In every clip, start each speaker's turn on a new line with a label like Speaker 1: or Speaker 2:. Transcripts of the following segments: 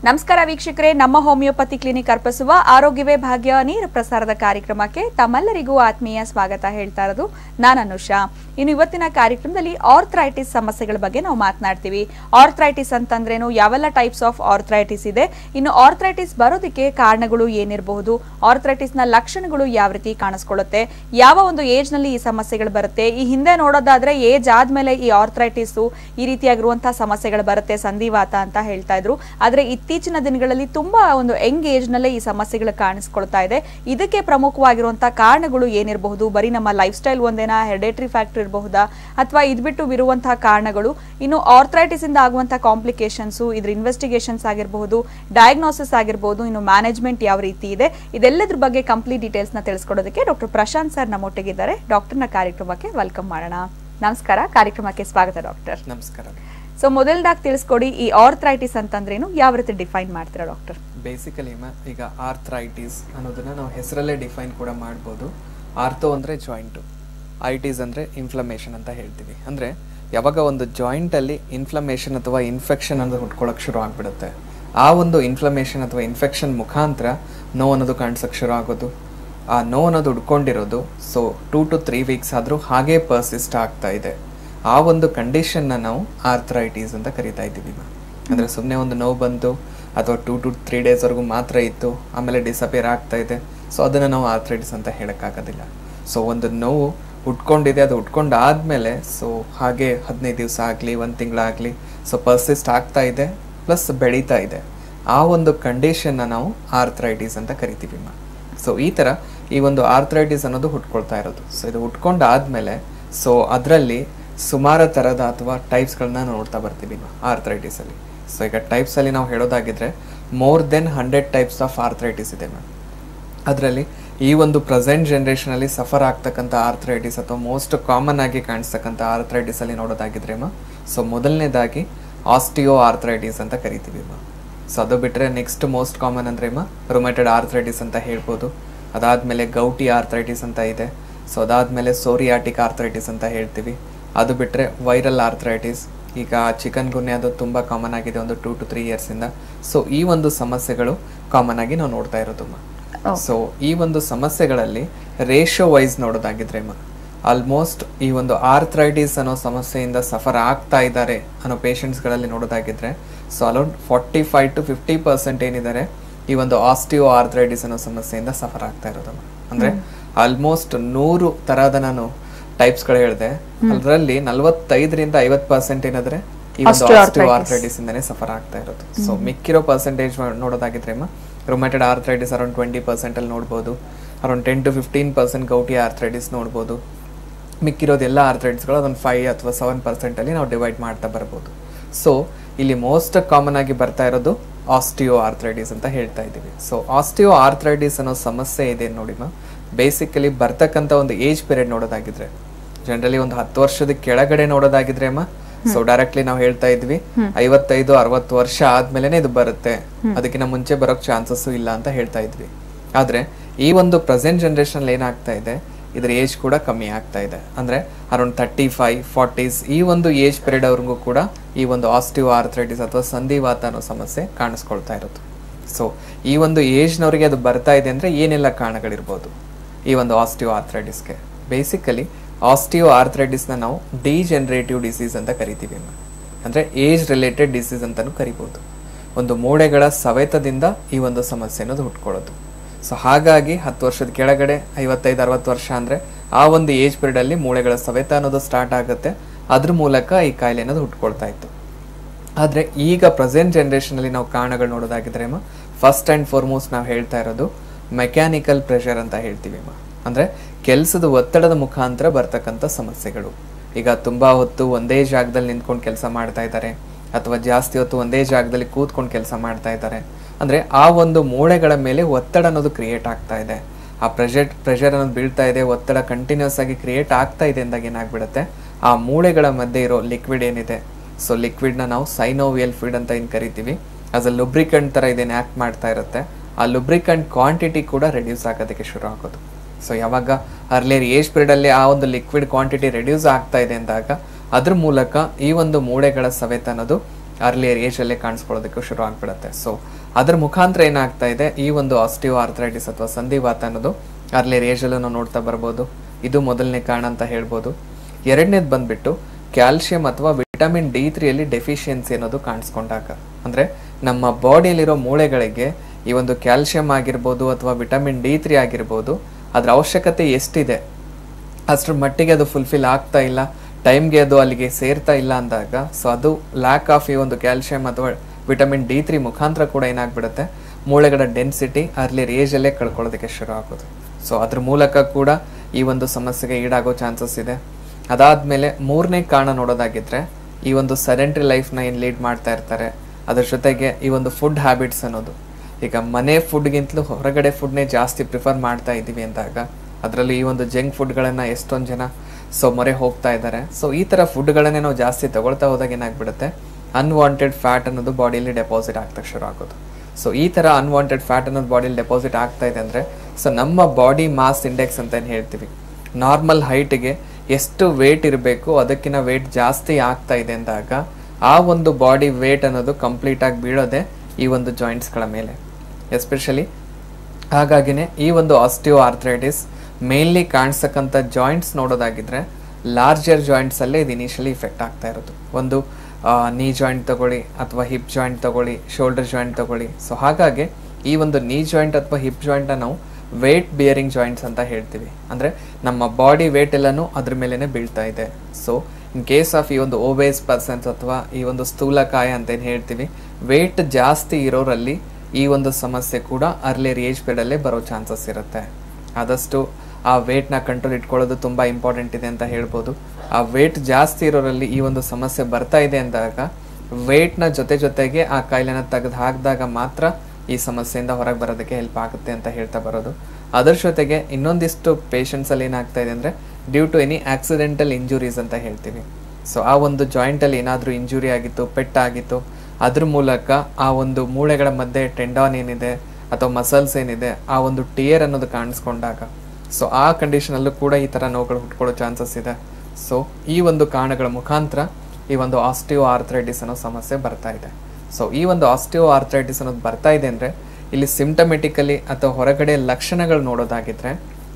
Speaker 1: ನಮಸ್ಕಾರ ವೀಕ್ಷಕರೇ ನಮ್ಮ ಹೋಮಿಯೋಪತಿ ಕ್ಲಿನಿಕ್ ಅರ್ಪಿಸುವ ಆರೋಗ್ಯವೇ ಭಾಗ್ಯ ನೇರ ಪ್ರಸಾರದ ಕಾರ್ಯಕ್ರಮಕ್ಕೆ ತಮ್ಮೆಲ್ಲರಿಗೂ ಆತ್ಮೀಯ ಸ್ವಾಗತ ಹೇಳ್ತಾ ಇರೋದು ನಾನು ಅನುಷಾ ಇನ್ನು ಇವತ್ತಿನ ಕಾರ್ಯಕ್ರಮದಲ್ಲಿ ಆರ್ಥ್ರೈಟಿಸ್ ಸಮಸ್ಯೆಗಳ ಬಗ್ಗೆ ನಾವು ಮಾತನಾಡ್ತೀವಿ ಆರ್ಥ್ರೈಟಿಸ್ ಅಂತಂದ್ರೇನು ಯಾವೆಲ್ಲ ಟೈಪ್ಸ್ ಆಫ್ ಆರ್ಥ್ರೈಟಿಸ್ ಇದೆ ಇನ್ನು ಆರ್ಥ್ರೈಟಿಸ್ ಬರೋದಕ್ಕೆ ಕಾರಣಗಳು ಏನಿರಬಹುದು ಆರ್ಥ್ರೈಟಿಸ್ ನ ಲಕ್ಷಣಗಳು ಯಾವ ರೀತಿ ಕಾಣಿಸ್ಕೊಳ್ಳುತ್ತೆ ಯಾವ ಒಂದು ಏಜ್ ನಲ್ಲಿ ಈ ಸಮಸ್ಯೆಗಳು ಬರುತ್ತೆ ಈ ಹಿಂದೆ ನೋಡೋದಾದ್ರೆ ಏಜ್ ಆದ್ಮೇಲೆ ಈ ಆರ್ಥ್ರೈಟಿಸ್ ಈ ರೀತಿಯಾಗಿರುವಂತಹ ಸಮಸ್ಯೆಗಳು ಬರುತ್ತೆ ಸಂಧಿವಾತ ಅಂತ ಹೇಳ್ತಾ ಇದ್ರು ಆದ್ರೆ ಇತ್ತೀಚಿನ ದಿನಗಳಲ್ಲಿ ತುಂಬಾ ಒಂದು ಯಂಗ್ ಏಜ್ ನಲ್ಲೇ ಈ ಸಮಸ್ಯೆಗಳು ಕಾಣಿಸ್ಕೊಳ್ತಾ ಇದೆ ಇದಕ್ಕೆ ಪ್ರಮುಖವಾಗಿರುವಂತಹ ಕಾರಣಗಳು ಏನಿರಬಹುದು ಬರೀ ನಮ್ಮ ಲೈಫ್ ಸ್ಟೈಲ್ ಒಂದೇನಾ ಹೆರಿಡೇಟರಿ ಫ್ಯಾಕ್ಟರ್ ಇರಬಹುದಾ ಅಥವಾ ಇದ್ಬಿಟ್ಟು ಇರುವಂತಹ ಕಾರಣಗಳು ಇನ್ನು ಆರ್ಥ್ರೈಟಿಸ್ ಇಂದ ಆಗುವಂತಹ ಕಾಂಪ್ಲಿಕೇಶನ್ಸ್ ಇದ್ರ ಇನ್ವೆಸ್ಟಿಗೇಷನ್ಸ್ ಆಗಿರಬಹುದು ಡಯಾಗ್ನೋಸಿಸ್ ಆಗಿರಬಹುದು ಇನ್ನು ಮ್ಯಾನೇಜ್ಮೆಂಟ್ ಯಾವ ರೀತಿ ಇದೆ ಇದೆಲ್ಲದ್ರ ಬಗ್ಗೆ ಕಂಪ್ಲೀಟ್ ಡೀಟೇಲ್ಸ್ ನ ತಿಳಿಸ್ಕೊಡೋದಕ್ಕೆ ಡಾಕ್ಟರ್ ಪ್ರಶಾಂತ್ ಸರ್ ನಮ್ಮೊಟ್ಟಿಗಿದ್ದಾರೆ ಡಾಕ್ಟರ್ನ ಕಾರ್ಯಕ್ರಮಕ್ಕೆ ವೆಲ್ಕಮ್ ಮಾಡೋಣ ನಮಸ್ಕಾರ ಕಾರ್ಯಕ್ರಮಕ್ಕೆ ಸ್ವಾಗತ ಡಾಕ್ಟರ್
Speaker 2: ನಮಸ್ಕಾರ
Speaker 1: ಸೊ ಮೊದಲದಾಗಿ ತಿಳಿಸ್ಕೊಡಿ ಈ ಆರ್ಥ್ರೈಟಿಸ್ ಅಂತಂದ್ರೇನು ಯಾವ ರೀತಿ ಡಿಫೈನ್ ಮಾಡ್ತೀರಾ ಡಾಕ್ಟರ್
Speaker 2: ಬೇಸಿಕಲಿ ಈಗ ಆರ್ಥ್ರೈಟಿಸ್ ಅನ್ನೋದನ್ನ ನಾವು ಹೆಸರಲ್ಲೇ ಡಿಫೈನ್ ಕೂಡ ಮಾಡ್ಬೋದು ಆರ್ಥೋ ಅಂದರೆ ಜಾಯಿಂಟು ಐಟಿಸ್ ಅಂದರೆ ಇನ್ಫ್ಲಮೇಷನ್ ಅಂತ ಹೇಳ್ತೀವಿ ಅಂದರೆ ಯಾವಾಗ ಒಂದು ಜಾಯಿಂಟಲ್ಲಿ ಇನ್ಫ್ಲಮೇಷನ್ ಅಥವಾ ಇನ್ಫೆಕ್ಷನ್ ಅನ್ನೋದು ಹುಟ್ಕೊಳ್ಳೋಕೆ ಶುರು ಆಗಿಬಿಡುತ್ತೆ ಆ ಒಂದು ಇನ್ಫ್ಲಮೇಷನ್ ಅಥವಾ ಇನ್ಫೆಕ್ಷನ್ ಮುಖಾಂತರ ನೋವು ಅನ್ನೋದು ಕಾಣಿಸೋಕೆ ಶುರು ಆಗೋದು ಆ ನೋವು ಅನ್ನೋದು ಉಡ್ಕೊಂಡಿರೋದು so two to three weeks ಆದರೂ ಹಾಗೇ ಪರ್ಸಿಸ್ಟ್ ಆಗ್ತಾ ಇದೆ ಆ ಒಂದು ಕಂಡೀಷನ್ನ ನಾವು ಆರ್ಥ್ರೈಟಿಸ್ ಅಂತ ಕರಿತಾ ಇದ್ದೀವಿ ಅಂದರೆ ಸುಮ್ಮನೆ ಒಂದು ನೋವು ಬಂತು ಅಥವಾ ಟೂ ಟು ತ್ರೀ ಡೇಸ್ವರೆಗೂ ಮಾತ್ರ ಇತ್ತು ಆಮೇಲೆ ಡಿಸಪಿಯರ್ ಆಗ್ತಾ ಇದೆ ಸೊ ಅದನ್ನು ನಾವು ಆರ್ಥ್ರೈಟಿಸ್ ಅಂತ ಹೇಳೋಕ್ಕಾಗೋದಿಲ್ಲ ಸೊ ಒಂದು ನೋವು ಉಟ್ಕೊಂಡಿದೆ ಅದು ಉಟ್ಕೊಂಡಾದ್ಮೇಲೆ ಸೊ ಹಾಗೆ ಹದಿನೈದು ದಿವಸ ಆಗಲಿ ಒಂದು ತಿಂಗಳಾಗಲಿ ಸೊ ಪರ್ಸಿಸ್ಟ್ ಆಗ್ತಾ ಇದೆ ಪ್ಲಸ್ ಬೆಳೀತಾ ಇದೆ ಆ ಒಂದು ಕಂಡೀಷನ್ನ ನಾವು ಆರ್ಥ್ರೈಟಿಸ್ ಅಂತ ಕರಿತೀವಿ ಮಾ ಸೊ ಈ ಥರ ಈ ಒಂದು ಆರ್ಥ್ರೈಟಿಸ್ ಅನ್ನೋದು ಹುಟ್ಕೊಳ್ತಾ ಇರೋದು ಸೊ ಇದು ಹುಟ್ಕೊಂಡಾದ್ಮೇಲೆ ಸೊ ಅದರಲ್ಲಿ ಸುಮಾರು ಥರದ ಅಥವಾ ಟೈಪ್ಸ್ಗಳನ್ನ ನೋಡ್ತಾ ಬರ್ತೀವಿ ಆರ್ಥ್ರೈಟಿಸಲ್ಲಿ ಸೊ ಈಗ ಟೈಪ್ಸಲ್ಲಿ ನಾವು ಹೇಳೋದಾಗಿದ್ರೆ more then hundred types of arthritis ಇದೆ ಮ್ಯಾಮ್ ಅದರಲ್ಲಿ ಈ ಒಂದು ಪ್ರೆಸೆಂಟ್ ಜನ್ರೇಷನಲ್ಲಿ ಸಫರ್ ಆಗ್ತಕ್ಕಂಥ ಆರ್ಥ್ರೈಟಿಸ್ ಅಥವಾ ಮೋಸ್ಟ್ ಕಾಮನ್ ಆಗಿ ಕಾಣಿಸ್ತಕ್ಕಂಥ ಆರ್ಥ್ರೈಟಿಸಲ್ಲಿ ನೋಡೋದಾಗಿದ್ರೆ ಮಾ ಸೊ ಮೊದಲನೇದಾಗಿ ಆಸ್ಟಿಯೋ ಆರ್ಥ್ರೈಟಿಸ್ ಅಂತ ಕರಿತೀವಿ ಮಾ ಸೊ ಅದು ಬಿಟ್ಟರೆ ನೆಕ್ಸ್ಟ್ ಮೋಸ್ಟ್ ಕಾಮನ್ ಅಂದರೆ ಮಾ ರೊಮೆಟೆಡ್ ಆರ್ಥ್ರೈಟಿಸ್ ಅಂತ ಹೇಳ್ಬೋದು ಅದಾದಮೇಲೆ ಗೌಟಿ ಆರ್ಥ್ರೈಟಿಸ್ ಅಂತ ಇದೆ ಸೊ ಅದಾದಮೇಲೆ ಸೋರಿಯಾಟಿಕ್ ಆರ್ಥ್ರೈಟಿಸ್ ಅಂತ ಹೇಳ್ತೀವಿ ಅದು ಬಿಟ್ಟರೆ ವೈರಲ್ ಆರ್ಥ್ರೈಟಿಸ್ ಈಗ ಚಿಕನ್ ಗುನ್ನೆ ಅದು ತುಂಬ ಕಾಮನ್ ಆಗಿದೆ ಒಂದು ಟೂ ಟು ತ್ರೀ ಇಯರ್ಸಿಂದ ಸೊ ಈ ಒಂದು ಸಮಸ್ಯೆಗಳು ಕಾಮನ್ ಆಗಿ ನಾವು ನೋಡ್ತಾ ಇರೋದು ಮಾ ಸೊ ಈ ಒಂದು ಸಮಸ್ಯೆಗಳಲ್ಲಿ ರೇಷಿಯೋ ವೈಸ್ ನೋಡೋದಾಗಿದ್ರೆ ಮಾ ಆಲ್ಮೋಸ್ಟ್ ಈ ಒಂದು ಆರ್ಥ್ರೈಟಿಸ್ ಅನ್ನೋ ಸಮಸ್ಯೆಯಿಂದ ಸಫರ್ ಆಗ್ತಾ ಇದ್ದಾರೆ ಅನ್ನೋ ಪೇಷಂಟ್ಸ್ಗಳಲ್ಲಿ ನೋಡೋದಾಗಿದ್ರೆ so about forty five to fifty percent ಏನಿದ್ದಾರೆ ಈ ಒಂದು ಆಸ್ಟಿಯೋ ಆರ್ಥ್ರೈಟಿಸ್ ಅನ್ನೋ ಸಮಸ್ಯೆಯಿಂದ ಸಫರ್ ಆಗ್ತಾ ಇರೋದು ಅಂದ್ರೆ ಆಲ್ಮೋಸ್ಟ್ ನೂರು ತರಹದ ನಾನು ಟೈಪ್ಸ್ಗಳು ಹೇಳಿದೆ ಅದರಲ್ಲಿ ನಲವತ್ತೈದರಿಂದ ಐವತ್ತು ಪರ್ಸೆಂಟ್ ಏನಾದ್ರೆ ಈ ಒಂದು ಆಸ್ಟಿಯೋ ಆರ್ಥ್ರೈಟಿಸ್ ಇಂದಾನೆ ಸಫರ್ ಆಗ್ತಾ ಇರೋದು ಸೊ ಮಿಕ್ಕಿರೋ ಪರ್ಸೆಂಟೇಜ್ ನೋಡೋದಾಗಿದ್ರೆ rheumatoid arthritis around twenty percent ಅಲ್ಲಿ ನೋಡ್ಬೋದು around ten to fifteen percent gouty arthritis ನೋಡ್ಬೋದು ಮಿಕ್ಕಿರೋದೆಲ್ಲ ಆರ್ಥ್ರೈಟಿಸ್ಗಳು ಅದೊಂದು ಫೈವ್ ಅಥವಾ ಸೆವೆನ್ ಪರ್ಸೆಂಟಲ್ಲಿ ನಾವು ಡಿವೈಡ್ ಮಾಡ್ತಾ ಬರ್ಬೋದು ಸೊ ಇಲ್ಲಿ ಮೋಸ್ಟ್ ಕಾಮನ್ ಆಗಿ ಬರ್ತಾ ಇರೋದು ಆಸ್ಟಿಯೋ ಆರ್ಥ್ರೈಟಿಸ್ ಅಂತ ಹೇಳ್ತಾ ಇದ್ದೀವಿ ಸೊ ಆಸ್ಟಿಯೋ ಆರ್ಥ್ರೈಟಿಸ್ ಅನ್ನೋ ಸಮಸ್ಯೆ ಇದೆ ನೋಡಿ ಮಾ ಬೇಸಿಕಲಿ ಬರ್ತಕ್ಕಂಥ ಒಂದು ಏಜ್ ಪೀರಿಯಡ್ ನೋಡೋದಾಗಿದ್ರೆ ಜನರಲಿ ಒಂದು ಹತ್ತು ವರ್ಷದ ಕೆಳಗಡೆ ನೋಡೋದಾಗಿದ್ರೆ ಅಮ್ಮ ಸೊ ಡೈರೆಕ್ಟ್ಲಿ ನಾವು ಹೇಳ್ತಾ ಇದ್ವಿ ಐವತ್ತೈದು ಅರವತ್ತು ವರ್ಷ ಆದ್ಮೇಲೆ ಇದು ಬರುತ್ತೆ ಅದಕ್ಕಿಂತ ಮುಂಚೆ ಬರೋಕ್ ಚಾನ್ಸಸ್ ಇಲ್ಲ ಅಂತ ಹೇಳ್ತಾ ಇದ್ವಿ ಆದ್ರೆ ಈ ಒಂದು ಪ್ರೆಸೆಂಟ್ ಜನರೇಷನ್ ಏನಾಗ್ತಾ ಇದೆ ಇದ್ರ ಏಜ್ ಕೂಡ ಕಮ್ಮಿ ಆಗ್ತಾ ಇದೆ ಅಂದ್ರೆ ಅರೌಂಡ್ ತರ್ಟಿ ಫೈವ್ ಫಾರ್ಟೀಸ್ ಈ ಒಂದು ಏಜ್ ಪೀರಿಯಡ್ ಅವ್ರಿಗೂ ಕೂಡ ಈ ಒಂದು ಆಸ್ಟಿವ್ ಆರ್ಥ್ರೈಟಿಸ್ ಅಥವಾ ಸಂಧಿವಾತ ಅನ್ನೋ ಸಮಸ್ಯೆ ಕಾಣಿಸ್ಕೊಳ್ತಾ ಇರೋದು ಸೊ ಈ ಒಂದು ಏಜ್ನವರಿಗೆ ಅದು ಬರ್ತಾ ಇದೆ ಅಂದ್ರೆ ಏನೆಲ್ಲ ಕಾರಣಗಳಿರ್ಬೋದು ಈ ಒಂದು ಆಸ್ಟಿಯೋ ಆರ್ಥ್ರೈಟಿಸ್ಗೆ ಬೇಸಿಕಲಿ ಆಸ್ಟಿಯೋ ಆರ್ಥ್ರೈಟಿಸ್ನ ನಾವು ಡಿಜೆನರೇಟಿವ್ ಡಿಸೀಸ್ ಅಂತ ಕರಿತೀವಿ ಅಂದರೆ ಏಜ್ ರಿಲೇಟೆಡ್ ಡಿಸೀಸ್ ಅಂತಲೂ ಕರಿಬೋದು ಒಂದು ಮೂಳೆಗಳ ಸವೆತದಿಂದ ಈ ಒಂದು ಸಮಸ್ಯೆ ಅನ್ನೋದು ಹುಟ್ಕೊಳ್ಳೋದು ಸೊ ಹಾಗಾಗಿ ಹತ್ತು ವರ್ಷದ ಕೆಳಗಡೆ ಐವತ್ತೈದು ಅರವತ್ತು ವರ್ಷ ಅಂದರೆ ಆ ಒಂದು ಏಜ್ ಪೀರಿಯಡಲ್ಲಿ ಮೂಳೆಗಳ ಸವೆತ ಅನ್ನೋದು ಸ್ಟಾರ್ಟ್ ಆಗುತ್ತೆ ಅದ್ರ ಮೂಲಕ ಈ ಕಾಯಿಲೆ ಅನ್ನೋದು ಹುಟ್ಕೊಳ್ತಾ ಇತ್ತು ಆದರೆ ಈಗ ಪ್ರೆಸೆಂಟ್ ಜನ್ರೇಷನಲ್ಲಿ ನಾವು ಕಾರಣಗಳು ನೋಡೋದಾಗಿದ್ರೆ ಫಸ್ಟ್ ಆ್ಯಂಡ್ ಫಾರ್ಮೋಸ್ಟ್ ನಾವು ಹೇಳ್ತಾ ಇರೋದು ಮೆಕ್ಯಾನಿಕಲ್ ಪ್ರೆಷರ್ ಅಂತ ಹೇಳ್ತೀವಿ ಮಾ ಅಂದರೆ ಕೆಲಸದ ಒತ್ತಡದ ಮುಖಾಂತರ ಬರ್ತಕ್ಕಂಥ ಸಮಸ್ಯೆಗಳು ಈಗ ತುಂಬ ಹೊತ್ತು ಒಂದೇ ಜಾಗದಲ್ಲಿ ನಿಂತ್ಕೊಂಡು ಕೆಲಸ ಮಾಡ್ತಾ ಇದ್ದಾರೆ ಅಥವಾ ಜಾಸ್ತಿ ಹೊತ್ತು ಒಂದೇ ಜಾಗದಲ್ಲಿ ಕೂತ್ಕೊಂಡು ಕೆಲಸ ಮಾಡ್ತಾ ಇದ್ದಾರೆ ಅಂದರೆ ಆ ಒಂದು ಮೂಳೆಗಳ ಮೇಲೆ ಒತ್ತಡ ಅನ್ನೋದು ಕ್ರಿಯೇಟ್ ಆಗ್ತಾ ಇದೆ ಆ ಪ್ರೆಷರ್ ಪ್ರೆಷರ್ ಅನ್ನೋದು ಬೀಳ್ತಾ ಇದೆ ಒತ್ತಡ ಕಂಟಿನ್ಯೂಸ್ ಆಗಿ ಕ್ರಿಯೇಟ್ ಆಗ್ತಾ ಇದೆ ಅಂದಾಗ ಏನಾಗ್ಬಿಡುತ್ತೆ ಆ ಮೂಳೆಗಳ ಮಧ್ಯೆ ಇರೋ ಲಿಕ್ವಿಡ್ ಏನಿದೆ ಸೊ ಲಿಕ್ವಿಡ್ನ ನಾವು ಸೈನೋವಿಯಲ್ ಫೀಡ್ ಅಂತ ಏನು ಕರಿತೀವಿ ಆಸ್ ಅ ಲುಬ್ರಿಕಂಟ್ ಥರ ಇದೇನು ಆ್ಯಕ್ಟ್ ಮಾಡ್ತಾ ಇರುತ್ತೆ ಆ ಲುಬ್ರಿಕಂಟ್ ಕ್ವಾಂಟಿಟಿ ಕೂಡ ರೆಡ್ಯೂಸ್ ಆಗೋದಕ್ಕೆ ಶುರು ಆಗೋದು ಸೊ ಯಾವಾಗ ಅರ್ಲಿಯರ್ ಏಜ್ ಪೀರಿಯಡಲ್ಲಿ ಆ ಒಂದು ಲಿಕ್ವಿಡ್ ಕ್ವಾಂಟಿಟಿ ರೆಡ್ಯೂಸ್ ಆಗ್ತಾ ಇದೆ ಅಂದಾಗ ಅದ್ರ ಮೂಲಕ ಈ ಒಂದು ಮೂಳೆಗಳ ಸವೆತ ಅನ್ನೋದು ಅರ್ಲಿಯರ್ ಏಜಲ್ಲೇ ಕಾಣಿಸ್ಕೊಳ್ಳೋದಕ್ಕೆ ಶುರು ಆಗ್ಬಿಡುತ್ತೆ ಸೊ ಅದ್ರ ಮುಖಾಂತರ ಏನಾಗ್ತಾ ಇದೆ ಈ ಒಂದು ಆಸ್ಟಿಯೋ ಆರ್ಥರೈಟಿಸ್ ಅಥವಾ ಸಂಧಿವಾತ ಅನ್ನೋದು ಅರ್ಲಿಯರ್ ಏಜಲ್ಲೂ ನಾವು ನೋಡ್ತಾ ಬರ್ಬೋದು ಇದು ಮೊದಲನೇ ಕಾರಣ ಅಂತ ಹೇಳ್ಬೋದು ಎರಡನೇದು ಬಂದ್ಬಿಟ್ಟು ಕ್ಯಾಲ್ಶಿಯಂ ಅಥವಾ ವಿಟಮಿನ್ ಡಿ ತ್ರೀಯಲ್ಲಿ ಡೆಫಿಷಿಯನ್ಸಿ ಅನ್ನೋದು ಕಾಣಿಸ್ಕೊಂಡಾಗ ಅಂದರೆ ನಮ್ಮ ಬಾಡಿಯಲ್ಲಿರೋ ಮೂಳೆಗಳಿಗೆ ಈ ಒಂದು ಕ್ಯಾಲ್ಶಿಯಂ ಆಗಿರ್ಬೋದು ಅಥವಾ ವಿಟಮಿನ್ ಡಿ ತ್ರೀ ಆಗಿರ್ಬೋದು ಅದರ ಅವಶ್ಯಕತೆ ಎಷ್ಟಿದೆ ಅಷ್ಟರ ಮಟ್ಟಿಗೆ ಅದು ಫುಲ್ಫಿಲ್ ಆಗ್ತಾ ಇಲ್ಲ ಟೈಮ್ಗೆ ಅದು ಅಲ್ಲಿಗೆ ಸೇರ್ತಾ ಇಲ್ಲ ಅಂದಾಗ ಸೊ ಅದು ಲ್ಯಾಕ್ ಆಫ್ ಈ ಒಂದು ಕ್ಯಾಲ್ಶಿಯಂ ಅಥವಾ ವಿಟಮಿನ್ ಡಿ ತ್ರೀ ಮುಖಾಂತರ ಕೂಡ ಏನಾಗ್ಬಿಡುತ್ತೆ ಮೂಳೆಗಳ ಡೆನ್ಸಿಟಿ ಅರ್ಲಿ ಏಜಲ್ಲೇ ಕಳ್ಕೊಳ್ಳೋದಕ್ಕೆ ಶುರು ಆಗೋದು ಸೊ ಅದ್ರ ಮೂಲಕ ಕೂಡ ಈ ಒಂದು ಸಮಸ್ಯೆಗೆ ಈಡಾಗೋ ಚಾನ್ಸಸ್ ಇದೆ ಅದಾದ್ಮೇಲೆ ಮೂರನೇ ಕಾರಣ ನೋಡೋದಾಗಿದ್ರೆ ಈ ಒಂದು ಸೆಡೆಂಟ್ರಿ ಲೈಫ್ನ ಏನು ಲೀಡ್ ಮಾಡ್ತಾ ಇರ್ತಾರೆ ಅದ್ರ ಜೊತೆಗೆ ಈ ಒಂದು ಫುಡ್ ಹ್ಯಾಬಿಟ್ಸ್ ಅನ್ನೋದು ಈಗ ಮನೆ ಫುಡ್ಗಿಂತಲೂ ಹೊರಗಡೆ ಫುಡ್ನೇ ಜಾಸ್ತಿ ಪ್ರಿಫರ್ ಮಾಡ್ತಾ ಇದ್ದೀವಿ ಅಂದಾಗ ಅದರಲ್ಲಿ ಈ ಒಂದು ಜಂಕ್ ಫುಡ್ಗಳನ್ನು ಎಷ್ಟೊಂದು ಜನ ಸೊ ಮೊರೆ ಹೋಗ್ತಾ ಇದ್ದಾರೆ ಸೊ ಈ ಥರ ಫುಡ್ಗಳನ್ನೇ ನಾವು ಜಾಸ್ತಿ ತಗೊಳ್ತಾ ಹೋದಾಗ ಏನಾಗ್ಬಿಡುತ್ತೆ ಅನ್ವಾಂಟೆಡ್ ಫ್ಯಾಟ್ ಅನ್ನೋದು ಬಾಡಿಯಲ್ಲಿ ಡೆಪಾಸಿಟ್ ಆಗ್ತಾ ಶುರು ಆಗೋದು ಸೊ ಈ ಥರ ಅನ್ವಾಂಟೆಡ್ ಫ್ಯಾಟ್ ಅನ್ನೋದು ಬಾಡಿಯಲ್ಲಿ ಡೆಪಾಸಿಟ್ ಆಗ್ತಾ ಇದೆ ಅಂದರೆ ಸೊ ನಮ್ಮ ಬಾಡಿ ಮಾಸ್ ಇಂಡೆಕ್ಸ್ ಅಂತ ಏನು ಹೇಳ್ತೀವಿ ನಾರ್ಮಲ್ ಹೈಟ್ಗೆ ಎಷ್ಟು ವೇಟ್ ಇರಬೇಕು ಅದಕ್ಕಿಂತ ವೇಟ್ ಜಾಸ್ತಿ ಆಗ್ತಾ ಇದೆ ಅಂದಾಗ ಆ ಒಂದು ಬಾಡಿ ವೇಟ್ ಅನ್ನೋದು ಕಂಪ್ಲೀಟಾಗಿ ಬೀಳೋದೆ ಈ ಒಂದು ಜಾಯಿಂಟ್ಸ್ಗಳ ಮೇಲೆ ಎಸ್ಪೆಷಲಿ ಹಾಗಾಗಿನೇ ಈ ಒಂದು ಆಸ್ಟಿಯೋ ಆರ್ಥರೈಟಿಸ್ ಮೇನ್ಲಿ ಕಾಣಿಸ್ತಕ್ಕಂಥ ಜಾಯಿಂಟ್ಸ್ ನೋಡೋದಾಗಿದ್ರೆ ಲಾರ್ಜರ್ ಜಾಯಿಂಟ್ಸಲ್ಲೇ ಇದು ಇನಿಷಿಯಲಿ ಇಫೆಕ್ಟ್ ಆಗ್ತಾ ಇರೋದು ಒಂದು ನೀ ಜಾಯಿಂಟ್ ತಗೊಳ್ಳಿ ಅಥವಾ ಹಿಪ್ ಜಾಯಿಂಟ್ ತಗೊಳ್ಳಿ ಶೋಲ್ಡರ್ ಜಾಯಿಂಟ್ ತಗೊಳ್ಳಿ ಸೊ ಹಾಗಾಗಿ ಈ ಒಂದು ನೀ ಜಾಯಿಂಟ್ ಅಥವಾ ಹಿಪ್ ಜಾಯಿಂಟ್ನ ನಾವು ವೇಟ್ ಬಿಯರಿಂಗ್ ಜಾಯಿಂಟ್ಸ್ ಅಂತ ಹೇಳ್ತೀವಿ ಅಂದರೆ ನಮ್ಮ ಬಾಡಿ ವೇಟ್ ಎಲ್ಲನೂ ಅದ್ರ ಮೇಲೇ ಬೀಳ್ತಾ ಇದೆ ಸೊ ಇನ್ ಕೇಸ್ ಆಫ್ ಈ ಒಂದು ಓಬೇಸ್ ಪರ್ಸನ್ಸ್ ಅಥವಾ ಈ ಒಂದು ಸ್ಥೂಲಕಾಯ ಅಂತ ಏನು ಹೇಳ್ತೀವಿ ವೇಟ್ ಜಾಸ್ತಿ ಇರೋರಲ್ಲಿ ಈ ಒಂದು ಸಮಸ್ಯೆ ಕೂಡ ಅರ್ಲಿಯರ್ ಏಜ್ ಪೀರಿಯಡಲ್ಲೇ ಬರೋ ಚಾನ್ಸಸ್ ಇರುತ್ತೆ ಆದಷ್ಟು ಆ ವೇಟ್ನ ಕಂಟ್ರೋಲ್ ಇಟ್ಕೊಳ್ಳೋದು ತುಂಬ ಇಂಪಾರ್ಟೆಂಟ್ ಇದೆ ಅಂತ ಹೇಳ್ಬೋದು ಆ ವೇಟ್ ಜಾಸ್ತಿ ಇರೋರಲ್ಲಿ ಈ ಒಂದು ಸಮಸ್ಯೆ ಬರ್ತಾ ಇದೆ ಅಂದಾಗ ವೇಟ್ನ ಜೊತೆ ಜೊತೆಗೆ ಆ ಕಾಯಿಲೆನ ತೆಗೆದು ಹಾಕಿದಾಗ ಮಾತ್ರ ಈ ಸಮಸ್ಯೆಯಿಂದ ಹೊರಗೆ ಬರೋದಕ್ಕೆ ಹೆಲ್ಪ್ ಆಗುತ್ತೆ ಅಂತ ಹೇಳ್ತಾ ಬರೋದು ಅದರ ಜೊತೆಗೆ ಇನ್ನೊಂದಿಷ್ಟು ಪೇಷಂಟ್ಸಲ್ಲಿ ಏನಾಗ್ತಾ ಇದೆ ಅಂದರೆ due to any accidental injuries ಅಂತ ಹೇಳ್ತೀವಿ ಸೊ ಆ ಒಂದು ಜಾಯಿಂಟಲ್ಲಿ ಏನಾದರೂ ಇಂಜುರಿ ಆಗಿತ್ತು ಪೆಟ್ಟಾಗಿತ್ತು ಅದ್ರ ಮೂಲಕ ಆ ಒಂದು ಮೂಳೆಗಳ ಮಧ್ಯೆ ಟೆಂಡಾನ್ ಏನಿದೆ ಅಥವಾ ಮಸಲ್ಸ್ ಏನಿದೆ ಆ ಒಂದು ಟಿಯರ್ ಅನ್ನೋದು ಕಾಣಿಸ್ಕೊಂಡಾಗ ಸೊ ಆ ಕಂಡೀಷನಲ್ಲೂ ಕೂಡ ಈ ಥರ ನೋವುಗಳು ಹುಟ್ಕೊಳ್ಳೋ ಚಾನ್ಸಸ್ ಇದೆ ಸೊ ಈ ಒಂದು ಕಾರಣಗಳ ಮುಖಾಂತರ ಈ ಒಂದು ಆಸ್ಟಿಯೋ ಆರ್ಥರೈಟಿಸ್ ಅನ್ನೋ ಸಮಸ್ಯೆ ಬರ್ತಾ ಇದೆ ಸೊ ಈ ಒಂದು ಆಸ್ಟಿಯೋ ಆರ್ಥರೈಟಿಸ್ ಅನ್ನೋದು ಬರ್ತಾ ಇದೆ ಅಂದರೆ ಇಲ್ಲಿ ಸಿಂಟಮೆಟಿಕಲಿ ಅಥವಾ ಹೊರಗಡೆ ಲಕ್ಷಣಗಳು ನೋಡೋದಾಗಿದ್ರೆ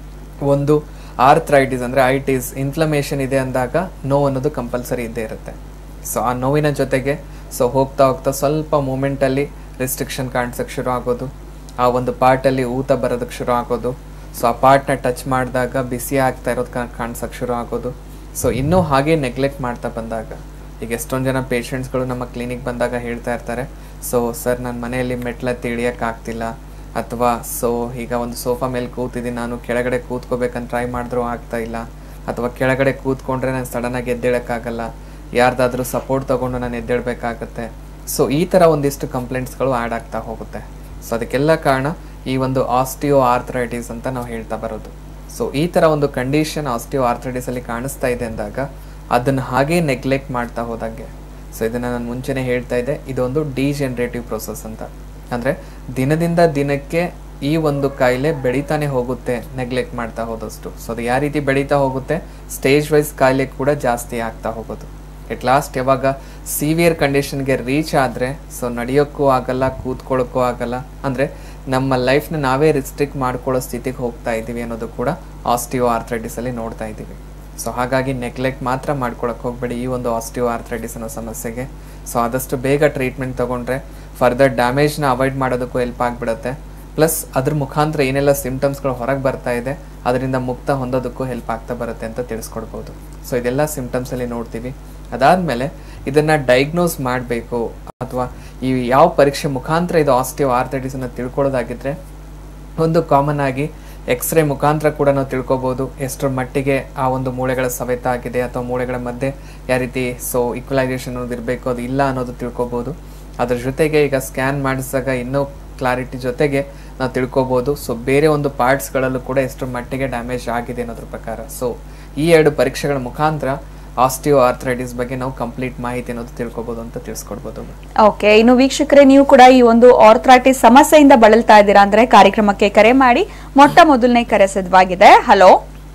Speaker 2: ಒಂದು ಆರ್ಥರೈಟಿಸ್ ಅಂದರೆ ಐಟಿಸ್ ಇನ್ಫ್ಲಮೇಷನ್ ಇದೆ ಅಂದಾಗ ನೋವು ಅನ್ನೋದು ಕಂಪಲ್ಸರಿ ಇದ್ದೇ ಇರುತ್ತೆ ಸೊ ಆ ನೋವಿನ ಜೊತೆಗೆ ಸೊ ಹೋಗ್ತಾ ಹೋಗ್ತಾ ಸ್ವಲ್ಪ ಮೂಮೆಂಟಲ್ಲಿ ರಿಸ್ಟ್ರಿಕ್ಷನ್ ಕಾಣಿಸೋಕ್ಕೆ ಶುರು ಆಗೋದು ಆ ಒಂದು ಪಾರ್ಟಲ್ಲಿ ಊತ ಬರೋದಕ್ಕೆ ಶುರು ಆಗೋದು ಸೊ ಆ ಪಾರ್ಟ್ನ ಟಚ್ ಮಾಡಿದಾಗ ಬಿಸಿ ಆಗ್ತಾ ಇರೋದು ಕಾಣಿಸೋಕ್ಕೆ ಶುರು ಆಗೋದು ಸೊ ಇನ್ನೂ ಹಾಗೆ ನೆಗ್ಲೆಕ್ಟ್ ಮಾಡ್ತಾ ಬಂದಾಗ ಈಗ ಎಷ್ಟೊಂದು ಜನ ಪೇಷಂಟ್ಸ್ಗಳು ನಮ್ಮ ಕ್ಲಿನಿಕ್ ಬಂದಾಗ ಹೇಳ್ತಾ ಇರ್ತಾರೆ ಸೊ ಸರ್ ನನ್ನ ಮನೆಯಲ್ಲಿ ಮೆಟ್ಲತ್ತಿ ಇಳಿಯೋಕ್ಕಾಗ್ತಿಲ್ಲ ಅಥವಾ ಸೊ ಈಗ ಒಂದು ಸೋಫಾ ಮೇಲೆ ಕೂತಿದ್ದೀನಿ ನಾನು ಕೆಳಗಡೆ ಕೂತ್ಕೋಬೇಕಂತ ಟ್ರೈ ಮಾಡಿದ್ರೂ ಆಗ್ತಾ ಇಲ್ಲ ಅಥವಾ ಕೆಳಗಡೆ ಕೂತ್ಕೊಂಡ್ರೆ ನಾನು ಸಡನ್ನಾಗಿ ಎದ್ದೇಳಕ್ಕಾಗಲ್ಲ ಯಾರ್ದಾದ್ರೂ ಸಪೋರ್ಟ್ ತೊಗೊಂಡು ನಾನು ಎದ್ದೇಳಬೇಕಾಗತ್ತೆ ಸೊ ಈ ಥರ ಒಂದಿಷ್ಟು ಕಂಪ್ಲೇಂಟ್ಸ್ಗಳು ಆ್ಯಡ್ ಆಗ್ತಾ ಹೋಗುತ್ತೆ ಸೊ ಅದಕ್ಕೆಲ್ಲ ಕಾರಣ ಈ ಒಂದು ಆಸ್ಟಿಯೋ ಆರ್ಥರೈಟಿಸ್ ಅಂತ ನಾವು ಹೇಳ್ತಾ ಬರೋದು ಸೊ ಈ ಥರ ಒಂದು ಕಂಡೀಷನ್ ಆಸ್ಟಿಯೋ ಆರ್ಥರೈಟಿಸಲ್ಲಿ ಕಾಣಿಸ್ತಾ ಇದೆ ಅಂದಾಗ ಅದನ್ನು ಹಾಗೇ ನೆಗ್ಲೆಕ್ಟ್ ಮಾಡ್ತಾ ಹೋದಾಗೆ ಸೊ ಇದನ್ನು ನಾನು ಮುಂಚೆನೇ ಹೇಳ್ತಾ ಇದ್ದೆ ಇದೊಂದು ಡಿಜೆನ್ರೇಟಿವ್ ಪ್ರೊಸೆಸ್ ಅಂತ ಅಂದರೆ ದಿನದಿಂದ ದಿನಕ್ಕೆ ಈ ಒಂದು ಕಾಯಿಲೆ ಬೆಳೀತಾನೆ ಹೋಗುತ್ತೆ ನೆಗ್ಲೆಕ್ಟ್ ಮಾಡ್ತಾ ಹೋದಷ್ಟು ಸೊ ಅದು ಯಾವ ರೀತಿ ಬೆಳೀತಾ ಹೋಗುತ್ತೆ ಸ್ಟೇಜ್ ವೈಸ್ ಕಾಯಿಲೆ ಕೂಡ ಜಾಸ್ತಿ ಆಗ್ತಾ ಹೋಗೋದು ಎಟ್ ಲಾಸ್ಟ್ ಯಾವಾಗ ಸಿವಿಯರ್ ಕಂಡೀಷನ್ಗೆ ರೀಚ್ ಆದರೆ ಸೊ ನಡೆಯೋಕ್ಕೂ ಆಗಲ್ಲ ಕೂತ್ಕೊಳ್ಳೋಕ್ಕೂ ಆಗಲ್ಲ ಅಂದರೆ ನಮ್ಮ ಲೈಫ್ನ ನಾವೇ ರಿಸ್ಟ್ರಿಕ್ಟ್ ಮಾಡ್ಕೊಳ್ಳೋ ಸ್ಥಿತಿಗೆ ಹೋಗ್ತಾ ಇದ್ದೀವಿ ಅನ್ನೋದು ಕೂಡ ಆಸ್ಟಿಯೋ ಆರ್ಥರೈಟಿಸಲ್ಲಿ ನೋಡ್ತಾ ಇದ್ದೀವಿ ಸೊ ಹಾಗಾಗಿ ನೆಗ್ಲೆಕ್ಟ್ ಮಾತ್ರ ಮಾಡ್ಕೊಳಕ್ಕೆ ಹೋಗಬೇಡಿ ಈ ಒಂದು ಆಸ್ಟಿಯೋ ಆರ್ಥರೈಟಿಸ್ ಅನ್ನೋ ಸಮಸ್ಯೆಗೆ ಸೊ ಆದಷ್ಟು ಬೇಗ ಟ್ರೀಟ್ಮೆಂಟ್ ತೊಗೊಂಡ್ರೆ ಫರ್ದರ್ ಡ್ಯಾಮೇಜ್ನ ಅವಾಯ್ಡ್ ಮಾಡೋದಕ್ಕೂ ಹೆಲ್ಪ್ ಆಗಿಬಿಡುತ್ತೆ ಪ್ಲಸ್ ಅದ್ರ ಮುಖಾಂತರ ಏನೆಲ್ಲ ಸಿಮ್ಟಮ್ಸ್ಗಳು ಹೊರಗೆ ಬರ್ತಾ ಇದೆ ಅದರಿಂದ ಮುಕ್ತ ಹೊಂದೋದಕ್ಕೂ ಹೆಲ್ಪ್ ಆಗ್ತಾ ಬರುತ್ತೆ ಅಂತ ತಿಳಿಸ್ಕೊಡ್ಬೋದು ಸೊ ಇದೆಲ್ಲ ಸಿಮ್ಟಮ್ಸಲ್ಲಿ ನೋಡ್ತೀವಿ ಅದಾದಮೇಲೆ ಇದನ್ನು ಡೈಗ್ನೋಸ್ ಮಾಡಬೇಕು ಅಥವಾ ಈ ಯಾವ ಪರೀಕ್ಷೆ ಮುಖಾಂತರ ಇದು ಆಸ್ಟಿಯೋ ಆರ್ಥರೈಟಿಸನ್ನು ತಿಳ್ಕೊಳ್ಳೋದಾಗಿದ್ದರೆ ಒಂದು ಕಾಮನ್ ಆಗಿ ಎಕ್ಸ್ರೇ ಮುಖಾಂತರ ಕೂಡ ನಾವು ತಿಳ್ಕೊಬೋದು ಎಷ್ಟರ ಮಟ್ಟಿಗೆ ಆ ಒಂದು ಮೂಳೆಗಳ ಸವೆತ ಆಗಿದೆ ಅಥವಾ ಮೂಳೆಗಳ ಮಧ್ಯೆ ಯಾವ ರೀತಿ ಸೊ ಈಕ್ವಲೈಸೇಷನ್ ಅನ್ನೋದು ಇರಬೇಕು ಅದು ಇಲ್ಲ ಅನ್ನೋದು ತಿಳ್ಕೊಬೋದು ಅದ್ರ ಜೊತೆಗೆ ಈಗ ಸ್ಕ್ಯಾನ್ ಮಾಡಿಸಿದಾಗ ಇನ್ನೂ ಕ್ಲಾರಿಟಿ ಜೊತೆಗೆ ನಾವು ತಿಳ್ಕೊಬೋದು ಸೊ ಬೇರೆ ಒಂದು ಪಾರ್ಟ್ಸ್ಗಳಲ್ಲೂ ಕೂಡ ಎಷ್ಟರ ಮಟ್ಟಿಗೆ ಡ್ಯಾಮೇಜ್ ಆಗಿದೆ ಅನ್ನೋದ್ರ ಪ್ರಕಾರ ಸೊ ಈ ಎರಡು ಪರೀಕ್ಷೆಗಳ ಮುಖಾಂತರ ಆಸ್ಟಿಯೋ ಆರ್ಥರೈಟಿಸ್ ಬಗ್ಗೆ ನಾವು ಕಂಪ್ಲೀಟ್ ಮಾಹಿತಿ ಅನ್ನೋದು ತಿಳ್ಕೊಬೋದು ಅಂತ ತಿಳಿಸ್ಕೊಡ್ಬೋದು
Speaker 1: ಓಕೆ ಇನ್ನು ವೀಕ್ಷಕರೇ ನೀವು ಕೂಡ ಈ ಒಂದು ಆರ್ಥರೈಟಿಸ್ ಸಮಸ್ಯೆಯಿಂದ ಬಳಲ್ತಾ ಇದ್ದೀರಾ ಅಂದ್ರೆ ಕಾರ್ಯಕ್ರಮಕ್ಕೆ ಕರೆ ಮಾಡಿ ಮೊಟ್ಟ ಮೊದಲನೇ ಕರೆ ಸಿದ್ಧವಾಗಿದೆ ಹಲೋ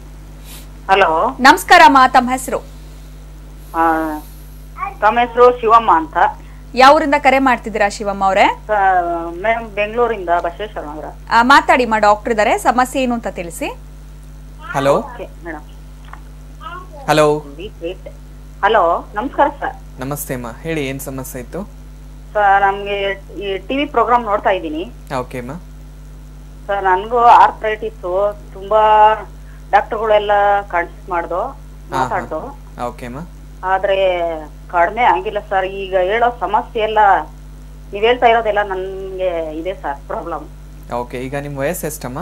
Speaker 3: ಹಲೋ
Speaker 1: ನಮಸ್ಕಾರ ಅಮ್ಮ ತಮ್ಮ ಹೆಸರು
Speaker 3: ತಮ್ಮ ಹೆಸರು ಶಿವಮ್ಮ ಅಂತ
Speaker 1: ಯಾವೂರಿಂದ ಕರೆ ಮಾಡ್ತಿದ್ದೀರಾ ಶಿವಮ್ಮ ಅವರೇ
Speaker 3: ಮೇಡಮ್ ಬೆಂಗಳೂರಿಂದ ಬಸವೇಶ್ವರ ನಗರ
Speaker 1: ಮಾತಾಡಿ ಮಾ ಡಾಕ್ಟರ್ ಇದ್ದಾರೆ ಸಮಸ್ಯೆ ಏನು ಅಂತ ತಿಳಿಸಿ
Speaker 2: hello
Speaker 3: okay madam
Speaker 2: hello
Speaker 3: hello ನಮಸ್ಕಾರ ಸರ್
Speaker 2: ನಮಸ್ತೆ ಅಮ್ಮ ಹೇಳಿ ಏನು ಸಮಸ್ಯೆ ಇತ್ತು
Speaker 3: ಸರ್ ನಮಗೆ ಈ ಟಿವಿ ಪ್ರೋಗ್ರಾಮ್ ನೋಡ್ತಾ ಇದ್ದೀನಿ
Speaker 2: ಓಕೆ ಅಮ್ಮ
Speaker 3: ಸರ್ ನನಗೂ ಆರ್ಥ್ರೈಟಿಸು ತುಂಬಾ ಡಾಕ್ಟರ್ಗಳೆಲ್ಲ ಕನ್ಸಲ್ಟ್ ಮಾಡ್ದು ಮಾತಾಡ್ದು
Speaker 2: ಓಕೆ ಅಮ್ಮ
Speaker 3: ಆದ್ರೆ ಕಡಿಮೆ ಆಗಿಲ್ಲ ಸರ್ ಈಗ ಹೇಳೋ ಸಮಸ್ಯೆ ಎಲ್ಲ ನೀವ್ ಹೇಳ್ತಾ ಇರೋದೆಲ್ಲ ನನ್ಗೆ ಇದೆ ಸರ್ ಪ್ರಾಬ್ಲಮ್
Speaker 2: ಓಕೆ ಈಗ ನಿಮ್ಮ ವಯಸ್ಸು ಎಷ್ಟಮ್ಮ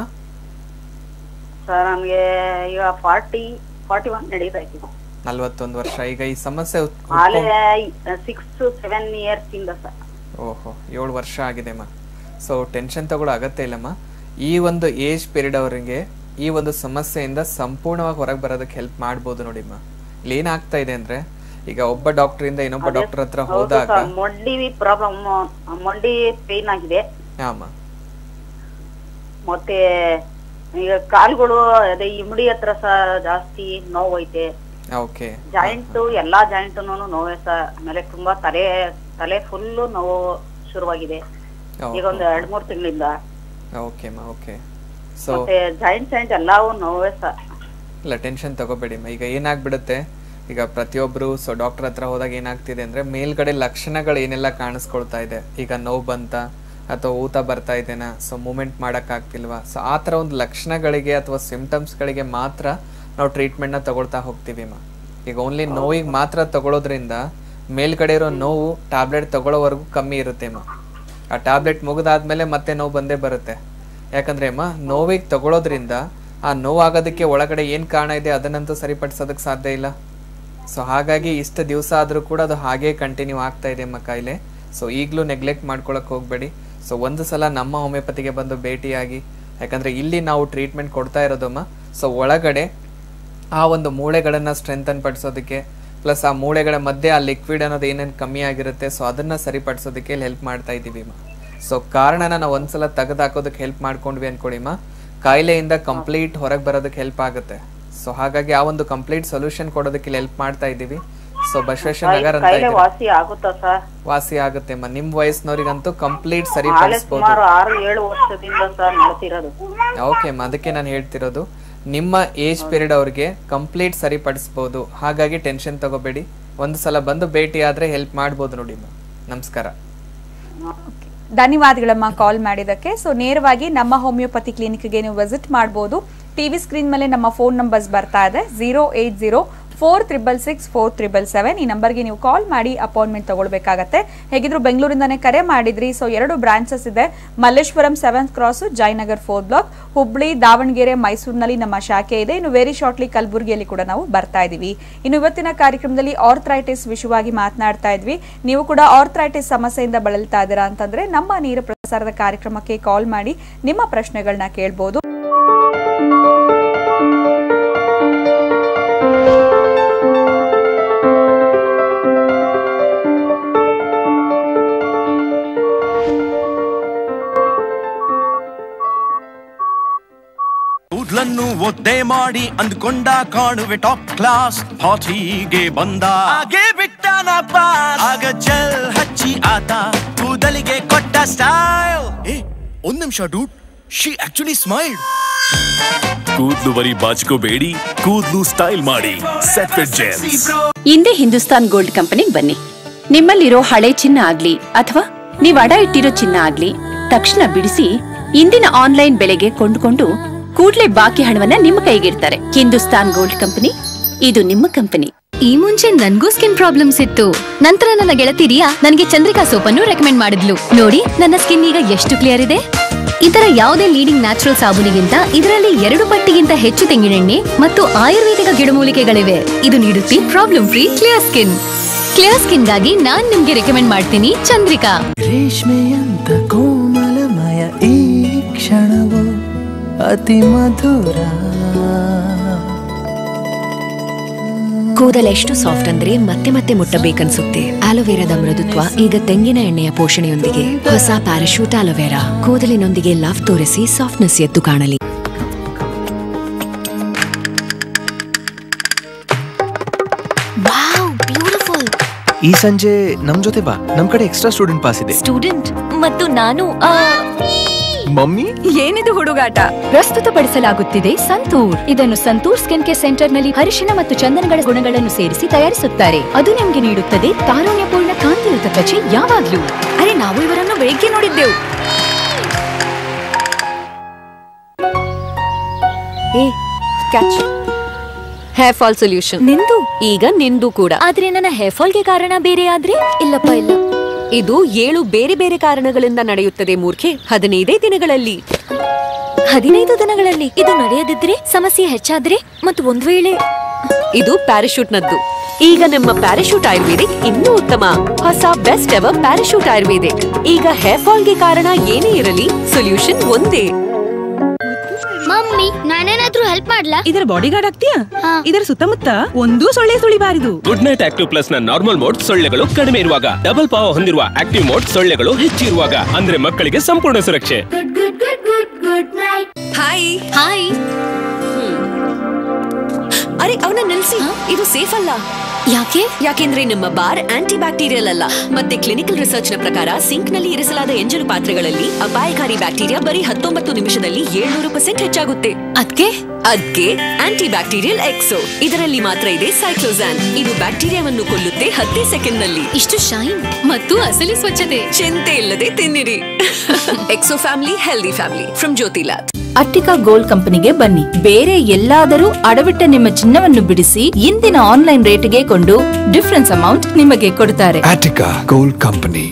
Speaker 3: ಸರ್ ನನ್ಗೆ ಈಗ ಫಾರ್ಟಿ ಫಾರ್ಟಿ ಒನ್ ನಡೀತಾ ಇತ್ತು
Speaker 2: ನಲ್ವತ್ತೊಂದು ವರ್ಷ ಈಗ ಈ ಸಮಸ್ಯೆ ಉತ್-
Speaker 3: ಆಲೆ ಸಿಕ್ಸ್ ಸೆವೆನ್ ಇಯರ್ಸ್ ಇಂದ ಸರ್
Speaker 2: ಓಹೋ ಏಳು ವರ್ಷ ಆಗಿದೆ ಅಮ್ಮ ಸೊ ಟೆನ್ಷನ್ ತಗೊಳ್ಳೋ ಅಗತ್ಯ ಇಲ್ಲಮ್ಮ ಈ ಒಂದು ಏಜ್ ಪೀರಿಯಡ್ ಅವರಿಗೆ ಈ ಒಂದು ಸಮಸ್ಯೆಯಿಂದ ಸಂಪೂರ್ಣವಾಗಿ ಹೊರಗೆ ಬರೋದಕ್ಕೆ ಹೆಲ್ಪ್ ಮಾಡ್ಬೋದು ನೋಡಿಮ್ಮ ಇಲ್ಲಿ ಏನಾಗ್ತಾ ಇದೆ ಅಂದ್ರೆ ಈಗ ಒಬ್ಬ ಡಾಕ್ಟರ್ ಇಂದ ಇನ್ನೊಬ್ಬ ಡಾಕ್ಟರ್ ಹತ್ರ
Speaker 3: ಹೌದು
Speaker 2: ಹೋದಾಗ
Speaker 3: ಸರ್ ಮೊಂಡಿ ಪ್ರಾಬ್ಲಮ್ ಮೊಂಡಿ ಪೇನ್ ಆಗಿದೆ
Speaker 2: ಹಾಮ್ಮ
Speaker 3: ಮತ್ತೆ ಈಗ ಕಾಲ್ಗಳು ಅದೇ ಇಮ್ಡಿ ಹತ್ರ ಸಹ ಜಾಸ್ತಿ ನೋವು ಐತೆ
Speaker 2: ಓಕೆ
Speaker 3: ಜಾಯಿಂಟ್ ಎಲ್ಲಾ ಜಾಯಿಂಟ್ ನೋವೇ ಸರ್ ಆಮೇಲೆ ತುಂಬಾ ತಲೆ ತಲೆ ಫುಲ್ ನೋವು ಶುರುವಾಗಿದೆ ಈಗ ಒಂದು ಎರಡ್ ಮೂರ್ ತಿಂಗಳಿಂದ
Speaker 2: ಓಕೆ ಅಮ್ಮ ಓಕೆ ಸೊ
Speaker 3: ಮತ್ತೆ ಜಾಯಿಂಟ್ ಜಾಯಿಂಟ್ ಎಲ್ಲಾವು ನೋವೇ ಸರ್
Speaker 2: ಇಲ್ಲ ಟೆನ್ಷನ್ ತಗೋಬೇಡಿಮ್ಮ ಈಗ ಏನಾಗ್ಬಿಡುತ್ತೆ ಈಗ ಪ್ರತಿಯೊಬ್ಬರು ಸೊ ಡಾಕ್ಟರ್ ಹತ್ರ ಹೋದಾಗ ಏನಾಗ್ತಿದೆ ಅಂದ್ರೆ ಮೇಲ್ಗಡೆ ಲಕ್ಷಣಗಳು ಏನೆಲ್ಲ ಕಾಣಿಸ್ಕೊಳ್ತಾ ಇದೆ ಈಗ ನೋವು ಬಂತ ಅಥವಾ ಊತ ಬರ್ತಾ ಇದೆನಾ ಸೊ ಮೂಮೆಂಟ್ ಮಾಡೋಕ್ಕಾಗ್ತಿಲ್ವಾ ಸೊ ಆ ಥರ ಒಂದು ಲಕ್ಷಣಗಳಿಗೆ ಅಥವಾ ಸಿಂಪ್ಟಮ್ಸ್ಗಳಿಗೆ ಮಾತ್ರ ನಾವು ಟ್ರೀಟ್ಮೆಂಟ್ನ ತಗೊಳ್ತಾ ಹೋಗ್ತೀವಿ ಅಮ್ಮ ಈಗ ಓನ್ಲಿ ನೋವಿಗೆ ಮಾತ್ರ ತಗೊಳ್ಳೋದ್ರಿಂದ ಮೇಲ್ಗಡೆ ಇರೋ ನೋವು ಟ್ಯಾಬ್ಲೆಟ್ ತಗೊಳ್ಳೋವರೆಗೂ ಕಮ್ಮಿ ಇರುತ್ತೆ ಅಮ್ಮ ಆ ಟ್ಯಾಬ್ಲೆಟ್ ಮುಗಿದಾದ್ಮೇಲೆ ಮತ್ತೆ ನೋವು ಬಂದೇ ಬರುತ್ತೆ ಯಾಕಂದ್ರೆ ಅಮ್ಮ ನೋವಿಗೆ ತಗೊಳ್ಳೋದ್ರಿಂದ ಆ ನೋವಾಗೋದಕ್ಕೆ ಒಳಗಡೆ ಏನು ಕಾರಣ ಇದೆ ಅದನ್ನಂತೂ ಸರಿಪಡಿಸೋದಕ್ಕೆ ಸಾಧ್ಯ ಇಲ್ಲ ಸೊ ಹಾಗಾಗಿ ಇಷ್ಟು ದಿವಸ ಆದರೂ ಕೂಡ ಅದು ಹಾಗೇ ಕಂಟಿನ್ಯೂ ಆಗ್ತಾ ಇದೆ ಅಮ್ಮ ಕಾಯಿಲೆ ಸೊ ಈಗಲೂ ನೆಗ್ಲೆಕ್ಟ್ ಮಾಡ್ಕೊಳಕ್ಕೆ ಹೋಗಬೇಡಿ ಸೊ ಒಂದು ಸಲ ನಮ್ಮ ಹೋಮಿಯೋಪತಿಗೆ ಬಂದು ಭೇಟಿಯಾಗಿ ಯಾಕಂದರೆ ಇಲ್ಲಿ ನಾವು ಟ್ರೀಟ್ಮೆಂಟ್ ಕೊಡ್ತಾ ಇರೋದಮ್ಮ ಸೊ ಒಳಗಡೆ ಆ ಒಂದು ಮೂಳೆಗಳನ್ನು ಸ್ಟ್ರೆಂಥನ್ ಪಡಿಸೋದಕ್ಕೆ ಪ್ಲಸ್ ಆ ಮೂಳೆಗಳ ಮಧ್ಯೆ ಆ ಲಿಕ್ವಿಡ್ ಅನ್ನೋದು ಏನೇನು ಕಮ್ಮಿ ಆಗಿರುತ್ತೆ ಸೊ ಅದನ್ನು ಸರಿಪಡಿಸೋದಕ್ಕೆ ಇಲ್ಲಿ ಹೆಲ್ಪ್ ಮಾಡ್ತಾ ಇದ್ದೀವಿ ಅಮ್ಮ ಸೊ ಕಾರಣನ ನಾವು ಒಂದ್ಸಲ ತೆಗೆದು ಹಾಕೋದಕ್ಕೆ ಹೆಲ್ಪ್ ಮಾಡ್ಕೊಂಡ್ವಿ ಅನ್ಕೊಳಿಮ್ಮ ಕಾಯಿಲೆಯಿಂದ ಕಂಪ್ಲೀಟ್ ಹೊರಗೆ ಬರೋದಕ್ಕೆ ಹೆಲ್ಪ್ ಆಗುತ್ತೆ ಸೊ ಹಾಗಾಗಿ ಆ ಒಂದು ಕಂಪ್ಲೀಟ್ ಸೊಲ್ಯೂಷನ್ ಕೊಡೋದಕ್ಕೆ ಇಲ್ಲಿ ಹೆಲ್ಪ್ ಮಾಡ್ತಾ ಇದ್ದೀವಿ ಸೊ ಬಸವೇಶ್ವರ ನಗರ್ ಅಂತ
Speaker 3: ಕಾಯಿಲೆ
Speaker 2: ಇದೆ
Speaker 3: ವಾಸಿ ಆಗುತ್ತಾ ಸರ್
Speaker 2: ವಾಸಿ ಆಗುತ್ತೆ ಅಮ್ಮ ನಿಮ್ಮ ವಯಸ್ಸಿನವ್ರಿಗಂತೂ ಕಂಪ್ಲೀಟ್
Speaker 3: ಆಲೆ
Speaker 2: ಸರಿಪಡಿಸ್ಬೋದು
Speaker 3: ಸುಮಾರು ಆರು ಏಳು ವರ್ಷದಿಂದ ಸರ್ ನಡ್ತಿರೋದು
Speaker 2: ಓಕೆ ಅಮ್ಮ ಅದಕ್ಕೆ ನಾನು ಹೇಳ್ತಿರೋದು ನಿಮ್ಮ ಏಜ್ ಪೀರಿಯಡ್ ಅವ್ರಿಗೆ ಕಂಪ್ಲೀಟ್ ಸರಿಪಡಿಸ್ಬೋದು ಹಾಗಾಗಿ ಟೆನ್ಷನ್ ತಗೋಬೇಡಿ ಒಂದು ಸಲ ಬಂದು ಭೇಟಿ ಆದರೆ ಹೆಲ್ಪ್ ಮಾಡ್ಬೋದು ನೋಡಿ ಅಮ್ಮ ನಮಸ್ಕಾರ
Speaker 1: ಧನ್ಯವಾದಗಳಮ್ಮ ಕಾಲ್ ಮಾಡಿದ್ದಕ್ಕೆ ಸೊ ನೇರವಾಗಿ ನಮ್ಮ ಹೋಮಿಯೋಪತಿ ಕ್ಲಿನಿಕ್ಗೆ ನೀವು ವಿಸಿಟ್ ಮಾಡ್ಬೋದು ಟಿವಿ ಸ್ಕ್ರೀನ್ ಮೇಲೆ ನಮ್ಮ ಫೋನ್ ನಂಬರ್ಸ್ ಬರ್ತಾ ಇದೆ zero eight zero four triple six four triple seven ಈ ನಂಬರ್ಗೆ ನೀವು ಕಾಲ್ ಮಾಡಿ ಅಪಾಯಿಂಟ್ಮೆಂಟ್ ತಗೊಳ್ಬೇಕಾಗತ್ತೆ ಹೇಗಿದ್ರು ಬೆಂಗಳೂರಿಂದಾನೇ ಕರೆ ಮಾಡಿದ್ರಿ ಸೊ ಎರಡು ಬ್ರಾಂಚಸ್ ಇದೆ Malleshwaram seventh cross Jayanagar four block Hubli Davangere ಮೈಸೂರಿನಲ್ಲಿ ನಮ್ಮ ಶಾಖೆ ಇದೆ ಇನ್ನು ವೆರಿ ಶಾರ್ಟ್ಲಿ ಕಲಬುರಗಿಯಲ್ಲಿ ಕೂಡ ನಾವು ಬರ್ತಾ ಇದೀವಿ ಇನ್ನು ಇವತ್ತಿನ ಕಾರ್ಯಕ್ರಮದಲ್ಲಿ ಆರ್ಥ್ರೈಟಿಸ್ ವಿಷಯವಾಗಿ ಮಾತನಾಡ್ತಾ ಇದ್ವಿ ನೀವು ಕೂಡ ಆರ್ಥ್ರೈಟಿಸ್ ಸಮಸ್ಯೆಯಿಂದ ಬಳಲ್ತಾ ಇದ್ದೀರಾ ಅಂತಂದ್ರೆ ನಮ್ಮ ನೇರ ಪ್ರಸಾರದ ಕಾರ್ಯಕ್ರಮಕ್ಕೆ ಕಾಲ್ ಮಾಡಿ ನಿಮ್ಮ ಪ್ರಶ್ನೆಗಳನ್ನ ಕೇಳ್ಬೋದು
Speaker 4: ಕೂದ್ಲನ್ನು ಒದ್ದೆ ಮಾಡಿ ಅಂದ್ಕೊಂಡ ಕಾಣುವೆ ಟಾಪ್ ಕ್ಲಾಸ್ ಹಾಟಿಗೆ ಬಂದ ಹಾಗೆ ಬಿಟ್ಟನಪ್ಪ ಆಗ ಜಲ್ ಹಚ್ಚಿ ಆತ ಕೂದಲಿಗೆ ಕೊಟ್ಟ ಸ್ಟೈಲ್ ಏ ಒಂದ್ ನಿಮಿಷ ಡೂಟ್ ಶಿ ಆಕ್ಚುಲಿ ಸ್ಮೈಲ್
Speaker 5: ಕೂದ್ಲು ಬರೀ ಬಾಚ್ಕೋಬೇಡಿ ಕೂದ್ಲು ಸ್ಟೈಲ್ ಮಾಡಿ ಸೆಟ್ ಫಿಟ್ ಜೆಲ್ಸ್
Speaker 6: ಇಂದೇ ಹಿಂದೂಸ್ತಾನ್ ಗೋಲ್ಡ್ ಕಂಪನಿಗೆ ಬನ್ನಿ ನಿಮ್ಮಲ್ಲಿರೋ ಹಳೆ ಚಿನ್ನ ಆಗ್ಲಿ ಅಥವಾ ನೀವ್ ಅಡ ಇಟ್ಟಿರೋ ಚಿನ್ನ ಆಗ್ಲಿ ತಕ್ಷಣ ಬಿಡಿಸಿ ಇಂದಿನ ಆನ್ಲೈನ್ ಬೆಲೆಗೆ ಕೊಂಡುಕೊಂಡು ಕೂಡ್ಲೆ ಬಾಕಿ ಹಣವನ್ನ ನಿಮ್ಮ ಕೈಗಿರ್ತಾರೆ ಹಿಂದೂಸ್ತಾನ್ ಗೋಲ್ಡ್ ಕಂಪನಿ ಇದು ನಿಮ್ಮ ಕಂಪನಿ
Speaker 7: ಈ ಮುಂಚೆ ನನ್ಗೂ ಸ್ಕಿನ್ ಪ್ರಾಬ್ಲಮ್ಸ್ ಇತ್ತು ನಂತರ ನನ್ನ ಗೆಳತಿರಿಯಾ ನನಗೆ ಚಂದ್ರಿಕಾ ಸೋಪ್ ಅನ್ನು ರೆಕಮೆಂಡ್ ಮಾಡಿದ್ಲು ನೋಡಿ ನನ್ನ ಸ್ಕಿನ್ ಈಗ ಎಷ್ಟು ಕ್ಲಿಯರ್ ಇದೆ ಇತರ ಯಾವುದೇ ಲೀಡಿಂಗ್ ನ್ಯಾಚುರಲ್ ಸಾಬೂನಿಗಿಂತ ಇದರಲ್ಲಿ ಎರಡು ಪಟ್ಟಿಗಿಂತ ಹೆಚ್ಚು ತೆಂಗಿನೆಣ್ಣೆ ಮತ್ತು ಆಯುರ್ವೇದಿಕ ಗಿಡಮೂಲಿಕೆಗಳಿವೆ ಇದು ನೀಡುತ್ತೆ problem free clear skin clear ಸ್ಕಿನ್ಗಾಗಿ ನಾನ್ ನಿಮ್ಗೆ ರೆಕಮೆಂಡ್ ಮಾಡ್ತೀನಿ ಚಂದ್ರಿಕಾ
Speaker 8: ರೇಷ್ಮೆಯಂತ ಕೋಮಲಮಯ ಈ ಕ್ಷಣವು ಅತಿ ಮಧುರ
Speaker 9: ಕೂದಲೆಷ್ಟು ಸಾಫ್ಟ್ ಅಂದ್ರೆ ಮತ್ತೆ ಮತ್ತೆ ಮುಟ್ಟಬೇಕನ್ಸುತ್ತೆ ಆಲೋವೆರಾದ ಮೃದುತ್ವ ಈಗ ತೆಂಗಿನ ಎಣ್ಣೆಯ ಪೋಷಣೆಯೊಂದಿಗೆ ಹೊಸ ಪ್ಯಾರಾಶೂಟ್ ಆಲೋವೆರಾ ಕೂದಲಿನೊಂದಿಗೆ ಲವ್ ತೋರಿಸಿ ಸಾಫ್ಟ್ನೆಸ್ ಎದ್ದು ಕಾಣಲಿ
Speaker 7: ವಾವ್ ಬ್ಯೂಟಿಫುಲ್
Speaker 8: ಈ ಸಂಜೆ ನಮ್ ಜೊತೆ ಬಾ ನಮ್ ಕಡೆ ಎಕ್ಸ್ಟ್ರಾ ಸ್ಟೂಡೆಂಟ್ ಪಾಸ್ ಇದೆ
Speaker 7: ಸ್ಟೂಡೆಂಟ್ ಮತ್ತು ನಾನು ಆ,
Speaker 8: ಮಮ್ಮಿ
Speaker 6: ಏನಿದು ಹುಡುಗಾಟ
Speaker 7: ಪ್ರಸ್ತುತಪಡಿಸಲಾಗುತ್ತಿದೆ ಸಂತೂರ್ ಇದನ್ನು ಸಂತೂರ್ ಸ್ಕಿನ್ ಕೇರ್ ಸೆಂಟರ್ ನಲ್ಲಿ ಅರಿಶಿಣ ಮತ್ತು ಚಂದನಗಳ ಗುಣಗಳನ್ನು ಸೇರಿಸಿ ತಯಾರಿಸುತ್ತಾರೆ ಅದು ನಿಮಗೆ ನೀಡುತ್ತದೆ ತಾರುಣ್ಯಪೂರ್ಣ ಕಾಂತಿಯುತ ತ್ವಚೆ ಯಾವಾಗ್ಲೂ
Speaker 6: ಅರೆ ನಾವು ಇವರನ್ನು ಬೆಳಿಗ್ಗೆ ನೋಡಿದ್ದೆವು
Speaker 9: ಏ ಕ್ಯಾಚ್ ಹೇರ್ ಫಾಲ್ ಸೊಲ್ಯೂಷನ್
Speaker 6: ನಿಂದು
Speaker 9: ಈಗ ನಿಂದು ಕೂಡ
Speaker 7: ಆದ್ರೆ ನನ್ನ ಹೇರ್ ಫಾಲ್ಗೆ ಕಾರಣ ಬೇರೆ ಆದ್ರೆ ಇಲ್ಲಪ್ಪ ಇಲ್ಲ
Speaker 9: ಇದು ಏಳು ಬೇರೆ ಬೇರೆ ಕಾರಣಗಳಿಂದ ನಡೆಯುತ್ತದೆ ಮೂರ್ಖೆ ಹದಿನೈದೇ ದಿನಗಳಲ್ಲಿ
Speaker 7: ಹದಿನೈದು ದಿನಗಳಲ್ಲಿ ಇದು ನಡೆಯದಿದ್ರೆ ಸಮಸ್ಯೆ ಹೆಚ್ಚಾದ್ರೆ ಮತ್ತು ಒಂದ್ ವೇಳೆ
Speaker 9: ಇದು ಪ್ಯಾರಾಶೂಟ್ ನದ್ದು ಈಗ ನಮ್ಮ ಪ್ಯಾರಾಶೂಟ್ ಆಯುರ್ವೇದಿಕ್ ಇನ್ನೂ ಉತ್ತಮ ಹೊಸ ಬೆಸ್ಟ್ ಎವರ್ ಪ್ಯಾರಾಶೂಟ್ ಆಯುರ್ವೇದಿಕ್ ಈಗ ಹೇರ್ ಫಾಲ್ಗೆ ಕಾರಣ ಏನೇ ಇರಲಿ ಸೊಲ್ಯೂಷನ್ ಒಂದೇ
Speaker 10: ಮಮ್ಮಿ ನಾನೇನಾದ್ರೂ ಹೆಲ್ಪ್ ಮಾಡ್ಲಾ
Speaker 11: ಇದರ ಬಾಡಿ ಗಾರ್ಡ್ ಆಗ್ತೀಯಾ
Speaker 10: ಹಾ.
Speaker 11: ಇದರ ಸುತ್ತಮುತ್ತ ಒಂದೂ ಸೊಳ್ಳೆ ಸುಳಿಬಾರದು
Speaker 5: ಗುಡ್ ನೈಟ್ ಆಕ್ಟಿವ್ ಪ್ಲಸ್ ನ ನಾರ್ಮಲ್ ಮೋಡ್ ಸೊಳ್ಳೆಗಳು ಕಡಿಮೆ ಇರುವಾಗ ಡಬಲ್ ಪಾವ ಹೊಂದಿರುವ ಆಕ್ಟಿವ್ ಮೋಡ್ ಸೊಳ್ಳೆಗಳು ಹೆಚ್ಚಿರುವಾಗ ಅಂದ್ರೆ ಮಕ್ಕಳಿಗೆ ಸಂಪೂರ್ಣ ಸುರಕ್ಷೆ
Speaker 9: ಹಾಯ್
Speaker 7: ಹಾಯ್
Speaker 9: ಅರೆ ಅವನ ನಿಲ್ಸಿ ಇದು ಸೇಫ್ ಅಲ್ಲ
Speaker 7: ಯಾಕೆ
Speaker 9: ಯಾಕೆಂದ್ರೆ ನಿಮ್ಮ ಬಾರ್ ಆಂಟಿ ಬ್ಯಾಕ್ಟೀರಿಯಲ್ ಅಲ್ಲ ಮತ್ತೆ ಕ್ಲಿನಿಕಲ್ ರಿಸರ್ಚ್ ನ ಪ್ರಕಾರ ಸಿಂಕ್ ನಲ್ಲಿ ಇರಿಸಲಾದ ಎಂಜಲು ಪಾತ್ರೆಗಳಲ್ಲಿ ಅಪಾಯಕಾರಿ ಬ್ಯಾಕ್ಟೀರಿಯಾ ಬರೀ ಹತ್ತೊಂಬತ್ತು ನಿಮಿಷದಲ್ಲಿ ಏಳ್ನೂರು ಪರ್ಸೆಂಟ್ ಹೆಚ್ಚಾಗುತ್ತೆ
Speaker 7: ಅದ್ಕೆ
Speaker 9: ಅದ್ಕೆ ಆಂಟಿ ಬ್ಯಾಕ್ಟೀರಿಯಲ್ ಎಕ್ಸೋ ಇದರಲ್ಲಿ ಮಾತ್ರ ಇದೆ ಸೈಕ್ಲೋಸಾನ್ ಇದು ಬ್ಯಾಕ್ಟೀರಿಯಾವನ್ನು ಕೊಲ್ಲುತ್ತೆ ಹತ್ತೇ ಸೆಕೆಂಡ್ ನಲ್ಲಿ
Speaker 7: ಇಷ್ಟು ಶೈನ್ ಮತ್ತು ಅಸಲಿ ಸ್ವಚ್ಛತೆ
Speaker 9: ಚಿಂತೆ ಇಲ್ಲದೆ ತಿನ್ನಿರಿ Exo family healthy family from Jyothi lab
Speaker 12: Attica Gold ಕಂಪನಿಗೆ ಬನ್ನಿ ಬೇರೆ ಎಲ್ಲಾದರೂ ಅಡವಿಟ್ಟ ನಿಮ್ಮ ಚಿನ್ನವನ್ನು ಬಿಡಿಸಿ ಇಂದಿನ ಆನ್ಲೈನ್ ರೇಟ್ಗೆ ಕೊಂಡು ಡಿಫರೆನ್ಸ್ ಅಮೌಂಟ್ ನಿಮಗೆ ಕೊಡ್ತಾರೆ
Speaker 13: Attica Gold Company.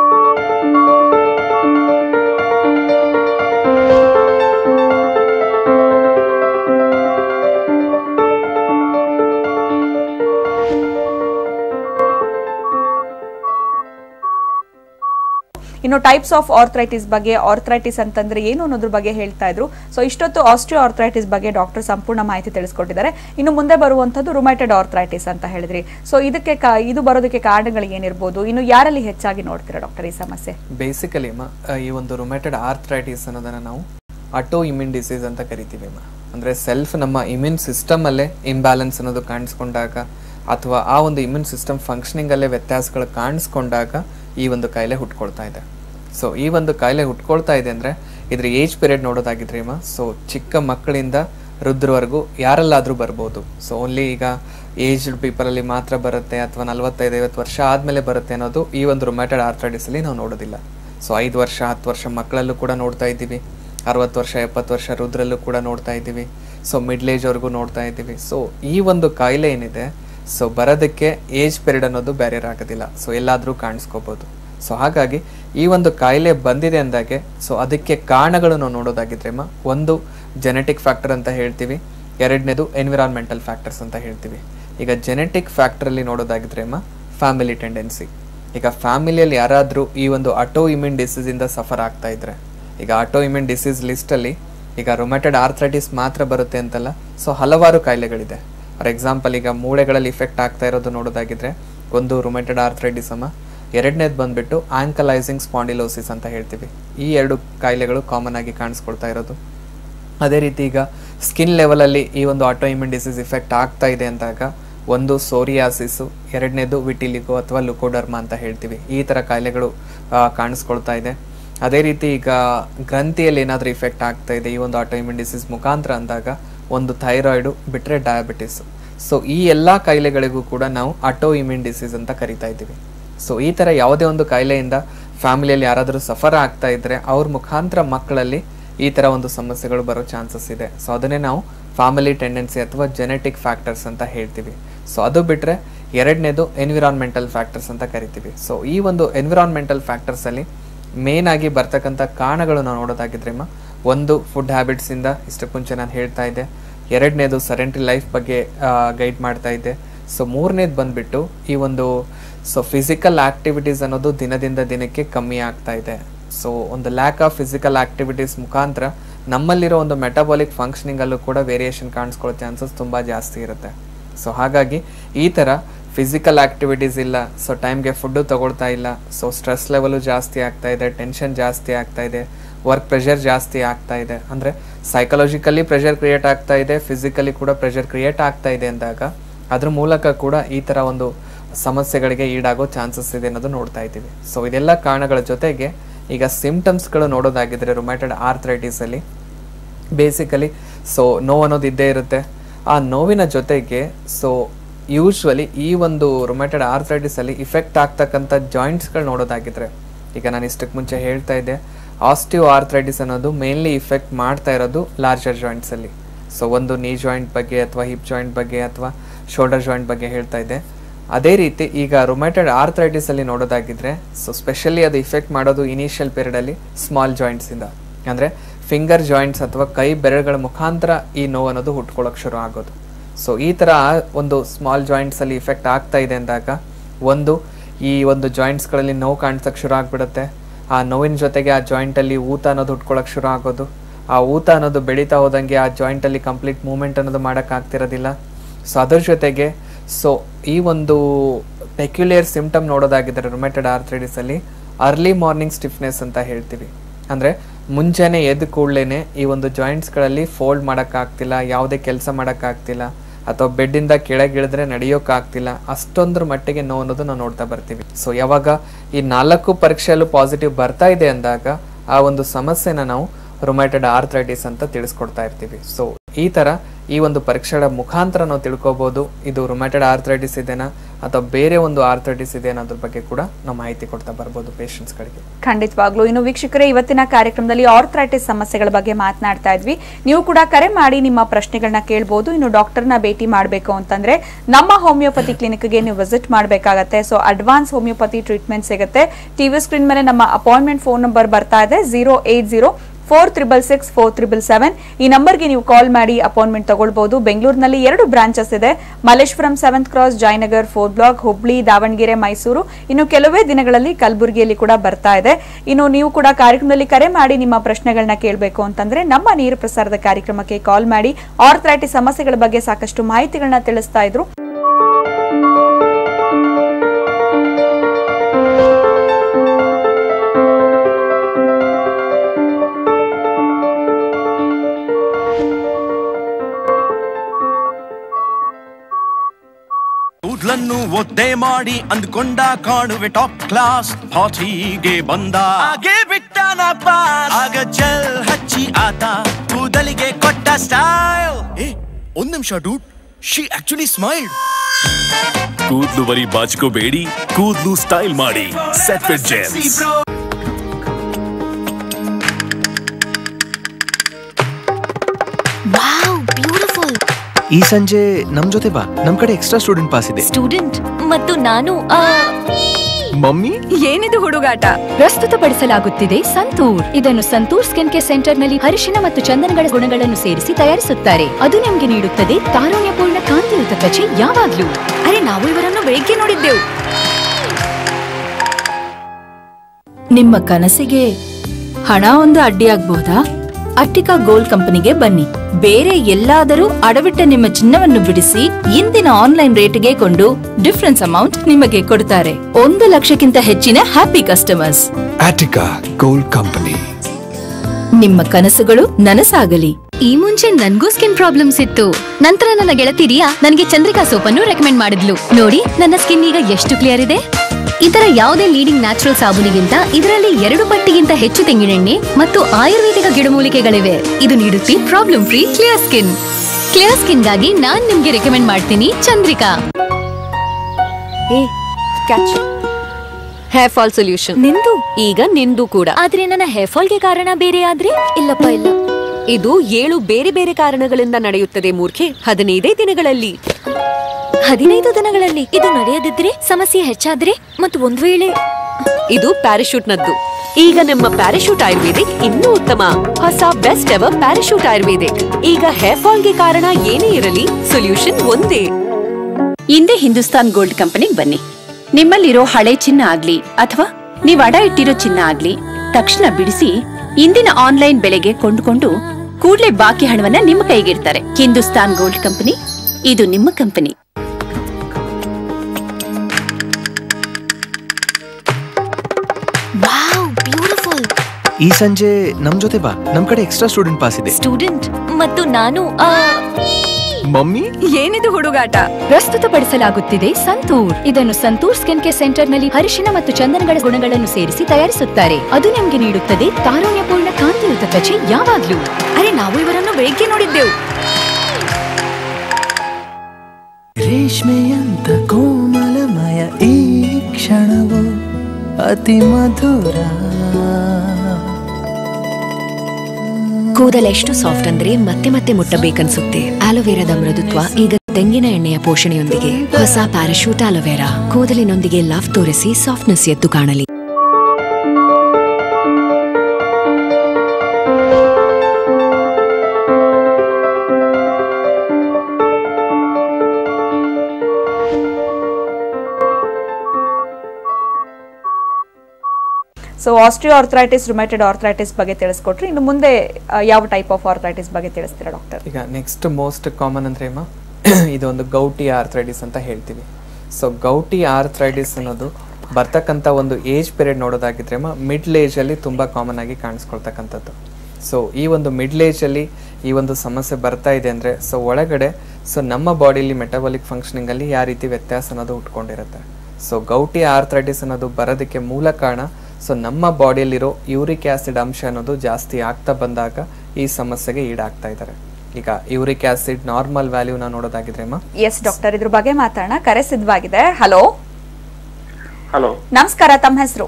Speaker 1: ಇನ್ನು ಟೈಪ್ಸ್ ಆಫ್ ಆರ್ಥ್ರೈಟಿಸ್ ಬಗ್ಗೆ ಆರ್ಥ್ರೈಟಿಸ್ ಅಂತಂದ್ರೆ ಏನು ಅನ್ನೋದ್ರ ಬಗ್ಗೆ ಹೇಳ್ತಾ ಇದ್ರು ಸೊ ಇಷ್ಟೊತ್ತು ಆಸ್ಟ್ರಿಯೋ ಆರ್ಥ್ರೈಟಿಸ್ ಬಗ್ಗೆ ಡಾಕ್ಟರ್ ಸಂಪೂರ್ಣ ಮಾಹಿತಿ ತಿಳಿಸ್ಕೊಟ್ಟಿದ್ದಾರೆ ಇನ್ನು ಮುಂದೆ ಬರುವಂತದ್ದು ರುಮೈಟೆಡ್ ಆರ್ಥ್ರೈಟಿಸ್ ಅಂತ ಹೇಳಿದ್ರಿ ಸೊ ಇದಕ್ಕೆ ಕಾ- ಇದು ಬರೋದಕ್ಕೆ ಕಾರಣಗಳು ಏನಿರ್ಬೋದು ಇನ್ನು ಯಾರಲ್ಲಿ ಹೆಚ್ಚಾಗಿ ನೋಡ್ತೀರಾ ಡಾಕ್ಟರ್ ಈ ಸಮಸ್ಯೆ
Speaker 2: ಬೇಸಿಕಲಿ ಅಮ್ಮ ಆ, ಈ ಒಂದು ರೊಮ್ಯಾಟೆಡ್ ಆರ್ಥ್ರೈಟಿಸ್ ಅನ್ನೋದನ್ನ ನಾವು ಅಟೋ ಇಮ್ಯೂನ್ ಡಿಸೀಸ್ ಅಂತ ಕರಿತೀವಿ ಅಮ್ಮ ಅಂದರೆ ಸೆಲ್ಫ್ ನಮ್ಮ ಇಮ್ಯೂನ್ ಸಿಸ್ಟಮಲ್ಲೇ ಇಂಬ್ಯಾಲೆನ್ಸ್ ಅನ್ನೋದು ಕಾಣಿಸ್ಕೊಂಡಾಗ ಅಥವಾ ಆ ಒಂದು ಇಮ್ಯೂನ್ ಸಿಸ್ಟಮ್ ಫಂಕ್ಷನಿಂಗಲ್ಲೇ ವ್ಯತ್ಯಾಸಗಳು ಕಾಣಿಸ್ಕೊಂಡಾಗ ಈ ಒಂದು ಕಾಯಿಲೆ ಹುಟ್ಕೊಳ್ತಾ ಇದೆ ಸೊ ಈ ಒಂದು ಕಾಯಿಲೆ ಹುಟ್ಕೊಳ್ತಾ ಇದೆ ಅಂದರೆ ಇದ್ರ ಏಜ್ ಪೀರಿಯಡ್ ನೋಡೋದಾಗಿದ್ರೆ ಅಮ್ಮ ಸೊ ಚಿಕ್ಕ ಮಕ್ಕಳಿಂದ ವೃದ್ಧರವರೆಗೂ ಯಾರಲ್ಲಾದರೂ ಬರ್ಬೋದು ಸೊ ಓನ್ಲಿ ಈಗ ಏಜ್ಡ್ ಪೀಪಲಲ್ಲಿ ಮಾತ್ರ ಬರುತ್ತೆ ಅಥವಾ ನಲವತ್ತೈದು ಐವತ್ತು ವರ್ಷ ಆದಮೇಲೆ ಬರುತ್ತೆ ಅನ್ನೋದು ಈ ಒಂದು ರೊಮ್ಯಾಟೆಡ್ ಆರ್ಥ್ರೈಟಿಸಲ್ಲಿ ನಾವು ನೋಡೋದಿಲ್ಲ ಸೊ ಐದು ವರ್ಷ ಹತ್ತು ವರ್ಷ ಮಕ್ಕಳಲ್ಲೂ ಕೂಡ ನೋಡ್ತಾ ಇದ್ದೀವಿ ಅರವತ್ತು ವರ್ಷ ಎಪ್ಪತ್ತು ವರ್ಷ ವೃದ್ಧರಲ್ಲೂ ಕೂಡ ನೋಡ್ತಾ ಇದ್ದೀವಿ ಸೊ ಮಿಡ್ಲ್ ಏಜ್ವರೆಗೂ ನೋಡ್ತಾ ಇದ್ದೀವಿ ಸೊ ಈ ಒಂದು ಕಾಯಿಲೆ ಏನಿದೆ ಸೊ ಬರೋದಕ್ಕೆ ಏಜ್ ಪೀರಿಯಡ್ ಅನ್ನೋದು ಬ್ಯಾರಿಯರ್ ಆಗೋದಿಲ್ಲ ಸೊ ಎಲ್ಲಾದರೂ ಕಾಣಿಸ್ಕೋಬೋದು ಸೊ ಹಾಗಾಗಿ ಈ ಒಂದು ಕಾಯಿಲೆ ಬಂದಿದೆ ಅಂದಾಗೆ ಸೊ ಅದಕ್ಕೆ ಕಾರಣಗಳು ನಾವು ನೋಡೋದಾಗಿದ್ರೆ ಅಮ್ಮ ಒಂದು ಜೆನೆಟಿಕ್ ಫ್ಯಾಕ್ಟರ್ ಅಂತ ಹೇಳ್ತೀವಿ ಎರಡನೇದು ಎನ್ವಿರಾನ್ಮೆಂಟಲ್ ಫ್ಯಾಕ್ಟರ್ಸ್ ಅಂತ ಹೇಳ್ತೀವಿ ಈಗ ಜೆನೆಟಿಕ್ ಫ್ಯಾಕ್ಟ್ರಲ್ಲಿ ನೋಡೋದಾಗಿದ್ರೆ ಅಮ್ಮ ಫ್ಯಾಮಿಲಿ ಟೆಂಡೆನ್ಸಿ ಈಗ ಫ್ಯಾಮಿಲಿಯಲ್ಲಿ ಯಾರಾದರೂ ಈ ಒಂದು ಅಟೋ ಇಮ್ಯೂನ್ ಡಿಸೀಸಿಂದ ಸಫರ್ ಆಗ್ತಾ ಇದ್ರೆ ಈಗ ಅಟೋ ಇಮ್ಯೂನ್ ಡಿಸೀಸ್ ಲಿಸ್ಟಲ್ಲಿ ಈಗ ರೊಮ್ಯಾಟೆಡ್ ಆರ್ಥ್ರೈಟಿಸ್ ಮಾತ್ರ ಬರುತ್ತೆ ಅಂತಲ್ಲ ಸೊ ಹಲವಾರು ಕಾಯಿಲೆಗಳಿದೆ ಫಾರ್ ಎಕ್ಸಾಂಪಲ್ ಈಗ ಮೂಳೆಗಳಲ್ಲಿ ಇಫೆಕ್ಟ್ ಆಗ್ತಾ ಇರೋದು ನೋಡೋದಾಗಿದ್ರೆ ಒಂದು ರೊಮ್ಯಾಟೆಡ್ ಆರ್ಥ್ರೈಟಿಸ್ ಅಮ್ಮ ಎರಡನೇದು ಬಂದ್ಬಿಟ್ಟು ಆಂಕಲೈಸಿಂಗ್ ಸ್ಪಾಂಡಿಲೋಸಿಸ್ ಅಂತ ಹೇಳ್ತೀವಿ ಈ ಎರಡು ಕಾಯಿಲೆಗಳು ಕಾಮನ್ ಆಗಿ ಕಾಣಿಸ್ಕೊಳ್ತಾ ಇರೋದು ಅದೇ ರೀತಿ ಈಗ ಸ್ಕಿನ್ ಲೆವೆಲಲ್ಲಿ ಈ ಒಂದು ಆಟೋ ಇಮ್ಯೂನ್ ಡಿಸೀಸ್ ಇಫೆಕ್ಟ್ ಆಗ್ತಾ ಇದೆ ಅಂದಾಗ ಒಂದು ಸೋರಿಯಾಸಿಸು ಎರಡನೇದು ವಿಟಿಲಿಗೋ ಅಥವಾ ಲುಕೋಡರ್ಮ ಅಂತ ಹೇಳ್ತೀವಿ ಈ ಥರ ಕಾಯಿಲೆಗಳು ಆ, ಕಾಣಿಸ್ಕೊಳ್ತಾ ಇದೆ ಅದೇ ರೀತಿ ಈಗ ಗ್ರಂಥಿಯಲ್ಲಿ ಏನಾದರೂ ಇಫೆಕ್ಟ್ ಆಗ್ತಾ ಇದೆ ಈ ಒಂದು ಆಟೋ ಇಮ್ಯೂನ್ ಡಿಸೀಸ್ ಮುಖಾಂತರ ಅಂದಾಗ ಒಂದು ಥೈರಾಯ್ಡು ಬಿಟ್ಟರೆ ಡಯಾಬಿಟಿಸ್ ಸೊ ಈ ಎಲ್ಲ ಕಾಯಿಲೆಗಳಿಗೂ ಕೂಡ ನಾವು ಆಟೋ ಇಮ್ಯೂನ್ ಡಿಸೀಸ್ ಅಂತ ಕರಿತಾ ಇದ್ದೀವಿ ಸೊ ಈ ಥರ ಯಾವುದೇ ಒಂದು ಕಾಯಿಲೆಯಿಂದ ಫ್ಯಾಮಿಲಿಯಲ್ಲಿ ಯಾರಾದರೂ ಸಫರ್ ಆಗ್ತಾ ಇದ್ದರೆ ಅವ್ರ ಮುಖಾಂತರ ಮಕ್ಕಳಲ್ಲಿ ಈ ಥರ ಒಂದು ಸಮಸ್ಯೆಗಳು ಬರೋ ಚಾನ್ಸಸ್ ಇದೆ ಸೊ ಅದನ್ನೇ ನಾವು ಫ್ಯಾಮಿಲಿ ಟೆಂಡೆನ್ಸಿ ಅಥವಾ ಜೆನೆಟಿಕ್ ಫ್ಯಾಕ್ಟರ್ಸ್ ಅಂತ ಹೇಳ್ತೀವಿ ಸೊ ಅದು ಬಿಟ್ಟರೆ ಎರಡನೇದು ಎನ್ವಿರಾನ್ಮೆಂಟಲ್ ಫ್ಯಾಕ್ಟರ್ಸ್ ಅಂತ ಕರಿತೀವಿ ಸೊ ಈ ಒಂದು ಎನ್ವಿರಾನ್ಮೆಂಟಲ್ ಫ್ಯಾಕ್ಟರ್ಸಲ್ಲಿ ಮೇನ್ ಆಗಿ ಬರ್ತಕ್ಕಂಥ ಕಾರಣಗಳು ನಾವು ನೋಡೋದಾಗಿದ್ರೆ ಅಮ್ಮ, ಒಂದು ಫುಡ್ ಹ್ಯಾಬಿಟ್ಸಿಂದ ಇಷ್ಟಕ್ಕೆ ಮುಂಚೆ ನಾನು ಹೇಳ್ತಾ ಇದ್ದೆ ಎರಡನೇದು ಸರೆಂಟ್ರಿ ಲೈಫ್ ಬಗ್ಗೆ ಗೈಡ್ ಮಾಡ್ತಾ ಇದ್ದೆ ಸೊ ಮೂರನೇದು ಬಂದ್ಬಿಟ್ಟು ಈ ಒಂದು ಸೊ ಫಿಸಿಕಲ್ ಆಕ್ಟಿವಿಟೀಸ್ ಅನ್ನೋದು ದಿನದಿಂದ ದಿನಕ್ಕೆ ಕಮ್ಮಿ ಆಗ್ತಾ ಇದೆ ಸೊ ಒಂದು ಲ್ಯಾಕ್ ಆಫ್ ಫಿಸಿಕಲ್ ಆಕ್ಟಿವಿಟೀಸ್ ಮುಖಾಂತರ ನಮ್ಮಲ್ಲಿರೋ ಒಂದು ಮೆಟಬಾಲಿಕ್ ಫಂಕ್ಷನಿಂಗಲ್ಲೂ ಕೂಡ ವೇರಿಯೇಷನ್ ಕಾಣಿಸ್ಕೊಳ್ಳೋ ಚಾನ್ಸಸ್ ತುಂಬ ಜಾಸ್ತಿ ಇರುತ್ತೆ ಸೊ ಹಾಗಾಗಿ ಈ ಥರ ಫಿಸಿಕಲ್ ಆಕ್ಟಿವಿಟೀಸ್ ಇಲ್ಲ ಸೊ ಟೈಮ್ಗೆ ಫುಡ್ಡು ತಗೊಳ್ತಾ ಇಲ್ಲ ಸೊ ಸ್ಟ್ರೆಸ್ ಲೆವೆಲು ಜಾಸ್ತಿ ಆಗ್ತಾ ಇದೆ ಟೆನ್ಷನ್ ಜಾಸ್ತಿ ಆಗ್ತಾ ಇದೆ ವರ್ಕ್ ಪ್ರೆಷರ್ ಜಾಸ್ತಿ ಆಗ್ತಾ ಇದೆ ಅಂದರೆ ಸೈಕಲಾಜಿಕಲಿ ಪ್ರೆಷರ್ ಕ್ರಿಯೇಟ್ ಆಗ್ತಾ ಇದೆ ಫಿಸಿಕಲಿ ಕೂಡ ಪ್ರೆಷರ್ ಕ್ರಿಯೇಟ್ ಆಗ್ತಾ ಇದೆ ಅಂದಾಗ ಅದ್ರ ಮೂಲಕ ಕೂಡ ಈ ಥರ ಒಂದು ಸಮಸ್ಯೆಗಳಿಗೆ ಈಡಾಗೋ ಚಾನ್ಸಸ್ ಇದೆ ಅನ್ನೋದು ನೋಡ್ತಾ ಇದ್ದೀವಿ ಸೊ ಇದೆಲ್ಲ ಕಾರಣಗಳ ಜೊತೆಗೆ ಈಗ ಸಿಂಪ್ಟಮ್ಸ್ಗಳು ನೋಡೋದಾಗಿದ್ರೆ ರೊಮ್ಯಾಟೆಡ್ ಆರ್ಥ್ರೈಟಿಸಲ್ಲಿ ಬೇಸಿಕಲಿ ಸೊ ನೋವು ಅನ್ನೋದು ಇದ್ದೇ ಇರುತ್ತೆ ಆ ನೋವಿನ ಜೊತೆಗೆ ಸೊ ಯೂಶ್ವಲಿ ಈ ಒಂದು ರೊಮ್ಯಾಟೆಡ್ ಆರ್ಥ್ರೈಟಿಸಲ್ಲಿ ಇಫೆಕ್ಟ್ ಆಗ್ತಕ್ಕಂಥ ಜಾಯಿಂಟ್ಸ್ಗಳು ನೋಡೋದಾಗಿದ್ರೆ ಈಗ ನಾನು ಇಷ್ಟಕ್ಕೆ ಮುಂಚೆ ಹೇಳ್ತಾ ಇದ್ದೆ ಆಸ್ಟಿಯೋ ಆರ್ಥ್ರೈಟಿಸ್ ಅನ್ನೋದು ಮೇನ್ಲಿ ಇಫೆಕ್ಟ್ ಮಾಡ್ತಾ ಇರೋದು ಲಾರ್ಜರ್ ಜಾಯಿಂಟ್ಸಲ್ಲಿ ಸೊ ಒಂದು ನೀ ಜಾಯಿಂಟ್ ಬಗ್ಗೆ ಅಥವಾ ಹಿಪ್ ಜಾಯಿಂಟ್ ಬಗ್ಗೆ ಅಥವಾ ಶೋಲ್ಡರ್ ಜಾಯಿಂಟ್ ಬಗ್ಗೆ ಹೇಳ್ತಾ ಇದ್ದೆ ಅದೇ ರೀತಿ ಈಗ ರೊಮ್ಯಾಟೆಡ್ ಆರ್ಥ್ರೈಟಿಸಲ್ಲಿ ನೋಡೋದಾಗಿದ್ರೆ ಸೊ ಸ್ಪೆಷಲಿ ಅದು ಇಫೆಕ್ಟ್ ಮಾಡೋದು ಇನಿಷಿಯಲ್ ಪೀರಿಯಡಲ್ಲಿ ಸ್ಮಾಲ್ ಜಾಯಿಂಟ್ಸಿಂದ ಅಂದರೆ ಫಿಂಗರ್ ಜಾಯಿಂಟ್ಸ್ ಅಥವಾ ಕೈ ಬೆರಳುಗಳ ಮುಖಾಂತರ ಈ ನೋವು ಅನ್ನೋದು ಹುಟ್ಕೊಳ್ಳೋಕೆ ಶುರು ಆಗೋದು ಸೊ ಈ ಥರ ಒಂದು ಸ್ಮಾಲ್ ಜಾಯಿಂಟ್ಸಲ್ಲಿ ಇಫೆಕ್ಟ್ ಆಗ್ತಾ ಇದೆ ಅಂದಾಗ ಒಂದು ಈ ಒಂದು ಜಾಯಿಂಟ್ಸ್ಗಳಲ್ಲಿ ನೋವು ಕಾಣಿಸೋಕೆ ಶುರು ಆಗಿಬಿಡುತ್ತೆ ಆ ನೋವಿನ ಜೊತೆಗೆ ಆ ಜಾಯಿಂಟಲ್ಲಿ ಊತ ಅನ್ನೋದು ಹುಟ್ಕೊಳ್ಳೋಕೆ ಶುರು ಆಗೋದು ಆ ಊತ ಅನ್ನೋದು ಬೆಳೀತಾ ಹೋದಂಗೆ ಆ ಜಾಯಿಂಟಲ್ಲಿ ಕಂಪ್ಲೀಟ್ ಮೂವ್ಮೆಂಟ್ ಅನ್ನೋದು ಮಾಡೋಕ್ಕಾಗ್ತಿರೋದಿಲ್ಲ ಸೊ ಅದ್ರ ಜೊತೆಗೆ ಸೊ ಈ ಒಂದು ಪೆಕ್ಯುಲಿಯರ್ ಸಿಂಪ್ಟಮ್ ನೋಡೋದಾಗಿದ್ದರೆ ರೊಮ್ಯಾಟೆಡ್ ಆರ್ಥ್ರೈಟಿಸಲ್ಲಿ ಅರ್ಲಿ ಮಾರ್ನಿಂಗ್ ಸ್ಟಿಫ್ನೆಸ್ ಅಂತ ಹೇಳ್ತೀವಿ ಅಂದರೆ ಮುಂಚೆನೆ ಎದ್ದು ಕೂಡಲೇ ಈ ಒಂದು ಜಾಯಿಂಟ್ಸ್ಗಳಲ್ಲಿ ಫೋಲ್ಡ್ ಮಾಡೋಕ್ಕಾಗ್ತಿಲ್ಲ ಯಾವುದೇ ಕೆಲಸ ಮಾಡೋಕ್ಕಾಗ್ತಿಲ್ಲ ಅಥವಾ ಬೆಡ್ಡಿಂದ ಕೆಳಗಿಳಿದ್ರೆ ನಡೆಯೋಕ್ಕಾಗ್ತಿಲ್ಲ ಅಷ್ಟೊಂದ್ರ ಮಟ್ಟಿಗೆ ನೋವು ಅನ್ನೋದು ನಾವು ನೋಡ್ತಾ ಬರ್ತೀವಿ ಸೊ ಯಾವಾಗ ಈ ನಾಲ್ಕು ಪರೀಕ್ಷೆಯಲ್ಲೂ ಪಾಸಿಟಿವ್ ಬರ್ತಾ ಇದೆ ಅಂದಾಗ ಆ ಒಂದು ಸಮಸ್ಯೆನ ನಾವು ರೊಮ್ಯಾಟೆಡ್ ಆರ್ಥ್ರೈಟಿಸ್ ಅಂತ ತಿಳಿಸ್ಕೊಡ್ತಾ ಇರ್ತೀವಿ ಸೊ ಈ ಥರ ಈ ಒಂದು ಪರೀಕ್ಷೆಗಳ ಮುಖಾಂತರ ನಾವು ತಿಳ್ಕೊಬೋದು ಇದು ರೊಮ್ಯಾಟೆಡ್ ಆರ್ಥ್ರೈಟಿಸ್ ಇದೆನಾ ಅಥವಾ ಬೇರೆ ಒಂದು ಆರ್ಥ್ರೈಟಿಸ್ ಇದೆ ಅನ್ನೋದ್ರ ಬಗ್ಗೆ ಕೂಡ ನಾವು ಮಾಹಿತಿ ಕೊಡ್ತಾ ಬರ್ಬೋದು ಪೇಷಂಟ್ಸ್ಗಳಿಗೆ
Speaker 1: ಖಂಡಿತವಾಗ್ಲೂ ಇನ್ನು ವೀಕ್ಷಕರೇ ಇವತ್ತಿನ ಕಾರ್ಯಕ್ರಮದಲ್ಲಿ ಆರ್ಥ್ರೈಟಿಸ್ ಸಮಸ್ಯೆಗಳ ಬಗ್ಗೆ ಮಾತನಾಡ್ತಾ ಇದ್ವಿ ನೀವು ಕೂಡ ಕರೆ ಮಾಡಿ ನಿಮ್ಮ ಪ್ರಶ್ನೆಗಳನ್ನ ಕೇಳ್ಬೋದು ಇನ್ನು ಡಾಕ್ಟರ್ನ ಭೇಟಿ ಮಾಡಬೇಕು ಅಂತಂದ್ರೆ ನಮ್ಮ ಹೋಮಿಯೋಪತಿ ಕ್ಲಿನಿಕ್ಗೆ ನೀವು ವಿಸಿಟ್ ಮಾಡಬೇಕಾಗತ್ತೆ ಸೊ ಅಡ್ವಾನ್ಸ್ ಹೋಮಿಯೋಪತಿ ಟ್ರೀಟ್ಮೆಂಟ್ ಸಿಗುತ್ತೆ ಟಿವಿ ಸ್ಕ್ರೀನ್ ಮೇಲೆ ನಮ್ಮ ಅಪಾಯಿಂಟ್ಮೆಂಟ್ ಫೋನ್ ನಂಬರ್ ಬರ್ತಾ ಇದೆ zero eight zero four triple six four triple seven ಈ ನಂಬರ್ಗೆ ನೀವು ಕಾಲ್ ಮಾಡಿ ಅಪಾಯಿಂಟ್ಮೆಂಟ್ ತಗೊಳ್ಬಹುದು ಬೆಂಗಳೂರಿನಲ್ಲಿ ಎರಡು ಬ್ರಾಂಚಸ್ ಇದೆ Malleshwaram seventh cross Jayanagar four block Hubli Davangere Mysuru ಇನ್ನು ಕೆಲವೇ ದಿನಗಳಲ್ಲಿ ಕಲಬುರಗಿಯಲ್ಲಿ ಕೂಡ ಬರ್ತಾ ಇದೆ ಇನ್ನು ನೀವು ಕೂಡ ಕಾರ್ಯಕ್ರಮದಲ್ಲಿ ಕರೆ ಮಾಡಿ ನಿಮ್ಮ ಪ್ರಶ್ನೆಗಳನ್ನ ಕೇಳಬೇಕು ಅಂತಂದ್ರೆ ನಮ್ಮ ನೀರು ಪ್ರಸಾರದ ಕಾರ್ಯಕ್ರಮಕ್ಕೆ ಕಾಲ್ ಮಾಡಿ ಆರ್ಥ್ರೈಟಿಸ್ ಸಮಸ್ಯೆಗಳ ಬಗ್ಗೆ ಸಾಕಷ್ಟು ಮಾಹಿತಿಗಳನ್ನ ತಿಳಿಸ್ತಾ ಇದ್ರು
Speaker 4: ಕೂದ್ಲನ್ನು ಒದ್ದೆ ಮಾಡಿ ಅಂದ್ಕೊಂಡ ಕಾಣುವೆ ಟಾಪ್ ಕ್ಲಾಸ್ ಹಾಥಿಗೆ ಬಂದ ಹಾಗೆ ಬಿಟ್ಟನ ಪಾಸ್ ಆಗ ಜಲ್ ಹಚ್ಚಿ ಆತ ಕೂದಲಿಗೆ ಕೊಟ್ಟ ಸ್ಟೈಲ್ ಏ ಒಂದ್ ನಿಮಿಷ ಡೂಟ್ ಶಿ ಆಕ್ಚುಲಿ ಸ್ಮೈಲ್ಡ್
Speaker 13: ಕೂದ್ಲು ಬರೀ ಬಾಚ್ಕೋಬೇಡಿ ಕೂದ್ಲು ಸ್ಟೈಲ್ ಮಾಡಿ set fit gels
Speaker 10: wow beautiful
Speaker 8: ಈ ಸಂಜೆ ನಮ್ ಜೊತೆ ಬಾ ನಮ್ ಕಡೆ ಎಕ್ಸ್ಟ್ರಾ ಸ್ಟೂಡೆಂಟ್ ಪಾಸ್ ಇದೆ
Speaker 7: ಸ್ಟೂಡೆಂಟ್ ಮತ್ತು ನಾನು ಆ,
Speaker 8: ಮಮ್ಮಿ
Speaker 12: ಏನಿದು ಹುಡುಗಾಟ ಪ್ರಸ್ತುತಪಡಿಸಲಾಗುತ್ತಿದೆ ಸಂತೂರ್ ಇದನ್ನು ಸಂತೂರ್ ಸ್ಕಿನ್ ಕೇರ್ ಸೆಂಟರ್ ನಲ್ಲಿ ಅರಿಶಿನ ಮತ್ತು ಚಂದನಗಳ ಗುಣಗಳನ್ನು ಸೇರಿಸಿ ತಯಾರಿಸುತ್ತಾರೆ ಅದು ನಿಮಗೆ ನೀಡುತ್ತದೆ ತಾರುಣ್ಯಪೂರ್ಣ ಕಾಂತಿಯುತ ತ್ವಚೆ ಯಾವಾಗ್ಲೂ ಅರೆ ನಾವು ಇವರನ್ನು ಬೆಳಿಗ್ಗೆ ನೋಡಿದ್ದೆವು ನಿಮ್ಮ ಕನಸಿಗೆ ಹಣ ಒಂದು ಅಡ್ಡಿಯಾಗಬಹುದಾ ಅಟ್ಟಿಕಾ ಗೋಲ್ಡ್ ಕಂಪನಿಗೆ ಬನ್ನಿ ಬೇರೆ ಎಲ್ಲಾದರೂ ಅಡವಿಟ್ಟ ನಿಮ್ಮ ಚಿನ್ನವನ್ನು ಬಿಡಿಸಿ ಇಂದಿನ ಆನ್ಲೈನ್ ರೇಟ್ಗೆ ಕೊಂಡು ಡಿಫರೆನ್ಸ್ ಅಮೌಂಟ್ ನಿಮಗೆ ಕೊಡ್ತಾರೆ ಒಂದು ಲಕ್ಷಕ್ಕಿಂತ ಹೆಚ್ಚಿನ happy customers
Speaker 14: Attica Gold Company.
Speaker 12: ನಿಮ್ಮ ಕನಸುಗಳು ನನಸಾಗಲಿ
Speaker 7: ಈ ಮುಂಚೆ ನನ್ಗೂ ಸ್ಕಿನ್ ಪ್ರಾಬ್ಲಮ್ಸ್ ಇತ್ತು ನಂತರ ನನ್ನ ಗೆಳತಿರಿಯಾ ನನಗೆ ಚಂದ್ರಿಕಾ ಸೋಪನ್ನು ರೆಕಮೆಂಡ್ ಮಾಡಿದ್ಲು ನೋಡಿ ನನ್ನ ಸ್ಕಿನ್ ಈಗ ಎಷ್ಟು ಕ್ಲಿಯರ್ ಇದೆ ಇತರ ಯಾವುದೇ ಲೀಡಿಂಗ್ ನ್ಯಾಚುರಲ್ ಸಾಬೂನಿಗಿಂತ ಇದರಲ್ಲಿ ಎರಡು ಪಟ್ಟಿಗಿಂತ ಹೆಚ್ಚು ತೆಂಗಿನೆಣ್ಣೆ ಮತ್ತು ಆಯುರ್ವೇದಿಕ ಗಿಡಮೂಲಿಕೆಗಳಿವೆ ಇದು ನೀಡುತ್ತೆ problem free clear skin clear ಸ್ಕಿನ್ಗಾಗಿ ನಾನ್ ನಿಮ್ಗೆ ರೆಕಮೆಂಡ್ ಮಾಡ್ತೀನಿ ಚಂದ್ರಿಕಾ
Speaker 9: ಏ ಕ್ಯಾಚ್ ಹೇರ್ ಫಾಲ್ ಸೊಲ್ಯೂಷನ್
Speaker 7: ನಿಂದು
Speaker 9: ಈಗ ನಿಂದು ಕೂಡ
Speaker 7: ಆದ್ರೆ ನನ್ನ ಹೇರ್ ಫಾಲ್ಗೆ ಕಾರಣ ಬೇರೆ ಆದ್ರೆ ಇಲ್ಲಪ್ಪ ಇಲ್ಲ
Speaker 9: ಇದು ಏಳು ಬೇರೆ ಬೇರೆ ಕಾರಣಗಳಿಂದ ನಡೆಯುತ್ತದೆ ಮೂರ್ಖೆ ಹದಿನೈದೇ ದಿನಗಳಲ್ಲಿ
Speaker 7: ಹದಿನೈದು ದಿನಗಳಲ್ಲಿ ಇದು ನಡೆಯದಿದ್ರೆ ಸಮಸ್ಯೆ ಹೆಚ್ಚಾದ್ರೆ ಮತ್ತು ಒಂದ್ ವೇಳೆ
Speaker 9: ಇದು ಪ್ಯಾರಾಶೂಟ್ ನದ್ದು ಈಗ ನಮ್ಮ ಪ್ಯಾರಾಶೂಟ್ ಆಯುರ್ವೇದಿಕ್ ಇನ್ನೂ ಉತ್ತಮ ಹೊಸ ಬೆಸ್ಟ್ ಎವರ್ ಪ್ಯಾರಾಶೂಟ್ ಆಯುರ್ವೇದಿಕ್ ಈಗ ಹೇರ್ ಫಾಲ್ಗೆ ಕಾರಣ ಏನೇ ಇರಲಿ ಸೊಲ್ಯೂಷನ್ ಒಂದೇ
Speaker 6: ಹಿಂದೆ ಹಿಂದೂಸ್ತಾನ್ ಗೋಲ್ಡ್ ಕಂಪನಿಗೆ ಬನ್ನಿ ನಿಮ್ಮಲ್ಲಿರೋ ಹಳೆ ಚಿನ್ನ ಆಗ್ಲಿ ಅಥವಾ ನೀವ್ ಅಡ ಇಟ್ಟಿರೋ ಚಿನ್ನ ಆಗ್ಲಿ ತಕ್ಷಣ ಬಿಡಿಸಿ ಇಂದಿನ ಆನ್ಲೈನ್ ಬೆಲೆಗೆ ಕೊಂಡುಕೊಂಡು ಕೂಡ್ಲೆ ಬಾಕಿ ಹಣವನ್ನ ನಿಮ್ಮ ಕೈಗಿಡ್ತಾರೆ ಹಿಂದೂಸ್ತಾನ್ ಗೋಲ್ಡ್ ಕಂಪನಿ ಇದು ನಿಮ್ಮ ಕಂಪನಿ
Speaker 10: ವಾವ್ ಬ್ಯೂಟಿಫುಲ್
Speaker 8: ಈ ಸಂಜೆ ನಮ್ ಜೊತೆ ಬಾ ನಮ್ ಕಡೆ ಎಕ್ಸ್ಟ್ರಾ ಸ್ಟೂಡೆಂಟ್ ಪಾಸ್ ಇದೆ
Speaker 7: ಸ್ಟೂಡೆಂಟ್ ಮತ್ತು ನಾನು ಆ,
Speaker 8: ಮಮ್ಮಿ
Speaker 12: ಏನಿದು ಹುಡುಗಾಟ
Speaker 7: ಪ್ರಸ್ತುತಪಡಿಸಲಾಗುತ್ತಿದೆ ಸಂತೂರ್ ಇದನ್ನು ಸಂತೂರ್ ಸ್ಕಿನ್ ಕೇರ್ ಸೆಂಟರ್ ನಲ್ಲಿ ಅರಿಶಿನ ಮತ್ತು ಚಂದನಗಳ ಗುಣಗಳನ್ನು ಸೇರಿಸಿ ತಯಾರಿಸುತ್ತಾರೆ ಅದು ನಿಮಗೆ ನೀಡುತ್ತದೆ ತಾರುಣ್ಯಪೂರ್ಣ ಕಾಂತಿಯುತ ತ್ವಚೆ ಯಾವಾಗ್ಲೂ
Speaker 12: ಅರೆ ನಾವು ಇವರನ್ನು ಬೆಳಿಗ್ಗೆ ನೋಡಿದ್ದೆವು
Speaker 15: ರೇಷ್ಮೆಯಂತ ಕೋಮಲಮಯ ಈ ಕ್ಷಣವು ಅತಿ ಮಧುರ
Speaker 9: ಕೂದಲೆಷ್ಟು ಸಾಫ್ಟ್ ಅಂದ್ರೆ ಮತ್ತೆ ಮತ್ತೆ ಮುಟ್ಟಬೇಕನ್ಸುತ್ತೆ ಆಲೋವೆರಾದ ಮೃದುತ್ವ ಈಗ ತೆಂಗಿನ ಎಣ್ಣೆಯ ಪೋಷಣೆಯೊಂದಿಗೆ ಹೊಸ ಪ್ಯಾರಾಶೂಟ್ ಆಲೋವೆರಾ ಕೂದಲಿನೊಂದಿಗೆ ಲವ್ ತೋರಿಸಿ ಸಾಫ್ಟ್ನೆಸ್ ಎದ್ದು ಕಾಣಲಿ
Speaker 1: so osteo arthritis rheumatoid arthritis ಬಗ್ಗೆ ತಿಳಿಸ್ಕೊಟ್ರಿ ಇನ್ನು ಮುಂದೆ ಆ, ಯಾವ ಟೈಪ್ ಆಫ್ ಆರ್ಥರೈಟಿಸ್ ಬಗ್ಗೆ ತಿಳಿಸ್ತೀರಾ ಡಾಕ್ಟರ್
Speaker 2: ಈಗ ನೆಕ್ಸ್ಟ್ ಮೋಸ್ಟ್ ಕಾಮನ್ ಅಂದ್ರೆ ಏಮ ಇದೊಂದು ಗೌಟಿ ಆರ್ಥ್ರೈಟಿಸ್ ಅಂತ ಹೇಳ್ತೀವಿ ಸೊ ಗೌಟಿ ಆರ್ಥ್ರೈಟಿಸ್ ಅನ್ನೋದು ಬರ್ತಕ್ಕಂಥ ಒಂದು ಏಜ್ ಪೀರಿಯಡ್ ನೋಡೋದಾಗಿದ್ರೆ ಮಿಡ್ಲ್ ಏಜಲ್ಲಿ ತುಂಬ ಕಾಮನ್ ಆಗಿ ಕಾಣಿಸ್ಕೊಳ್ತಕ್ಕಂಥದ್ದು ಸೊ ಈ ಒಂದು ಮಿಡ್ಲ್ ಏಜಲ್ಲಿ ಈ ಒಂದು ಸಮಸ್ಯೆ ಬರ್ತಾ ಇದೆ ಅಂದರೆ ಸೊ ಒಳಗಡೆ ಸೊ ನಮ್ಮ ಬಾಡಿಲಿ ಮೆಟಬಾಲಿಕ್ ಫಂಕ್ಷನಿಂಗಲ್ಲಿ ಯಾವ ರೀತಿ ವ್ಯತ್ಯಾಸ ಅನ್ನೋದು ಉಟ್ಕೊಂಡಿರುತ್ತೆ ಸೊ ಗೌಟಿ ಆರ್ಥ್ರೈಟಿಸ್ ಅನ್ನೋದು ಬರೋದಕ್ಕೆ ಮೂಲ ಕಾರಣ ಸೊ ನಮ್ಮ ಬಾಡಿಯಲ್ಲಿರೋ ಯೂರಿಕ್ ಆಸಿಡ್ ಅಂಶ ಅನ್ನೋದು ಜಾಸ್ತಿ ಆಗ್ತಾ ಬಂದಾಗ ಈ ಸಮಸ್ಯೆಗೆ ಈಡಾಗ್ತಾ ಇದ್ದಾರೆ ಈಗ ಯೂರಿಕ್ ಆಸಿಡ್ ನಾರ್ಮಲ್ ವ್ಯಾಲ್ಯೂನ ನೋಡೋದಾಗಿದ್ರೆ ಅಮ್ಮ
Speaker 1: ಎಸ್ ಡಾಕ್ಟರ್ ಇದ್ರ ಬಗ್ಗೆ ಮಾತಾಡೋಣ ಕರೆ ಸಿದ್ಧವಾಗಿದೆ ಹಲೋ
Speaker 16: ಹಲೋ
Speaker 1: ನಮಸ್ಕಾರ ತಮ್ಮ ಹೆಸರು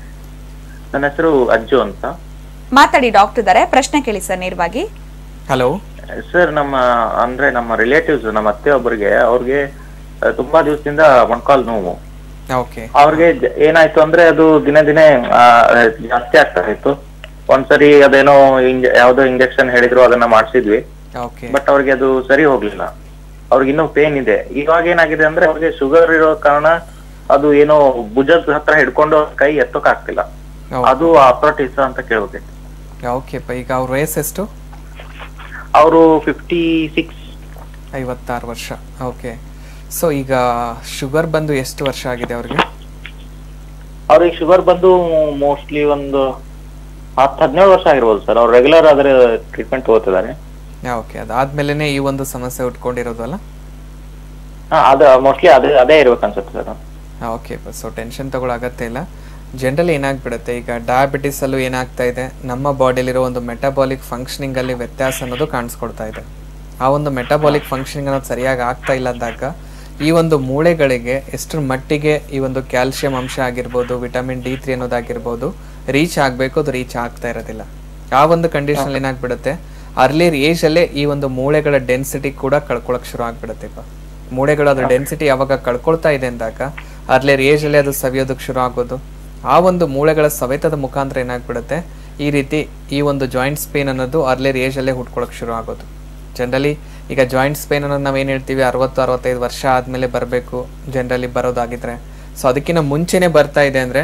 Speaker 16: ನನ್ನ ಹೆಸರು ಅಜ್ಜು ಅಂತ
Speaker 1: ಮಾತಾಡಿ ಡಾಕ್ಟರ್ ಇದ್ದಾರೆ ಪ್ರಶ್ನೆ ಕೇಳಿ ಸರ್ ನೇರವಾಗಿ
Speaker 2: ಹಲೋ
Speaker 16: ಸರ್ ನಮ್ಮ ಅಂದ್ರೆ ನಮ್ಮ ರಿಲೇಟಿವ್ಸ್ ನಮ್ಮ ಅತ್ತೆ ಒಬ್ಬರಿಗೆ ಅವ್ರಿಗೆ ಆ, ತುಂಬಾ ದಿವಸದಿಂದ ಮೊಣಕಾಲ್ ನೋವು
Speaker 2: ಓಕೆ
Speaker 16: ಅವ್ರಿಗೆ ಜ- ಏನಾಯ್ತು ಅಂದ್ರೆ ಅದು ದಿನೇ ದಿನೇ ಆ, ಜಾಸ್ತಿ ಆಗ್ತಾ ಇತ್ತು ಒಂದ್ಸರಿ ಅದೇನೋ ಇಂಜ ಯಾವ್ದೋ ಇಂಜೆಕ್ಷನ್ ಹೇಳಿದ್ರು ಅದನ್ನ ಮಾಡಿಸಿದ್ವಿ
Speaker 2: ಓಕೆ
Speaker 16: ಬಟ್ ಅವ್ರಿಗೆ ಅದು ಸರಿ ಹೋಗ್ಲಿಲ್ಲ ಅವ್ರಿಗೆ ಇನ್ನೂ ಪೇನ್ ಇದೆ ಇವಾಗ ಏನಾಗಿದೆ ಅಂದ್ರೆ ಅವ್ರಿಗೆ ಶುಗರ್ ಇರೋ ಕಾರಣ ಅದು ಏನೋ ಭುಜದ ಹತ್ರ ಹಿಡ್ಕೊಂಡು ಅವ್ರ್ ಕೈ ಎತ್ತೋಕ್ ಆಗ್ತಿಲ್ಲ ಅದು ಆಪ್ರೋಟಿಸ್ ಅಂತ ಕೇಳ್ಬೇಕು
Speaker 2: ಓಕೆ ಈಗ ಅವ್ರ ವಯಸ್ಸೆಷ್ಟು
Speaker 16: ಅವರು ಫಿಫ್ಟಿ ಸಿಕ್ಸ್
Speaker 2: ಐವತ್ತಾರು ವರ್ಷ ಓಕೆ ಸೊ ಈಗ ಶುಗರ್ ಬಂದು ಎಷ್ಟು ವರ್ಷ ಆಗಿದೆ ಅವ್ರಿಗೆ
Speaker 16: ಅವ್ರಿಗೆ ಶುಗರ್ ಬಂದು ಮೋಸ್ಟ್ಲಿ ಒಂದು ಹತ್ತು ಹದಿನೇಳು ವರ್ಷ ಆಗಿರ್ಬೋದು ಸರ್ ಅವ್ರು ರೆಗ್ಯುಲರ್ ಆದ್ರೆ ಟ್ರೀಟ್ಮೆಂಟ್ ತಗೋತಿದ್ದಾರೆ
Speaker 2: ಓಕೆ ಅದಾದ್ಮೇಲೆ ಈ ಒಂದು ಸಮಸ್ಯೆ ಉಟ್ಕೊಂಡಿರೋದು ಅಲ್ಲ
Speaker 16: ಹಾ ಅದು ಮೋಸ್ಟ್ಲಿ ಅದೇ ಅದೇ ಇರ್ಬೇಕು ಅನ್ಸುತ್ತೆ ಸರ್
Speaker 2: ಓಕೆ ಸೊ ಟೆನ್ಷನ್ ತಗೊಳ್ಳೋ ಅಗತ್ಯ ಇಲ್ಲ ಜನರಲಿ ಏನಾಗ್ಬಿಡುತ್ತೆ ಈಗ ಡಯಾಬಿಟಿಸ್ ಅಲ್ಲೂ ಏನಾಗ್ತಾ ಇದೆ ನಮ್ಮ ಬಾಡಿಲಿರೋ ಒಂದು ಮೆಟಬಾಲಿಕ್ ಫಂಕ್ಷನಿಂಗ್ ಅಲ್ಲಿ ವ್ಯತ್ಯಾಸ ಅನ್ನೋದು ಕಾಣಿಸ್ಕೊಳ್ತಾ ಇದೆ ಆ ಒಂದು ಮೆಟಬಾಲಿಕ್ ಫಂಕ್ಷನಿಂಗ್ ಅನ್ನೋದು ಸರಿಯಾಗಿ ಆಗ್ತಾ ಇಲ್ಲ ಅಂದಾಗ ಈ ಒಂದು ಮೂಳೆಗಳಿಗೆ ಎಷ್ಟರ ಮಟ್ಟಿಗೆ ಈ ಒಂದು ಕ್ಯಾಲ್ಸಿಯಂ ಅಂಶ ಆಗಿರ್ಬೋದು ವಿಟಮಿನ್ ಡಿ ತ್ರೀ ಅನ್ನೋದಾಗಿರ್ಬೋದು ರೀಚ್ ಆಗಬೇಕು ಅದು ರೀಚ್ ಆಗ್ತಾ ಇರೋದಿಲ್ಲ ಆ ಒಂದು ಕಂಡೀಷನ್ ಏನಾಗ್ಬಿಡುತ್ತೆ ಅರ್ಲಿಯರ್ ಏಜ್ ಅಲ್ಲೇ ಈ ಒಂದು ಮೂಳೆಗಳ ಡೆನ್ಸಿಟಿ ಕೂಡ ಕಳ್ಕೊಳಕ್ ಶುರು ಆಗ್ಬಿಡುತ್ತೆ ಇಪ್ಪ ಮೂಳೆಗಳ ಅದ್ರ ಡೆನ್ಸಿಟಿ ಯಾವಾಗ ಕಳ್ಕೊಳ್ತಾ ಇದೆ ಅಂದಾಗ ಅರ್ಲಿಯರ್ ಏಜ್ ಅಲ್ಲೇ ಅದು ಸವಿಯೋದಕ್ಕೆ ಶುರು ಆಗೋದು ಆ ಒಂದು ಮೂಳೆಗಳ ಸವೆತದ ಮುಖಾಂತರ ಏನಾಗ್ಬಿಡುತ್ತೆ ಈ ರೀತಿ ಈ ಒಂದು ಜಾಯಿಂಟ್ಸ್ ಪೇನ್ ಅನ್ನೋದು ಅರ್ಲಿಯರ್ ಏಜ್ ಅಲ್ಲೇ ಹುಟ್ಕೊಳಕ್ ಶುರು ಆಗೋದು ಜನರಲಿ ಈಗ ಜಾಯಿಂಟ್ಸ್ ಪೇನ್ ಅನ್ನೋದು ನಾವೇನು ಹೇಳ್ತೀವಿ ಅರವತ್ತು ಅರವತ್ತೈದು ವರ್ಷ ಆದಮೇಲೆ ಬರಬೇಕು ಜನರಲಿ ಬರೋದಾಗಿದ್ರೆ ಸೊ ಅದಕ್ಕಿಂತ ಮುಂಚೆನೇ ಬರ್ತಾ ಇದೆ ಅಂದರೆ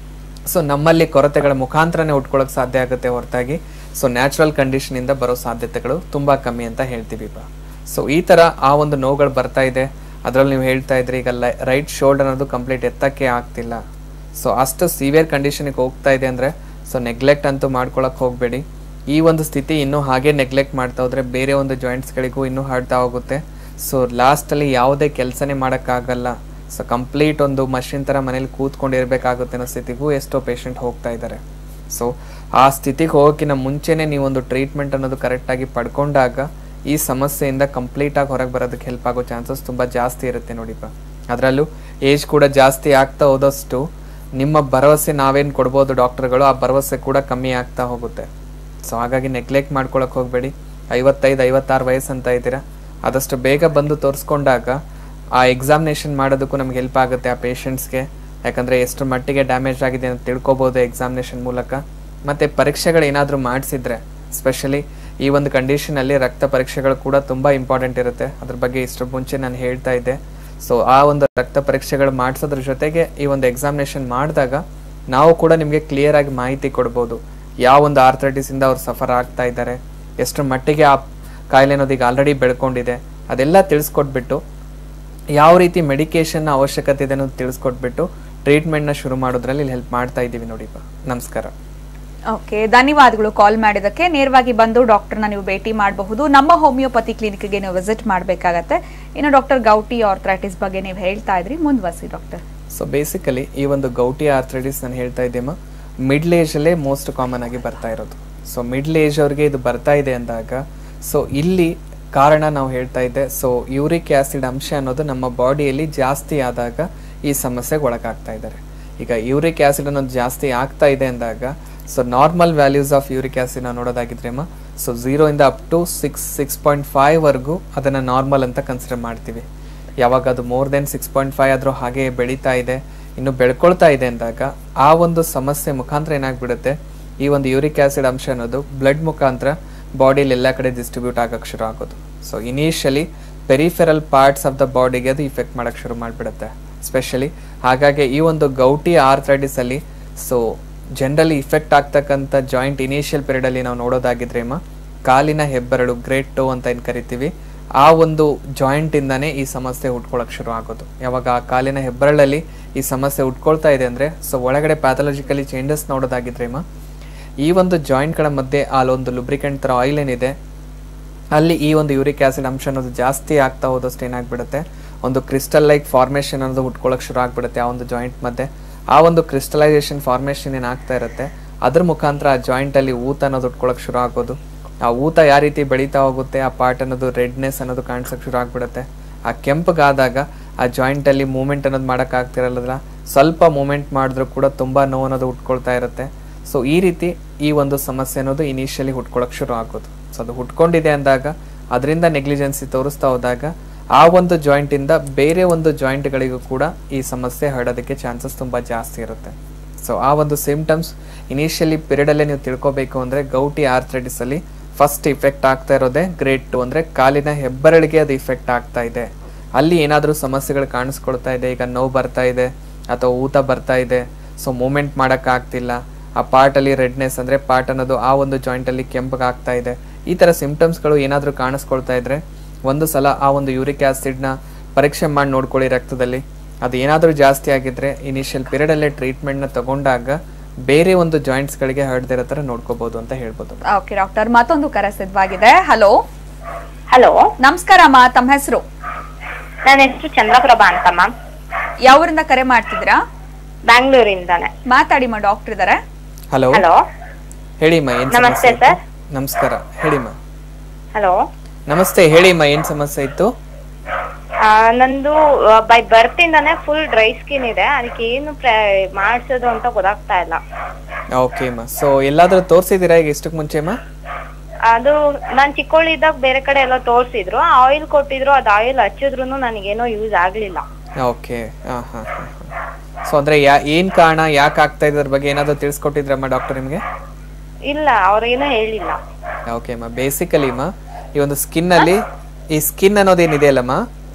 Speaker 2: ಸೊ ನಮ್ಮಲ್ಲಿ ಕೊರತೆಗಳ ಮುಖಾಂತರನೇ ಉಟ್ಕೊಳ್ಳೋಕೆ ಸಾಧ್ಯ ಆಗುತ್ತೆ ಹೊರತಾಗಿ ಸೊ ನ್ಯಾಚುರಲ್ ಕಂಡೀಷನಿಂದ ಬರೋ ಸಾಧ್ಯತೆಗಳು ತುಂಬ ಕಮ್ಮಿ ಅಂತ ಹೇಳ್ತೀವಿ ಬಾ ಸೊ ಈ ಥರ ಆ ಒಂದು ನೋವುಗಳು ಬರ್ತಾ ಇದೆ ಅದರಲ್ಲಿ ನೀವು ಹೇಳ್ತಾ ಇದ್ರಿ ಈಗ ರೈಟ್ ಶೋಲ್ಡರ್ ಅನ್ನೋದು ಕಂಪ್ಲೀಟ್ ಎತ್ತಕ್ಕೆ ಆಗ್ತಿಲ್ಲ ಸೊ ಅಷ್ಟು ಸಿವಿಯರ್ ಕಂಡೀಷನಿಗೆ ಹೋಗ್ತಾ ಇದೆ ಅಂದರೆ ಸೊ ನೆಗ್ಲೆಕ್ಟ್ ಅಂತೂ ಮಾಡ್ಕೊಳಕ್ಕೆ ಹೋಗಬೇಡಿ ಈ ಒಂದು ಸ್ಥಿತಿ ಇನ್ನೂ ಹಾಗೆ ನೆಗ್ಲೆಕ್ಟ್ ಮಾಡ್ತಾ ಹೋದ್ರೆ ಬೇರೆ ಒಂದು ಜಾಯಿಂಟ್ಸ್ಗಳಿಗೂ ಇನ್ನೂ ಹರಡ್ತಾ ಹೋಗುತ್ತೆ ಸೊ ಲಾಸ್ಟಲ್ಲಿ ಯಾವುದೇ ಕೆಲಸನೇ ಮಾಡೋಕ್ಕಾಗಲ್ಲ ಸೊ ಕಂಪ್ಲೀಟ್ ಒಂದು ಮಷಿನ್ ಥರ ಮನೇಲಿ ಕೂತ್ಕೊಂಡಿರ್ಬೇಕಾಗುತ್ತೆ ಅನ್ನೋ ಸ್ಥಿತಿಗೂ ಎಷ್ಟೋ ಪೇಷಂಟ್ ಹೋಗ್ತಾ ಇದ್ದಾರೆ ಸೊ ಆ ಸ್ಥಿತಿಗೆ ಹೋಗೋಕ್ಕಿಂತ ಮುಂಚೆನೇ ನೀವೊಂದು ಟ್ರೀಟ್ಮೆಂಟ್ ಅನ್ನೋದು ಕರೆಕ್ಟಾಗಿ ಪಡ್ಕೊಂಡಾಗ ಈ ಸಮಸ್ಯೆಯಿಂದ ಕಂಪ್ಲೀಟಾಗಿ ಹೊರಗೆ ಬರೋದಕ್ಕೆ ಹೆಲ್ಪ್ ಆಗೋ ಚಾನ್ಸಸ್ ತುಂಬ ಜಾಸ್ತಿ ಇರುತ್ತೆ ನೋಡಿಪ್ಪ ಅದರಲ್ಲೂ ಏಜ್ ಕೂಡ ಜಾಸ್ತಿ ಆಗ್ತಾ ಹೋದಷ್ಟು ನಿಮ್ಮ ಭರವಸೆ ನಾವೇನು ಕೊಡ್ಬೋದು ಡಾಕ್ಟರ್ಗಳು ಆ ಭರವಸೆ ಕೂಡ ಕಮ್ಮಿ ಆಗ್ತಾ ಹೋಗುತ್ತೆ ಸೊ ಹಾಗಾಗಿ ನೆಗ್ಲೆಕ್ಟ್ ಮಾಡ್ಕೊಳಕ್ಕೆ ಹೋಗಬೇಡಿ ಐವತ್ತೈದು ಐವತ್ತಾರು ವಯಸ್ಸು ಅಂತ ಇದ್ದೀರಾ ಆದಷ್ಟು ಬೇಗ ಬಂದು ತೋರಿಸ್ಕೊಂಡಾಗ ಆ ಎಕ್ಸಾಮಿನೇಷನ್ ಮಾಡೋದಕ್ಕೂ ನಮ್ಗೆ ಹೆಲ್ಪ್ ಆಗುತ್ತೆ ಆ ಪೇಷಂಟ್ಸ್ಗೆ ಯಾಕಂದರೆ ಎಷ್ಟು ಮಟ್ಟಿಗೆ ಡ್ಯಾಮೇಜ್ ಆಗಿದೆ ಅಂತ ತಿಳ್ಕೊಬೋದು ಎಕ್ಸಾಮಿನೇಷನ್ ಮೂಲಕ ಮತ್ತು ಪರೀಕ್ಷೆಗಳು ಏನಾದರೂ ಮಾಡಿಸಿದ್ರೆ ಸ್ಪೆಷಲಿ ಈ ಒಂದು ಕಂಡೀಷನಲ್ಲಿ ರಕ್ತ ಪರೀಕ್ಷೆಗಳು ಕೂಡ ತುಂಬ ಇಂಪಾರ್ಟೆಂಟ್ ಇರುತ್ತೆ ಅದ್ರ ಬಗ್ಗೆ ಇಷ್ಟು ಮುಂಚೆ ನಾನು ಹೇಳ್ತಾ ಇದ್ದೆ ಸೊ ಆ ಒಂದು ರಕ್ತ ಪರೀಕ್ಷೆಗಳು ಮಾಡಿಸೋದ್ರ ಜೊತೆಗೆ ಈ ಒಂದು ಎಕ್ಸಾಮಿನೇಷನ್ ಮಾಡಿದಾಗ ನಾವು ಕೂಡ ನಿಮಗೆ ಕ್ಲಿಯರ್ ಆಗಿ ಮಾಹಿತಿ ಕೊಡ್ಬೋದು ಯಾವ ಒಂದು ಆರ್ಥರೈಟಿಸಿಂದ ಅವ್ರು ಸಫರ್ ಆಗ್ತಾ ಇದ್ದಾರೆ ಎಷ್ಟು ಮಟ್ಟಿಗೆ ಆ ಕಾಯಿಲೆ ಅನ್ನೋದು ಈಗ ಆಲ್ರೆಡಿ ಬೆಳ್ಕೊಂಡಿದೆ ಅದೆಲ್ಲ ತಿಳಿಸ್ಕೊಟ್ಬಿಟ್ಟು ಯಾವ ರೀತಿ ಮೆಡಿಕೇಶನ್ನ ಅವಶ್ಯಕತೆ ಇದೆ ಅನ್ನೋದು ತಿಳಿಸ್ಕೊಟ್ಬಿಟ್ಟು ಟ್ರೀಟ್ಮೆಂಟ್ನ ಶುರು ಮಾಡೋದ್ರಲ್ಲಿ ಇಲ್ಲಿ ಹೆಲ್ಪ್ ಮಾಡ್ತಾ ಇದ್ದೀವಿ ನೋಡಿಪ್ಪ ನಮಸ್ಕಾರ
Speaker 1: ಓಕೆ ಧನ್ಯವಾದಗಳು ಕಾಲ್ ಮಾಡಿದಕ್ಕೆ ನೇರವಾಗಿ ಬಂದು ಡಾಕ್ಟರ್ನ ನೀವು ಭೇಟಿ ಮಾಡಬಹುದು ನಮ್ಮ ಹೋಮಿಯೋಪತಿ ಕ್ಲಿನಿಕ್ಗೆ ನೀವು ವಿಸಿಟ್ ಮಾಡಬೇಕಾಗತ್ತೆ ಇನ್ನು ಡಾಕ್ಟರ್ ಗೌಟಿ ಆರ್ಥ್ರೈಟಿಸ್ ಬಗ್ಗೆ ನೀವು ಹೇಳ್ತಾ ಇದ್ರಿ ಮುಂದುವರಿಸಿ ಡಾಕ್ಟರ್
Speaker 2: ಸೊ ಬೇಸಿಕಲಿ ಈ ಒಂದು ಗೌಟಿ ಆರ್ಥ್ರೈಟಿಸ್ ನಾನು ಹೇಳ್ತಾ ಇದ್ದೇಮ ಮಿಡ್ಲ್ ಏಜಲ್ಲೇ ಮೋಸ್ಟ್ ಕಾಮನ್ ಆಗಿ ಬರ್ತಾ ಇರೋದು ಸೊ ಮಿಡ್ಲ್ ಏಜ್ ಅವ್ರಿಗೆ ಇದು ಬರ್ತಾ ಇದೆ ಅಂದಾಗ ಸೊ ಇಲ್ಲಿ ಕಾರಣ ನಾವು ಹೇಳ್ತಾ ಇದ್ದೆ ಸೊ ಯೂರಿಕ್ ಆ್ಯಸಿಡ್ ಅಂಶ ಅನ್ನೋದು ನಮ್ಮ ಬಾಡಿಯಲ್ಲಿ ಜಾಸ್ತಿ ಆದಾಗ ಈ ಸಮಸ್ಯೆಗೆ ಒಳಗಾಗ್ತಾ ಇದ್ದಾರೆ ಈಗ ಯೂರಿಕ್ ಆ್ಯಸಿಡ್ ಅನ್ನೋದು ಜಾಸ್ತಿ ಆಗ್ತಾ ಇದೆ ಅಂದಾಗ so normal values of uric acid ನಾವು ನೋಡೋದಾಗಿದ್ರೇಮ ಸೊ ಝೀರೋಯಿಂದ up to six six point ಫೈವ್ವರೆಗೂ ಅದನ್ನು ನಾರ್ಮಲ್ ಅಂತ ಕನ್ಸಿಡರ್ ಮಾಡ್ತೀವಿ ಯಾವಾಗ ಅದು more than six point five ಆದರೂ ಹಾಗೆ ಬೆಳೀತಾ ಇದೆ ಇನ್ನು ಬೆಳ್ಕೊಳ್ತಾ ಇದೆ ಅಂದಾಗ ಆ ಒಂದು ಸಮಸ್ಯೆ ಮುಖಾಂತರ ಏನಾಗ್ಬಿಡುತ್ತೆ ಈ ಒಂದು ಯೂರಿಕ್ ಆ್ಯಸಿಡ್ ಅಂಶ ಅನ್ನೋದು ಬ್ಲಡ್ ಮುಖಾಂತರ ಬಾಡಿಯಲ್ಲಿ ಎಲ್ಲ ಕಡೆ ಡಿಸ್ಟ್ರಿಬ್ಯೂಟ್ ಆಗಕ್ಕೆ ಶುರು ಆಗೋದು so initially peripheral parts of the ಬಾಡಿಗೆ ಅದು ಇಫೆಕ್ಟ್ ಮಾಡಕ್ಕೆ ಶುರು ಮಾಡಿಬಿಡುತ್ತೆ ಸ್ಪೆಷಲಿ ಹಾಗಾಗಿ ಈ ಒಂದು ಗೌಟಿ ಆರ್ಥ್ರೈಟಿಸ್ ಅಲ್ಲಿ ಸೊ ಜನರಲಿ ಇಫೆಕ್ಟ್ ಆಗ್ತಕ್ಕಂಥ ಜಾಯಿಂಟ್ ಇನಿಷಿಯಲ್ ಪೀರಿಯಡಲ್ಲಿ ನಾವು ನೋಡೋದಾಗಿದ್ರೇಮ ಕಾಲಿನ ಹೆಬ್ಬೆರಳು ಗ್ರೇಟ್ ಟೋ ಅಂತ ಏನು ಕರಿತೀವಿ ಆ ಒಂದು ಜಾಯಿಂಟಿಂದಾನೇ ಈ ಸಮಸ್ಯೆ ಹುಟ್ಕೊಳಕ್ಕೆ ಶುರು ಆಗೋದು ಯಾವಾಗ ಆ ಕಾಲಿನ ಹೆಬ್ಬೆರಳಲ್ಲಿ ಈ ಸಮಸ್ಯೆ ಹುಟ್ಕೊಳ್ತಾ ಇದೆ ಅಂದರೆ ಸೊ ಒಳಗಡೆ ಪ್ಯಾಥಾಲಜಿಕಲಿ ಚೇಂಜಸ್ ನೋಡೋದಾಗಿದ್ರೇಮ ಈ ಒಂದು ಜಾಯಿಂಟ್ಗಳ ಮಧ್ಯೆ ಅಲ್ಲೊಂದು ಲುಬ್ರಿಕೆಂಟ್ ಥರ ಆಯಿಲ್ ಏನಿದೆ ಅಲ್ಲಿ ಈ ಒಂದು ಯೂರಿಕ್ ಆ್ಯಸಿಡ್ ಅಂಶ ಅನ್ನೋದು ಜಾಸ್ತಿ ಆಗ್ತಾ ಹೋದಷ್ಟು ಏನಾಗ್ಬಿಡುತ್ತೆ ಒಂದು ಕ್ರಿಸ್ಟಲ್ ಲೈಕ್ ಫಾರ್ಮೇಷನ್ ಅನ್ನೋದು ಹುಟ್ಕೊಳಕ್ಕೆ ಶುರು ಆಗ್ಬಿಡುತ್ತೆ ಆ ಒಂದು ಜಾಯಿಂಟ್ ಮಧ್ಯೆ ಆ ಒಂದು ಕ್ರಿಸ್ಟಲೈಸೇಷನ್ ಫಾರ್ಮೇಷನ್ ಏನಾಗ್ತಾ ಇರುತ್ತೆ ಅದ್ರ ಮುಖಾಂತರ ಆ ಜಾಯಿಂಟಲ್ಲಿ ಊತ ಅನ್ನೋದು ಹುಟ್ಕೊಳಕ್ಕೆ ಶುರು ಆಗೋದು ಆ ಊತ ಯಾವ ರೀತಿ ಬೆಳೀತಾ ಹೋಗುತ್ತೆ ಆ ಪಾರ್ಟ್ ಅನ್ನೋದು ರೆಡ್ನೆಸ್ ಅನ್ನೋದು ಕಾಣಿಸೋಕೆ ಶುರು ಆಗ್ಬಿಡುತ್ತೆ ಆ ಕೆಂಪಗಾದಾಗ ಆ ಜಾಯಿಂಟಲ್ಲಿ ಮೂಮೆಂಟ್ ಅನ್ನೋದು ಮಾಡೋಕ್ಕಾಗ್ತಿರಲ್ಲ ಸ್ವಲ್ಪ ಮೂಮೆಂಟ್ ಮಾಡಿದ್ರೂ ಕೂಡ ತುಂಬ ನೋವು ಅನ್ನೋದು ಹುಟ್ಕೊಳ್ತಾ ಇರುತ್ತೆ ಸೊ ಈ ರೀತಿ ಈ ಒಂದು ಸಮಸ್ಯೆ ಅನ್ನೋದು ಇನಿಷಿಯಲಿ ಹುಟ್ಕೊಳಕ್ಕೆ ಶುರು ಆಗೋದು ಸೊ ಅದು ಹುಟ್ಕೊಂಡಿದೆ ಅಂದಾಗ ಅದರಿಂದ ನೆಗ್ಲಿಜೆನ್ಸಿ ತೋರಿಸ್ತಾ ಹೋದಾಗ ಆ ಒಂದು ಜಾಯಿಂಟಿಂದ ಬೇರೆ ಒಂದು ಜಾಯಿಂಟ್ಗಳಿಗೂ ಕೂಡ ಈ ಸಮಸ್ಯೆ ಹರಡೋದಕ್ಕೆ ಚಾನ್ಸಸ್ ತುಂಬ ಜಾಸ್ತಿ ಇರುತ್ತೆ ಸೊ ಆ ಒಂದು ಸಿಂಪ್ಟಮ್ಸ್ ಇನಿಷಿಯಲಿ ಪೀರಿಯಡಲ್ಲೇ ನೀವು ತಿಳ್ಕೊಬೇಕು ಅಂದರೆ ಗೌಟಿ ಆರ್ಥ್ರೈಟಿಸಲ್ಲಿ ಫಸ್ಟ್ ಇಫೆಕ್ಟ್ ಆಗ್ತಾ ಇರೋದೇ ಗ್ರೇಟ್ ಟು ಅಂದರೆ ಕಾಲಿನ ಹೆಬ್ಬೆರಳಿಗೆ ಅದು ಇಫೆಕ್ಟ್ ಆಗ್ತಾ ಇದೆ ಅಲ್ಲಿ ಏನಾದರೂ ಸಮಸ್ಯೆಗಳು ಕಾಣಿಸ್ಕೊಳ್ತಾ ಇದೆ ಈಗ ನೋವು ಬರ್ತಾ ಇದೆ ಅಥವಾ ಊತ ಬರ್ತಾ ಇದೆ ಸೊ ಮೂಮೆಂಟ್ ಮಾಡೋಕ್ಕಾಗ್ತಿಲ್ಲ ಆ ಪಾರ್ಟಲ್ಲಿ ರೆಡ್ನೆಸ್ ಅಂದರೆ ಪಾರ್ಟ್ ಅನ್ನೋದು ಆ ಒಂದು ಜಾಯಿಂಟಲ್ಲಿ ಕೆಂಪಗಾಗ್ತಾ ಇದೆ ಈ ಥರ ಸಿಂಪ್ಟಮ್ಸ್ಗಳು ಏನಾದರೂ ಕಾಣಿಸ್ಕೊಳ್ತಾ ಇದ್ರೆ ಒಂದು ಸಲ ಆ ಒಂದು ಯೂರಿಕ್ ಆ್ಯಸಿಡ್ನ ಪರೀಕ್ಷೆ ಮಾಡಿ ನೋಡ್ಕೊಳ್ಳಿ ರಕ್ತದಲ್ಲಿ ಅದು ಏನಾದರೂ ಜಾಸ್ತಿ ಆಗಿದ್ರೆ ಇನಿಷಿಯಲ್ ಪೀರಿಯಡಲ್ಲೇ ಟ್ರೀಟ್ಮೆಂಟ್ನ ತಗೊಂಡಾಗ ಬೇರೆ ಒಂದು ಜಾಯಿಂಟ್ಸ್ಗಳಿಗೆ ಹರಡ್ದಿರೋ ಥರ ನೋಡ್ಕೋಬಹುದು ಅಂತ ಹೇಳ್ಬೋದು
Speaker 1: ಓಕೆ ಡಾಕ್ಟರ್ ಮತ್ತೊಂದು ಕರೆ ಸಿದ್ಧವಾಗಿದೆ ಹಲೋ
Speaker 17: ಹಲೋ
Speaker 1: ನಮಸ್ಕಾರ ಅಮ್ಮ ತಮ್ಮ ಹೆಸರು
Speaker 17: ನನ್ನ ಹೆಸರು ಚಂದ್ರಪ್ರಭಾ ಅಂತ ಮ್ಯಾಮ್
Speaker 1: ಯಾವೂರಿಂದ ಕರೆ ಮಾಡ್ತಿದ್ದೀರಾ
Speaker 17: ಬ್ಯಾಂಗ್ಳೂರಿಂದಾನೆ
Speaker 1: ಮಾತಾಡಿಮ್ಮ ಡಾಕ್ಟರ್ ಇದಾರೆ
Speaker 2: ಹಲೋ
Speaker 17: ಹಲೋ
Speaker 2: ಹೇಳಿಮ್ಮ ಏನು
Speaker 17: ನಮಸ್ತೆ
Speaker 2: ಸಮಸ್ಯೆ ಇತ್ತು? ನಮಸ್ಕಾರ ಹೇಳಿಮ್ಮ
Speaker 17: ಹಲೋ
Speaker 2: ನಮಸ್ತೆ ಹೇಳಿಮ್ಮ ಏನು ಸಮಸ್ಯೆ ಇತ್ತು
Speaker 17: ನಂದು ಬೈ ಬರ್ತ್ ಇಂದಾನೆ ಫುಲ್ ಡ್ರೈ ಸ್ಕಿನ್ ಇದೆ ಅದಕ್ಕೆ ಏನು ಮಾಡಿಸೋದು ಅಂತ ಗೊತ್ತಾಗ್ತಾ ಇಲ್ಲ
Speaker 2: ಓಕೆ ಅಮ್ಮ ಸೊ ಎಲ್ಲಾದರೂ ತೋರಿಸಿದ್ದೀರಾ ಈಗ ಇಷ್ಟಕ್ಕೆ ಮುಂಚೆ ಅಮ್ಮ
Speaker 17: ಅದು ನಾನ್ ಚಿಕ್ಕವಳಿದ್ದಾಗ ಬೇರೆ ಕಡೆ ಎಲ್ಲ ತೋರ್ಸಿದ್ರು ಆಯಿಲ್ ಕೊಟ್ಟಿದ್ರು ಅದ್ ಆಯಿಲ್ ಹಚ್ಚಿದ್ರು ನನಗೇನೋ ಯೂಸ್ ಆಗ್ಲಿಲ್ಲ
Speaker 2: ಓಕೆ ಹಾಂ ಹಾಂ ಹಾಂ ಸೊ ಅಂದರೆ ಯಾ ಏನು ಕಾರಣ ಯಾಕೆ ಆಗ್ತಾ ಇದೆ ಅದ್ರ ಬಗ್ಗೆ ಏನಾದರೂ ತಿಳಿಸ್ಕೊಟ್ಟಿದ್ರಮ್ಮ ಡಾಕ್ಟರ್ ನಿಮಗೆ
Speaker 17: ಇಲ್ಲ ಅವ್ರೇನೋ ಹೇಳಿಲ್ಲ
Speaker 2: ಓಕೆ ಅಮ್ಮ ಬೇಸಿಕಲಿ ಅಮ್ಮ ಈ ಒಂದು ಸ್ಕಿನ್ನಲ್ಲಿ ಈ ಸ್ಕಿನ್ ಅನ್ನೋದೇನಿದೆ ಅಲ್ಲಮ್ಮ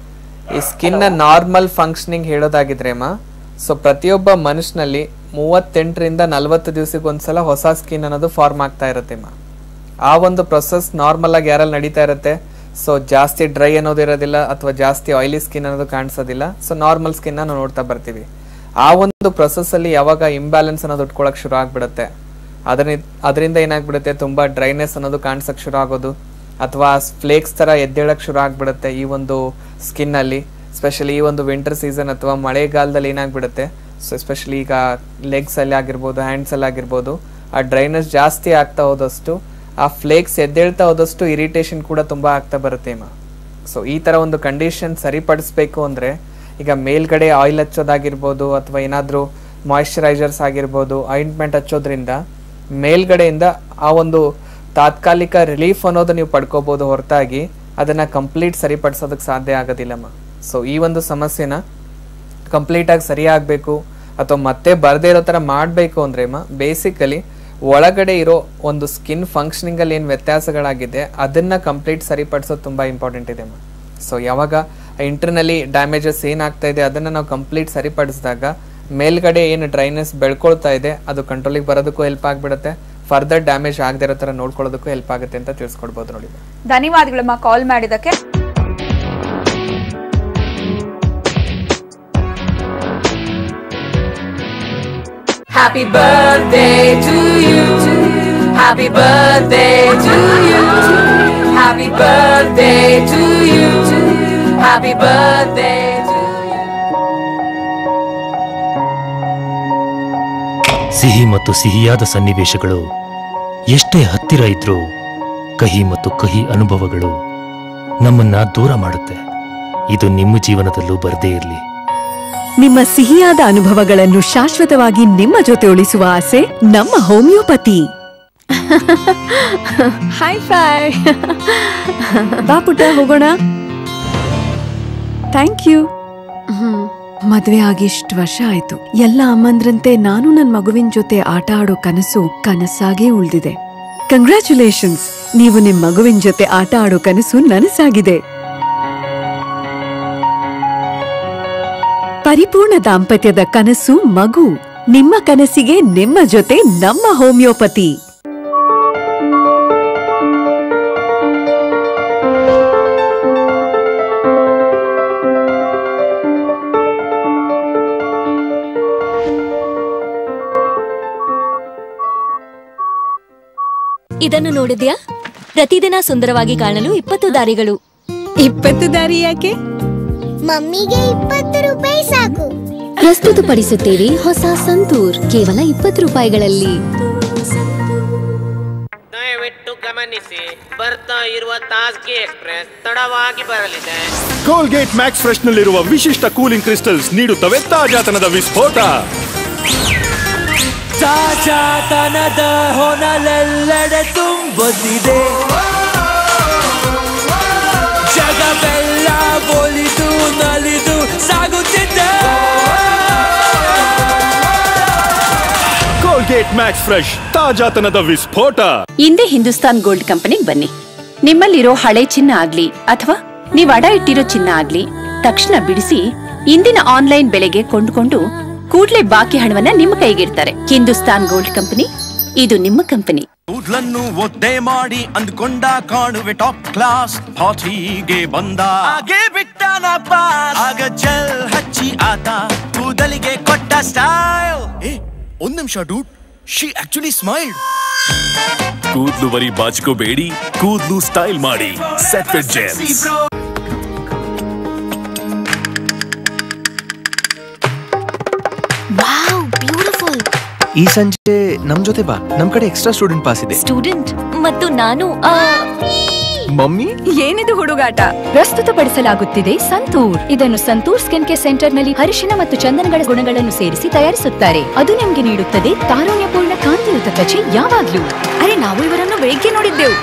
Speaker 2: ಈ ಸ್ಕಿನ್ನ ನಾರ್ಮಲ್ ಫಂಕ್ಷನಿಂಗ್ ಹೇಳೋದಾಗಿದ್ರೆ ಅಮ್ಮ ಸೊ ಪ್ರತಿಯೊಬ್ಬ ಮನುಷ್ಯನಲ್ಲಿ ಮೂವತ್ತೆಂಟರಿಂದ ನಲವತ್ತು ದಿವಸಕ್ಕೆ ಒಂದ್ಸಲ ಹೊಸ ಸ್ಕಿನ್ ಅನ್ನೋದು ಫಾರ್ಮ್ ಆಗ್ತಾ ಇರುತ್ತೆ ಅಮ್ಮ ಆ ಒಂದು ಪ್ರೊಸೆಸ್ ನಾರ್ಮಲ್ ಆಗಿ ಯಾರಲ್ಲಿ ನಡೀತಾ ಇರುತ್ತೆ ಸೊ ಜಾಸ್ತಿ ಡ್ರೈ ಅನ್ನೋದು ಇರೋದಿಲ್ಲ ಅಥವಾ ಜಾಸ್ತಿ ಆಯಿಲಿ ಸ್ಕಿನ್ ಅನ್ನೋದು ಕಾಣಿಸೋದಿಲ್ಲ ಸೊ ನಾರ್ಮಲ್ ಸ್ಕಿನ್ ನಾವು ನೋಡ್ತಾ ಬರ್ತೀವಿ ಆ ಒಂದು ಪ್ರೊಸೆಸ್ ಅಲ್ಲಿ ಯಾವಾಗ ಇಂಬ್ಯಾಲೆನ್ಸ್ ಅನ್ನೋದು ಉಟ್ಕೊಳಕ್ ಶುರು ಆಗ್ಬಿಡುತ್ತೆ ಅದರಿಂದ ಅದರಿಂದ ಏನಾಗ್ಬಿಡುತ್ತೆ ತುಂಬಾ ಡ್ರೈನೆಸ್ ಅನ್ನೋದು ಕಾಣಿಸಕ್ ಶುರು ಆಗೋದು ಅಥವಾ ಫ್ಲೇಕ್ಸ್ ತರ ಎದ್ದೇಳಕ್ ಶುರು ಆಗ್ಬಿಡುತ್ತೆ ಈ ಒಂದು ಸ್ಕಿನ್ ಅಲ್ಲಿ ಸ್ಪೆಷಲಿ ಈ ಒಂದು ವಿಂಟರ್ ಸೀಸನ್ ಅಥವಾ ಮಳೆಗಾಲದಲ್ಲಿ ಏನಾಗ್ಬಿಡುತ್ತೆ ಸೊ ಎಸ್ಪೆಷಲಿ ಈಗ ಲೆಗ್ಸ್ ಅಲ್ಲಿ ಆಗಿರ್ಬೋದು ಹ್ಯಾಂಡ್ಸ್ ಅಲ್ಲಿ ಆಗಿರ್ಬೋದು ಆ ಡ್ರೈನೆಸ್ ಜಾಸ್ತಿ ಆಗ್ತಾ ಹೋದಷ್ಟು ಆ ಫ್ಲೇಕ್ಸ್ ಎದ್ದೇಳ್ತಾ ಹೋದಷ್ಟು ಇರಿಟೇಷನ್ ಕೂಡ ತುಂಬಾ ಆಗ್ತಾ ಬರುತ್ತೆ ಅಮ್ಮ ಸೊ ಈ ತರ ಒಂದು ಕಂಡೀಷನ್ ಸರಿಪಡಿಸ್ಬೇಕು ಅಂದ್ರೆ ಈಗ ಮೇಲ್ಗಡೆ ಆಯಿಲ್ ಹಚ್ಚೋದಾಗಿರ್ಬೋದು ಅಥವಾ ಏನಾದರೂ ಮಾಯಿಶ್ಚರೈಸರ್ಸ್ ಆಗಿರ್ಬೋದು ಆಯಿಂಟ್ಮೆಂಟ್ ಹಚ್ಚೋದ್ರಿಂದ ಮೇಲ್ಗಡೆಯಿಂದ ಆ ಒಂದು ತಾತ್ಕಾಲಿಕ ರಿಲೀಫ್ ಅನ್ನೋದು ನೀವು ಪಡ್ಕೋಬಹುದು ಹೊರತಾಗಿ ಅದನ್ನ ಕಂಪ್ಲೀಟ್ ಸರಿಪಡಿಸೋದಕ್ಕೆ ಸಾಧ್ಯ ಆಗೋದಿಲ್ಲಮ್ಮ ಸೊ ಈ ಒಂದು ಸಮಸ್ಯೆನ ಕಂಪ್ಲೀಟಾಗಿ ಸರಿ ಆಗಬೇಕು ಅಥವಾ ಮತ್ತೆ ಬರದೇ ಇರೋ ಥರ ಮಾಡಬೇಕು ಅಂದ್ರೆ ಅಮ್ಮ ಬೇಸಿಕಲಿ ಒಳಗಡೆ ಇರೋ ಒಂದು ಸ್ಕಿನ್ ಫಂಕ್ಷನಿಂಗಲ್ಲಿ ಏನು ವ್ಯತ್ಯಾಸಗಳಾಗಿದೆ ಅದನ್ನ ಕಂಪ್ಲೀಟ್ ಸರಿಪಡಿಸೋದು ತುಂಬ ಇಂಪಾರ್ಟೆಂಟ್ ಇದೆ ಅಮ್ಮ ಸೊ ಯಾವಾಗ ಇಂಟರ್ನಲಿ ಡ್ಯಾಮೇಜಸ್ ಏನಾಗ್ತಾ ಇದೆ ಅದನ್ನು ನಾವು ಕಂಪ್ಲೀಟ್ ಸರಿಪಡಿಸಿದಾಗ ಮೇಲ್ಗಡೆ ಏನು ಡ್ರೈನೆಸ್ ಬೆಳ್ಕೊಳ್ತಾ ಇದೆ ಅದು ಕಂಟ್ರೋಲಿಗೆ ಬರೋದಕ್ಕೂ ಹೆಲ್ಪ್ ಆಗಿಬಿಡುತ್ತೆ ಫರ್ದರ್ ಡ್ಯಾಮೇಜ್ ಆಗದಿರೋ ಥರ ನೋಡ್ಕೊಳ್ಳೋದಕ್ಕೂ ಹೆಲ್ಪ್ ಆಗುತ್ತೆ ಅಂತ ತಿಳಿಸ್ಕೊಡ್ಬೋದು ನೋಡಿ
Speaker 1: ಧನ್ಯವಾದಗಳಮ್ಮ ಕಾಲ್ ಮಾಡಿದಕ್ಕೆ
Speaker 18: Happy birthday to you. Happy birthday to you. Happy birthday to you. Happy birthday to
Speaker 19: ಸಿಹಿ ಮತ್ತು ಸಿಹಿಯಾದ ಸನ್ನಿವೇಶಗಳು ಎಷ್ಟೇ ಹತ್ತಿರ ಇದ್ರೂ ಕಹಿ ಮತ್ತು ಕಹಿ ಅನುಭವಗಳು ನಮ್ಮನ್ನ ದೂರ ಮಾಡುತ್ತೆ ಇದು ನಿಮ್ಮ ಜೀವನದಲ್ಲೂ ಬರದೇ ಇರಲಿ
Speaker 9: ನಿಮ್ಮ ಸಿಹಿಯಾದ ಅನುಭವಗಳನ್ನು ಶಾಶ್ವತವಾಗಿ ನಿಮ್ಮ ಜೊತೆ ಉಳಿಸುವ ಆಸೆ ನಮ್ಮ ಹೋಮಿಯೋಪತಿ ಹಾಯ್ ಫೈ ಬಾ ಪುಟ್ಟ ಹೋಗೋಣ ಥ್ಯಾಂಕ್ ಯು ಮದ್ವೆ ಆಗಿ ಇಷ್ಟು ವರ್ಷ ಆಯ್ತು ಎಲ್ಲ ಅಮ್ಮಂದ್ರಂತೆ ನಾನು ನನ್ ಮಗುವಿನ ಜೊತೆ ಆಟ ಆಡೋ ಕನಸು ಕನಸಾಗೇ ಉಳ್ದಿದೆ ಕಂಗ್ರ್ಯಾಚುಲೇಷನ್ಸ್ ನೀವು ನಿಮ್ ಮಗುವಿನ ಜೊತೆ ಆಟ ಆಡೋ ಕನಸು ನನಸಾಗಿದೆ ಪರಿಪೂರ್ಣ ದಾಂಪತ್ಯದ ಕನಸು ಮಗು ನಿಮ್ಮ ಕನಸಿಗೆ ನಿಮ್ಮ ಜೊತೆ ನಮ್ಮ ಹೋಮಿಯೋಪತಿ
Speaker 7: ಇದನ್ನು ನೋಡಿದ್ಯಾ ಪ್ರತಿದಿನ ಸುಂದರವಾಗಿ ಕಾಣಲು ಇಪ್ಪತ್ತು ದಾರಿಗಳು
Speaker 11: ಇಪ್ಪತ್ತು ದಾರಿ ಯಾಕೆ
Speaker 10: ಮಮ್ಮಿಗೆ ಇಪ್ಪತ್ತು ರೂಪಾಯಿ ಸಾಕು
Speaker 7: ಪ್ರಸ್ತುತಪಡಿಸುತ್ತೇವೆ ಹೊಸ ಸಂತೂರ್ ಕೇವಲ ಇಪ್ಪತ್ತು ರೂಪಾಯಿಗಳಲ್ಲಿ
Speaker 20: ದಯವಿಟ್ಟು ಗಮನಿಸಿ ಬರ್ತಾ ಇರುವ ತಾಸ್ಕಿ ಎಕ್ಸ್ಪ್ರೆಸ್ ತಡವಾಗಿ ಬರಲಿದೆ
Speaker 13: ಕೋಲ್ಗೇಟ್ ಮ್ಯಾಕ್ಸ್ ಫ್ರೆಶ್ ನಲ್ಲಿರುವ ವಿಶಿಷ್ಟ ಕೂಲಿಂಗ್ ಕ್ರಿಸ್ಟಲ್ಸ್ ನೀಡುತ್ತವೆ ತಾಜಾತನದ ವಿಸ್ಫೋಟ
Speaker 15: ತಾಜಾತನದ ಹೊನಲೆಲ್ಲೆಡೆ ತುಂಬೊಂದಿದೆ ಜಗವೆಲ್ಲ ಒಲಿದು ನಲಿದು ಸಾಗುತ್ತಿದೆ
Speaker 13: ಕೋಲ್ಗೇಟ್ ಮ್ಯಾಕ್ಸ್ ಫ್ರೆಶ್ ತಾಜಾತನದ ವಿಸ್ಫೋಟ
Speaker 6: ಇಂದೇ ಹಿಂದೂಸ್ತಾನ್ ಗೋಲ್ಡ್ ಕಂಪನಿಗೆ ಬನ್ನಿ ನಿಮ್ಮಲ್ಲಿರೋ ಹಳೆ ಚಿನ್ನ ಆಗ್ಲಿ ಅಥವಾ ನೀವ್ ಅಡ ಇಟ್ಟಿರೋ ಚಿನ್ನ ಆಗ್ಲಿ ತಕ್ಷಣ ಬಿಡಿಸಿ ಇಂದಿನ ಆನ್ಲೈನ್ ಬೆಲೆಗೆ ಕೊಂಡುಕೊಂಡು ಕೂಡ್ಲೆ ಬಾಕಿ ಹಣವನ್ನ ನಿಮ್ಮ ಕೈಗಿರ್ತಾರೆ ಹಿಂದೂಸ್ತಾನ್ ಗೋಲ್ಡ್ ಕಂಪನಿ ಇದು ನಿಮ್ಮ ಕಂಪನಿ
Speaker 4: ಕೂದ್ಲನ್ನು ಒದ್ದೆ ಮಾಡಿ ಅಂದ್ಕೊಂಡ ಕಾಣುವೆ ಟಾಪ್ ಕ್ಲಾಸ್ ಹಾಟಿಗೆ ಬಂದ ಹಾಗೆ ಬಿಟ್ಟನಪ್ಪ ಆಗ ಜಲ್ ಹಚ್ಚಿ ಆತ ಕೂದಲಿಗೆ ಕೊಟ್ಟ ಸ್ಟೈಲ್ ಏ ಒಂದ್ ನಿಮಿಷ ಡೂಟ್ ಶಿ ಆಕ್ಚುಲಿ ಸ್ಮೈಲ್
Speaker 13: ಕೂದ್ಲು ಬರೀ ಬಾಚಿಕೋಬೇಡಿ ಕೂದ್ಲು ಸ್ಟೈಲ್ ಮಾಡಿ ಸೆಟ್ ಜೆಲ್ಸ್
Speaker 10: ವಾವ್ ಬ್ಯೂಟಿಫುಲ್
Speaker 8: ಈ ಸಂಜೆ ನಮ್ ಜೊತೆ ಬಾ ನಮ್ ಕಡೆ ಎಕ್ಸ್ಟ್ರಾ ಸ್ಟೂಡೆಂಟ್ ಪಾಸ್ ಇದೆ
Speaker 7: ಸ್ಟೂಡೆಂಟ್ ಮತ್ತು ನಾನು
Speaker 8: ಮಮ್ಮಿ
Speaker 12: ಏನಿದು ಹುಡುಗಾಟ ಪ್ರಸ್ತುತಪಡಿಸಲಾಗುತ್ತಿದೆ ಸಂತೂರ್ ಇದನ್ನು ಸಂತೂರ್ ಸ್ಕಿನ್ ಕೇರ್ ಸೆಂಟರ್ ನಲ್ಲಿ ಅರಿಶಿನ ಮತ್ತು ಚಂದನಗಳ ಗುಣಗಳನ್ನು ಸೇರಿಸಿ ತಯಾರಿಸುತ್ತಾರೆ ಅದು ನಿಮ್ಗೆ ನೀಡುತ್ತದೆ ತಾರುಣ್ಯಪೂರ್ಣ ಕಾಂತಿಯುತ ತ್ವಚೆ ಯಾವಾಗ್ಲೂ ಅರೆ ನಾವು ಇವರನ್ನು ಬೆಳಿಗ್ಗೆ ನೋಡಿದ್ದೆವು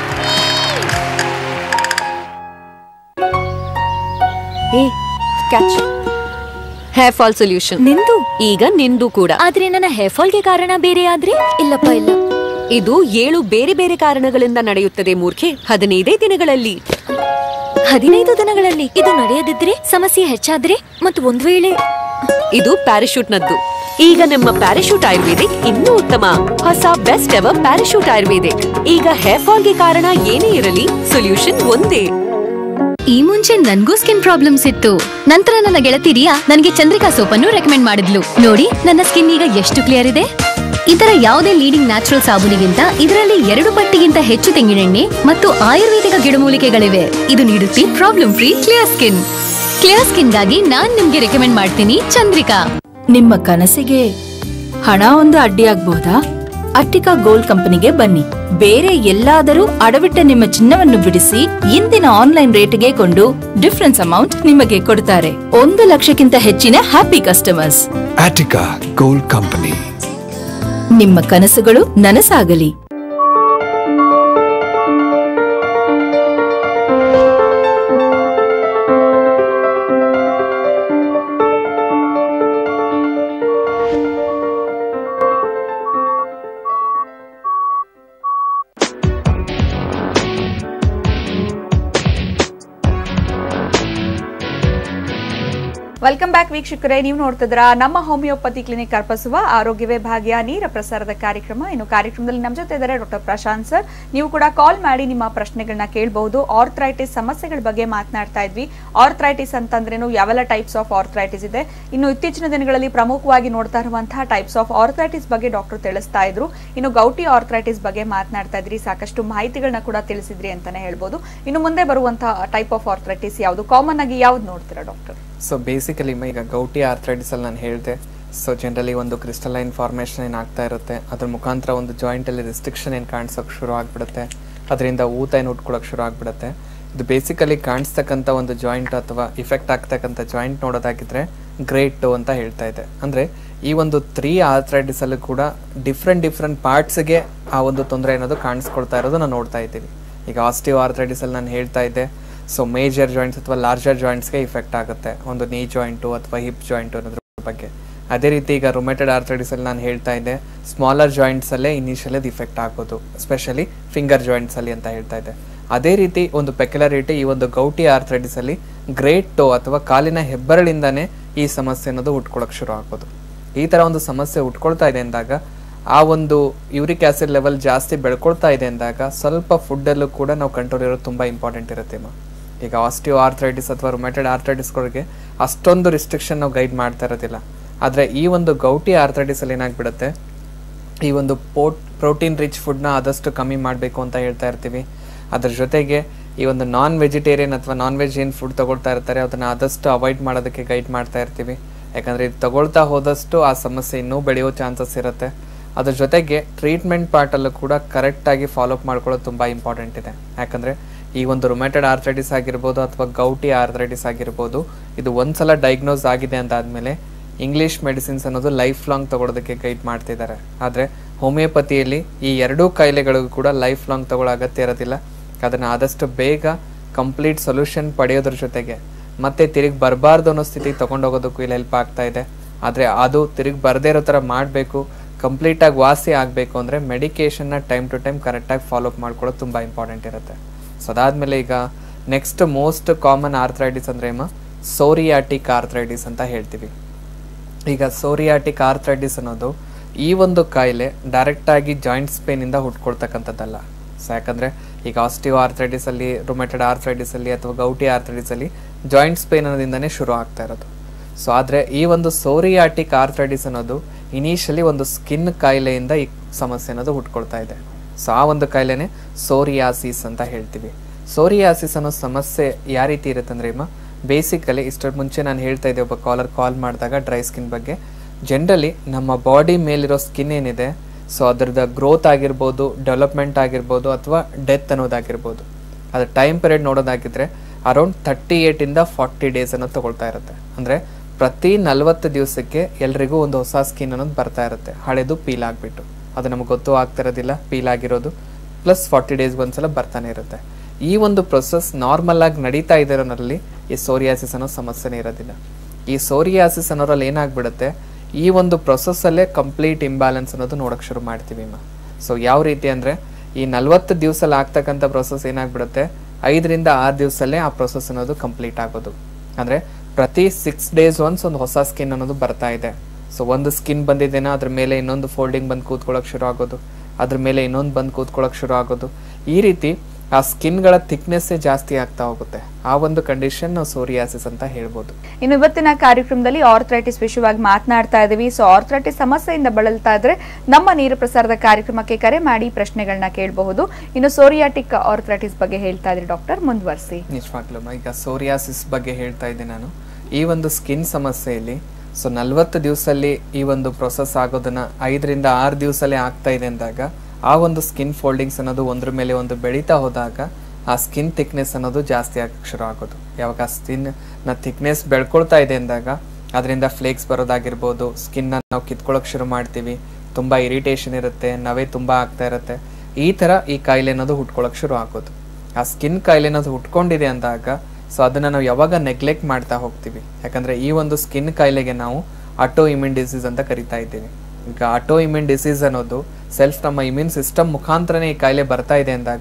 Speaker 9: ಏ ಕ್ಯಾಚ್ ಹೇರ್ ಫಾಲ್ ಸೊಲ್ಯೂಷನ್
Speaker 7: ನಿಂದು
Speaker 9: ಈಗ ನಿಂದು ಕೂಡ
Speaker 7: ಆದ್ರೆ ನನ್ನ ಹೇರ್ ಫಾಲ್ಗೆ ಕಾರಣ ಬೇರೆ ಆದ್ರೆ ಇಲ್ಲಪ್ಪ ಇಲ್ಲ
Speaker 9: ಇದು ಏಳು ಬೇರೆ ಬೇರೆ ಕಾರಣಗಳಿಂದ ನಡೆಯುತ್ತದೆ ಮೂರ್ಖೆ ಹದಿನೈದೇ ದಿನಗಳಲ್ಲಿ
Speaker 7: ಹದಿನೈದು ದಿನಗಳಲ್ಲಿ ಇದು ನಡೆಯದಿದ್ರೆ ಸಮಸ್ಯೆ ಹೆಚ್ಚಾದ್ರೆ ಮತ್ತು ಒಂದ್ ವೇಳೆ
Speaker 9: ಇದು ಪ್ಯಾರಾಶೂಟ್ನದ್ದು ಈಗ ನಮ್ಮ ಪ್ಯಾರಾಶೂಟ್ ಆಯುರ್ವೇದಿಕ್ ಇನ್ನೂ ಉತ್ತಮ ಹೊಸ ಬೆಸ್ಟ್ ಎವರ್ ಪ್ಯಾರಾಶೂಟ್ ಆಯುರ್ವೇದಿಕ್ ಈಗ ಹೇರ್ ಫಾಲ್ಗೆ ಕಾರಣ ಏನೇ ಇರಲಿ ಸೊಲ್ಯೂಷನ್ ಒಂದೇ
Speaker 7: ಈ ಮುಂಚೆ ನನ್ಗೂ ಸ್ಕಿನ್ ಪ್ರಾಬ್ಲಮ್ಸ್ ಇತ್ತು ನಂತರ ನನ್ನ ಗೆಳತಿ ರಿಯಾ ನನಗೆ ಚಂದ್ರಿಕಾ ಸೋಪನ್ನು ರೆಕಮೆಂಡ್ ಮಾಡಿದ್ಲು ನೋಡಿ ನನ್ನ ಸ್ಕಿನ್ ಈಗ ಎಷ್ಟು ಕ್ಲಿಯರ್ ಇದೆ ಇತರ ಯಾವುದೇ ಲೀಡಿಂಗ್ ನ್ಯಾಚುರಲ್ ಸಾಬೂನಿಗಿಂತ ಇದರಲ್ಲಿ ಎರಡು ಪಟ್ಟಿಗಿಂತ ಹೆಚ್ಚು ತೆಂಗಿನೆಣ್ಣೆ ಮತ್ತು ಆಯುರ್ವೇದಿಕ ಗಿಡಮೂಲಿಕೆಗಳಿವೆ ಇದು ನೀಡುತ್ತೆ problem free clear skin clear ಸ್ಕಿನ್ಗಾಗಿ ನಾನ್ ನಿಮ್ಗೆ ರೆಕಮೆಂಡ್ ಮಾಡ್ತೀನಿ ಚಂದ್ರಿಕಾ
Speaker 12: ನಿಮ್ಮ ಕನಸಿಗೆ ಹಣ ಒಂದು ಅಡ್ಡಿಯಾಗಬಹುದಾ ಅಟ್ಟಿಕಾ ಗೋಲ್ಡ್ ಕಂಪನಿಗೆ ಬನ್ನಿ ಬೇರೆ ಎಲ್ಲಾದರೂ ಅಡವಿಟ್ಟ ನಿಮ್ಮ ಚಿನ್ನವನ್ನು ಬಿಡಿಸಿ ಇಂದಿನ ಆನ್ಲೈನ್ ರೇಟ್ಗೆ ಕೊಂಡು ಡಿಫರೆನ್ಸ್ ಅಮೌಂಟ್ ನಿಮಗೆ ಕೊಡ್ತಾರೆ ಒಂದು ಲಕ್ಷಕ್ಕಿಂತ ಹೆಚ್ಚಿನ happy customers
Speaker 14: Attica Gold Company.
Speaker 12: ನಿಮ್ಮ ಕನಸುಗಳು ನನಸಾಗಲಿ
Speaker 1: ವೆಲ್ಕಮ್ ಬ್ಯಾಕ್ ವೀಕ್ಷಕರೇ ನೀವು ನೋಡ್ತಿದ್ರ ನಮ್ಮ ಹೋಮಿಯೋಪತಿ ಕ್ಲಿನಿಕ್ ಕರ್ಪಿಸುವ ಆರೋಗ್ಯವೇ ಭಾಗ್ಯ ನೇರ ಪ್ರಸಾರದ ಕಾರ್ಯಕ್ರಮ ಇನ್ನು ಕಾರ್ಯಕ್ರಮದಲ್ಲಿ ನಮ್ಮ ಜೊತೆ ಇದ್ದಾರೆ ಡಾಕ್ಟರ್ ಪ್ರಶಾಂತ್ ಸರ್ ನೀವು ಕೂಡ ಕಾಲ್ ಮಾಡಿ ನಿಮ್ಮ ಪ್ರಶ್ನೆಗಳನ್ನ ಕೇಳಬಹುದು ಆರ್ಥ್ರೈಟಿಸ್ ಸಮಸ್ಯೆಗಳ ಬಗ್ಗೆ ಮಾತನಾಡ್ತಾ ಇದ್ವಿ ಆರ್ಥ್ರೈಟಿಸ್ ಅಂತಂದ್ರೇನು ಯಾವೆಲ್ಲ ಟೈಪ್ಸ್ ಆಫ್ ಆರ್ಥ್ರೈಟಿಸ್ ಇದೆ ಇನ್ನು ಇತ್ತೀಚಿನ ದಿನಗಳಲ್ಲಿ ಪ್ರಮುಖವಾಗಿ ನೋಡ್ತಾ ಇರುವಂತಹ ಟೈಪ್ಸ್ ಆಫ್ ಆರ್ಥ್ರೈಟಿಸ್ ಬಗ್ಗೆ ಡಾಕ್ಟರ್ ತಿಳಿಸ್ತಾ ಇದ್ರು ಇನ್ನು ಗೌಟಿ ಆರ್ಥ್ರೈಟಿಸ್ ಬಗ್ಗೆ ಮಾತನಾಡ್ತಾ ಇದ್ರಿ ಸಾಕಷ್ಟು ಮಾಹಿತಿಗಳನ್ನ ಕೂಡ ತಿಳಿಸಿದ್ರಿ ಅಂತಾನೆ ಹೇಳ್ಬೋದು ಇನ್ನು ಮುಂದೆ ಬರುವಂತಹ ಟೈಪ್ ಆಫ್ ಆರ್ಥ್ರೈಟಿಸ್ ಯಾವುದು ಕಾಮನ್ ಆಗಿ ಯಾವ್ದು ನೋಡ್ತೀರಾ ಡಾಕ್ಟರ್
Speaker 2: ಸೊ ಬೇಸಿಕಲಿ ಈಗ ಗೌಟಿ ಆರ್ಥ್ರೈಟಿಸ್ ಅಲ್ಲಿ ನಾನು ಹೇಳಿದೆ ಸೊ ಜನರಲಿ ಒಂದು ಕ್ರಿಸ್ಟಲೈನ್ ಫಾರ್ಮೇಷನ್ ಏನು ಆಗ್ತಾ ಇರುತ್ತೆ ಅದ್ರ ಮುಖಾಂತರ ಒಂದು ಜಾಯಿಂಟಲ್ಲಿ ರಿಸ್ಟ್ರಿಕ್ಷನ್ ಏನು ಕಾಣಿಸೋಕೆ ಶುರು ಆಗ್ಬಿಡುತ್ತೆ ಅದರಿಂದ ಊತ ಏನು ಉಟ್ಕೊಳ್ಳೋಕೆ ಶುರು ಆಗ್ಬಿಡುತ್ತೆ ಇದು ಬೇಸಿಕಲಿ ಕಾಣಿಸ್ತಕ್ಕಂಥ ಒಂದು ಜಾಯಿಂಟ್ ಅಥವಾ ಇಫೆಕ್ಟ್ ಆಗ್ತಕ್ಕಂಥ ಜಾಯಿಂಟ್ ನೋಡೋದಾಗಿದ್ರೆ ಗ್ರೇಟ್ ಟು ಅಂತ ಹೇಳ್ತಾ ಇದೆ ಅಂದರೆ ಈ ಒಂದು ತ್ರೀ ಆರ್ಥ್ರೈಟಿಸಲ್ಲೂ ಕೂಡ ಡಿಫ್ರೆಂಟ್ ಡಿಫ್ರೆಂಟ್ ಪಾರ್ಟ್ಸ್ಗೆ ಆ ಒಂದು ತೊಂದರೆ ಅನ್ನೋದು ಕಾಣಿಸ್ಕೊಳ್ತಾ ಇರೋದು ನಾವು ನೋಡ್ತಾ ಇದ್ದೀವಿ ಈಗ ಆಸ್ಟಿವ್ ಆರ್ಥ್ರೈಟಿಸಲ್ಲಿ ನಾನು ಹೇಳ್ತಾ ಇದ್ದೆ ಸೊ ಮೇಜರ್ ಜಾಯಿಂಟ್ಸ್ ಅಥವಾ ಲಾರ್ಜರ್ ಜಾಯಿಂಟ್ಸ್ಗೆ ಇಫೆಕ್ಟ್ ಆಗುತ್ತೆ ಒಂದು ನೀ ಜಾಯಿಂಟು ಅಥವಾ ಹಿಪ್ ಜಾಯಿಂಟು ಅನ್ನೋದ್ರ ಬಗ್ಗೆ ಅದೇ ರೀತಿ ಈಗ ರೊಮೆಟೆಡ್ ಆರ್ಥ್ರೈಟಿಸಲ್ಲಿ ನಾನು ಹೇಳ್ತಾ ಇದ್ದೆ ಸ್ಮಾಲರ್ ಜಾಯಿಂಟ್ಸಲ್ಲೇ ಇನಿಷಿಯಲ್ ಅದು ಇಫೆಕ್ಟ್ ಆಗೋದು ಸ್ಪೆಷಲಿ ಫಿಂಗರ್ ಜಾಯಿಂಟ್ಸಲ್ಲಿ ಅಂತ ಹೇಳ್ತಾ ಇದ್ದೆ ಅದೇ ರೀತಿ ಒಂದು ಪೆಕ್ಯುಲಾರಿಟಿ ಈ ಒಂದು ಗೌಟಿ ಆರ್ಥ್ರೈಟಿಸಲ್ಲಿ ಗ್ರೇಟ್ ಟೋ ಅಥವಾ ಕಾಲಿನ ಹೆಬ್ಬರಳಿಂದಾನೇ ಈ ಸಮಸ್ಯೆ ಅನ್ನೋದು ಹುಟ್ಕೊಳ್ಳೋಕೆ ಶುರು ಆಗೋದು ಈ ಥರ ಒಂದು ಸಮಸ್ಯೆ ಹುಟ್ಕೊಳ್ತಾ ಇದೆ ಅಂದಾಗ ಆ ಒಂದು ಯೂರಿಕ್ ಆಸಿಡ್ ಲೆವೆಲ್ ಜಾಸ್ತಿ ಬೆಳ್ಕೊಳ್ತಾ ಇದೆ ಅಂದಾಗ ಸ್ವಲ್ಪ ಫುಡ್ಡಲ್ಲೂ ಕೂಡ ನಾವು ಕಂಟ್ರೋಲ್ ಇರೋದು ತುಂಬ ಇಂಪಾರ್ಟೆಂಟ್ ಇರುತ್ತೆ ಅಮ್ಮ ಈಗ ಆಸ್ಟಿಯೋ ಆರ್ಥ್ರೈಟಿಸ್ ಅಥವಾ ರೊಮೆಟೆಡ್ ಆರ್ಥ್ರೈಟಿಸ್ಗಳಿಗೆ ಅಷ್ಟೊಂದು ರಿಸ್ಟ್ರಿಕ್ಷನ್ ನಾವು ಗೈಡ್ ಮಾಡ್ತಾ ಇರೋದಿಲ್ಲ ಆದರೆ ಈ ಒಂದು ಗೌಟಿ ಆರ್ಥ್ರೈಟಿಸಲ್ಲಿ ಏನಾಗ್ಬಿಡುತ್ತೆ ಈ ಒಂದು ಪೋಟ್ ಪ್ರೋಟೀನ್ ರಿಚ್ ಫುಡ್ನ ಆದಷ್ಟು ಕಮ್ಮಿ ಮಾಡಬೇಕು ಅಂತ ಹೇಳ್ತಾ ಇರ್ತೀವಿ ಅದ್ರ ಜೊತೆಗೆ ಈ ಒಂದು ನಾನ್ ವೆಜಿಟೇರಿಯನ್ ಅಥವಾ ನಾನ್ ವೆಜ್ ಏನು ಫುಡ್ ತಗೊಳ್ತಾ ಇರ್ತಾರೆ ಅದನ್ನು ಆದಷ್ಟು ಅವಾಯ್ಡ್ ಮಾಡೋದಕ್ಕೆ ಗೈಡ್ ಮಾಡ್ತಾ ಇರ್ತೀವಿ ಯಾಕಂದರೆ ಇದು ತಗೊಳ್ತಾ ಹೋದಷ್ಟು ಆ ಸಮಸ್ಯೆ ಇನ್ನೂ ಬೆಳೆಯೋ ಚಾನ್ಸಸ್ ಇರುತ್ತೆ ಅದ್ರ ಜೊತೆಗೆ ಟ್ರೀಟ್ಮೆಂಟ್ ಪಾರ್ಟಲ್ಲೂ ಕೂಡ ಕರೆಕ್ಟಾಗಿ ಫಾಲೋಅಪ್ ಮಾಡ್ಕೊಳ್ಳೋದು ತುಂಬ ಇಂಪಾರ್ಟೆಂಟ್ ಇದೆ ಯಾಕಂದರೆ ಈ ಒಂದು ರೊಮೆಟೆಡ್ ಆರ್ಥ್ರೈಟಿಸ್ ಆಗಿರ್ಬೋದು ಅಥವಾ ಗೌಟಿ ಆರ್ಥ್ರೈಟಿಸ್ ಆಗಿರ್ಬೋದು ಇದು ಒಂದ್ಸಲ ಡಯಾಗ್ನೋಸ್ ಆಗಿದೆ ಅಂತಾದಮೇಲೆ ಇಂಗ್ಲೀಷ್ ಮೆಡಿಸಿನ್ಸ್ ಅನ್ನೋದು ಲೈಫ್ ಲಾಂಗ್ ತಗೊಳ್ಳೋದಕ್ಕೆ ಗೈಡ್ ಮಾಡ್ತಿದ್ದಾರೆ ಆದರೆ ಹೋಮಿಯೋಪತಿಯಲ್ಲಿ ಈ ಎರಡೂ ಕಾಯಿಲೆಗಳಿಗೂ ಕೂಡ ಲೈಫ್ ಲಾಂಗ್ ತಗೊಳ್ಳೋ ಅಗತ್ಯ ಇರೋದಿಲ್ಲ ಅದನ್ನು ಆದಷ್ಟು ಬೇಗ ಕಂಪ್ಲೀಟ್ ಸೊಲ್ಯೂಷನ್ ಪಡೆಯೋದ್ರ ಜೊತೆಗೆ ಮತ್ತೆ ತಿರುಗಿ ಬರಬಾರ್ದು ಅನ್ನೋ ಸ್ಥಿತಿಗೆ ತೊಗೊಂಡೋಗೋದಕ್ಕೂ ಇಲ್ಲಿ ಹೆಲ್ಪ್ ಆಗ್ತಾ ಇದೆ ಆದರೆ ಅದು ತಿರುಗಿ ಬರದೇ ಇರೋ ಥರ ಮಾಡಬೇಕು ಕಂಪ್ಲೀಟಾಗಿ ವಾಸಿ ಆಗಬೇಕು ಅಂದರೆ ಮೆಡಿಕೇಷನ್ನ ಟೈಮ್ ಟು ಟೈಮ್ ಕರೆಕ್ಟಾಗಿ ಫಾಲೋಅಪ್ ಮಾಡ್ಕೊಳ್ಳೋದು ತುಂಬ ಇಂಪಾರ್ಟೆಂಟ್ ಇರುತ್ತೆ ಸೊ ಅದಾದಮೇಲೆ ಈಗ ನೆಕ್ಸ್ಟ್ ಮೋಸ್ಟ್ ಕಾಮನ್ ಆರ್ಥ್ರೈಟಿಸ್ ಅಂದರೆ ಏಮ ಸೋರಿಯಾಟಿಕ್ ಆರ್ಥ್ರೈಟಿಸ್ ಅಂತ ಹೇಳ್ತೀವಿ ಈಗ ಸೋರಿಯಾಟಿಕ್ ಆರ್ಥ್ರೈಟಿಸ್ ಅನ್ನೋದು ಈ ಒಂದು ಕಾಯಿಲೆ ಡೈರೆಕ್ಟಾಗಿ ಜಾಯಿಂಟ್ಸ್ ಪೇನಿಂದ ಹುಟ್ಕೊಳ್ತಕ್ಕಂಥದ್ದಲ್ಲ ಸೊ ಯಾಕಂದರೆ ಈಗ ಆಸ್ಟಿವ್ ಆರ್ಥ್ರೈಟಿಸಲ್ಲಿ ರೊಮೆಟೆಡ್ ಆರ್ಥ್ರೈಟಿಸಲ್ಲಿ ಅಥವಾ ಗೌಟಿ ಆರ್ಥ್ರೈಟಿಸಲ್ಲಿ ಜಾಯಿಂಟ್ಸ್ ಪೇನ್ ಅನ್ನೋದಿಂದನೇ ಶುರು ಆಗ್ತಾ ಇರೋದು ಸೊ ಆದರೆ ಈ ಒಂದು ಸೋರಿಯಾಟಿಕ್ ಆರ್ಥ್ರೈಟಿಸ್ ಅನ್ನೋದು ಇನಿಷಿಯಲಿ ಒಂದು ಸ್ಕಿನ್ ಕಾಯಿಲೆಯಿಂದ ಈ ಸಮಸ್ಯೆ ಅನ್ನೋದು ಹುಟ್ಕೊಳ್ತಾ ಇದೆ ಸೊ ಆ ಒಂದು ಕಾಯಿಲೆನೇ ಸೋರಿಯಾಸಿಸ್ ಅಂತ ಹೇಳ್ತೀವಿ ಸೋರಿಯಾಸಿಸ್ ಅನ್ನೋ ಸಮಸ್ಯೆ ಯಾವ ರೀತಿ ಇರುತ್ತೆ ಅಂದ್ರೆ ಇಮ್ಮ ಬೇಸಿಕಲಿ ಇಷ್ಟರ ಮುಂಚೆ ನಾನು ಹೇಳ್ತಾ ಇದ್ದೆ ಒಬ್ಬ ಕಾಲರ್ ಕಾಲ್ ಮಾಡಿದಾಗ ಡ್ರೈ ಸ್ಕಿನ್ ಬಗ್ಗೆ ಜನರಲಿ ನಮ್ಮ ಬಾಡಿ ಮೇಲಿರೋ ಸ್ಕಿನ್ ಏನಿದೆ ಸೊ ಅದರದ ಗ್ರೋತ್ ಆಗಿರ್ಬೋದು ಡೆವಲಪ್ಮೆಂಟ್ ಆಗಿರ್ಬೋದು ಅಥವಾ ಡೆತ್ ಅನ್ನೋದಾಗಿರ್ಬೋದು ಅದ್ರ ಟೈಮ್ ಪೀರಿಯಡ್ ನೋಡೋದಾಗಿದ್ರೆ ಅರೌಂಡ್ ತರ್ಟಿ ಏಯ್ಟಿಂದ ಫಾರ್ಟಿ ಡೇಸ್ ಅನ್ನೋದು ತಗೊಳ್ತಾ ಇರುತ್ತೆ ಅಂದರೆ ಪ್ರತಿ ನಲವತ್ತು ದಿವಸಕ್ಕೆ ಎಲ್ರಿಗೂ ಒಂದು ಹೊಸ ಸ್ಕಿನ್ ಅನ್ನೋದು ಬರ್ತಾ ಇರುತ್ತೆ ಹಳೆದು ಪೀಲ್ ಆಗಿಬಿಟ್ಟು ಅದು ನಮಗೆ ಗೊತ್ತೂ ಆಗ್ತಿರೋದಿಲ್ಲ ಪೀಲ್ ಆಗಿರೋದು ಪ್ಲಸ್ ಫಾರ್ಟಿ ಡೇಸ್ಗೆ ಒಂದ್ಸಲ ಬರ್ತಾನೆ ಇರುತ್ತೆ ಈ ಒಂದು ಪ್ರೊಸೆಸ್ ನಾರ್ಮಲ್ ಆಗಿ ನಡೀತಾ ಇರೋನಲ್ಲಿ ಈ ಸೋರಿಯಾಸಿಸ್ ಅನ್ನೋ ಸಮಸ್ಯೆನೇ ಇರೋದಿಲ್ಲ ಈ ಸೋರಿಯಾಸಿಸ್ ಅನ್ನೋರಲ್ಲಿ ಏನಾಗ್ಬಿಡುತ್ತೆ ಈ ಒಂದು ಪ್ರೊಸೆಸ್ಸಲ್ಲೇ ಕಂಪ್ಲೀಟ್ ಇಂಬ್ಯಾಲೆನ್ಸ್ ಅನ್ನೋದು ನೋಡೋಕೆ ಶುರು ಮಾಡ್ತೀವಿ ಮಾ ಸೊ ಯಾವ ರೀತಿ ಅಂದರೆ ಈ ನಲ್ವತ್ತು ದಿವಸಲ್ಲಿ ಆಗ್ತಕ್ಕಂಥ ಪ್ರೊಸೆಸ್ ಏನಾಗ್ಬಿಡುತ್ತೆ ಐದರಿಂದ ಆರು ದಿವಸಲ್ಲೇ ಆ ಪ್ರೊಸೆಸ್ ಅನ್ನೋದು ಕಂಪ್ಲೀಟ್ ಆಗೋದು ಅಂದರೆ ಪ್ರತಿ ಸಿಕ್ಸ್ ಡೇಸ್ ಒನ್ಸ್ ಒಂದು ಹೊಸ ಸ್ಕಿನ್ ಅನ್ನೋದು ಬರ್ತಾ ಇದೆ ಸೊ ಒಂದು ಸ್ಕಿನ್ ಬಂದಿದ್ದೇನೋ ಅದ್ರ ಮೇಲೆ ಇನ್ನೊಂದು ಫೋಲ್ಡಿಂಗ್ ಬಂದು ಕೂತ್ಕೊಳ್ಳೋಕೆ ಶುರು ಆಗೋದು ಅದ್ರ ಮೇಲೆ ಇನ್ನೊಂದು ಬಂದು ಕೂತ್ಕೊಳ್ಳೋಕೆ ಶುರು ಆಗೋದು ಈ ರೀತಿ ಆ ಸ್ಕಿನ್ಗಳ ಥಿಕ್ನೆಸ್ಸೇ ಜಾಸ್ತಿ ಆಗ್ತಾ ಹೋಗುತ್ತೆ ಆ ಒಂದು ಕಂಡೀಷನ್ ನಾವು ಸೋರಿಯಾಸಿಸ್ ಅಂತ ಹೇಳ್ಬೋದು
Speaker 1: ಇನ್ನು ಇವತ್ತಿನ ಕಾರ್ಯಕ್ರಮದಲ್ಲಿ ಆರ್ಥ್ರೈಟಿಸ್ ವಿಷಯವಾಗಿ ಮಾತನಾಡ್ತಾ ಇದ್ದೀವಿ ಸೊ ಆರ್ಥ್ರೈಟಿಸ್ ಸಮಸ್ಯೆಯಿಂದ ಬಳಲ್ತಾ ಇದ್ರೆ ನಮ್ಮ ನೀರು ಪ್ರಸಾರದ ಕಾರ್ಯಕ್ರಮಕ್ಕೆ ಕರೆ ಮಾಡಿ ಪ್ರಶ್ನೆಗಳನ್ನ ಕೇಳಬಹುದು ಇನ್ನು ಸೋರಿಯಾಟಿಕ್ ಆರ್ಥ್ರೈಟಿಸ್ ಬಗ್ಗೆ ಹೇಳ್ತಾ ಇದ್ರಿ ಡಾಕ್ಟರ್ ಮುಂದುವರಿಸಿ
Speaker 2: ನಿಜವಾಗ್ಲೂ ಈಗ ಸೋರಿಯಾಸಿಸ್ ಬಗ್ಗೆ ಹೇಳ್ತಾ ಇದ್ದೆ ನಾನು ಈ ಒಂದು ಸ್ಕಿನ್ ಸಮಸ್ಯೆಯಲ್ಲಿ ಸೊ ನಲ್ವತ್ತು ದಿವಸಲ್ಲಿ ಈ ಒಂದು ಪ್ರೊಸೆಸ್ ಆಗೋದನ್ನ ಐದರಿಂದ ಆರು ದಿವಸಲ್ಲೇ ಆಗ್ತಾ ಇದೆ ಅಂದಾಗ ಆ ಒಂದು ಸ್ಕಿನ್ ಫೋಲ್ಡಿಂಗ್ಸ್ ಅನ್ನೋದು ಒಂದ್ರ ಮೇಲೆ ಒಂದು ಬೆಳೀತಾ ಹೋದಾಗ ಆ ಸ್ಕಿನ್ ಥಿಕ್ನೆಸ್ ಅನ್ನೋದು ಜಾಸ್ತಿ ಆಗಕ್ಕೆ ಶುರು ಆಗೋದು ಯಾವಾಗ ಆ ಸ್ಕಿನ್ ನ ಥಿಕ್ನೆಸ್ ಬೆಳ್ಕೊಳ್ತಾ ಇದೆ ಅಂದಾಗ ಅದರಿಂದ ಫ್ಲೇಕ್ಸ್ ಬರೋದಾಗಿರ್ಬೋದು ಸ್ಕಿನ್ನ ನಾವು ಕಿತ್ಕೊಳ್ಳೋಕೆ ಶುರು ಮಾಡ್ತೀವಿ ತುಂಬ ಇರಿಟೇಷನ್ ಇರುತ್ತೆ ನವೆ ತುಂಬ ಆಗ್ತಾ ಇರುತ್ತೆ ಈ ಥರ ಈ ಕಾಯಿಲೆ ಅನ್ನೋದು ಹುಟ್ಕೊಳ್ಳೋಕೆ ಶುರು ಆಗೋದು ಆ ಸ್ಕಿನ್ ಕಾಯಿಲೆ ಅನ್ನೋದು ಹುಟ್ಕೊಂಡಿದೆ ಅಂದಾಗ ಸೊ ಅದನ್ನು ನಾವು ಯಾವಾಗ ನೆಗ್ಲೆಕ್ಟ್ ಮಾಡ್ತಾ ಹೋಗ್ತೀವಿ ಯಾಕಂದರೆ ಈ ಒಂದು ಸ್ಕಿನ್ ಕಾಯಿಲೆಗೆ ನಾವು ಆಟೋ ಇಮ್ಯೂನ್ ಡಿಸೀಸ್ ಅಂತ ಕರಿತಾ ಇದ್ದೀವಿ ಈಗ ಆಟೋ ಇಮ್ಯೂನ್ ಡಿಸೀಸ್ ಅನ್ನೋದು ಸೆಲ್ಫ್ ನಮ್ಮ ಇಮ್ಯೂನ್ ಸಿಸ್ಟಮ್ ಮುಖಾಂತರನೇ ಈ ಕಾಯಿಲೆ ಬರ್ತಾ ಇದೆ ಅಂದಾಗ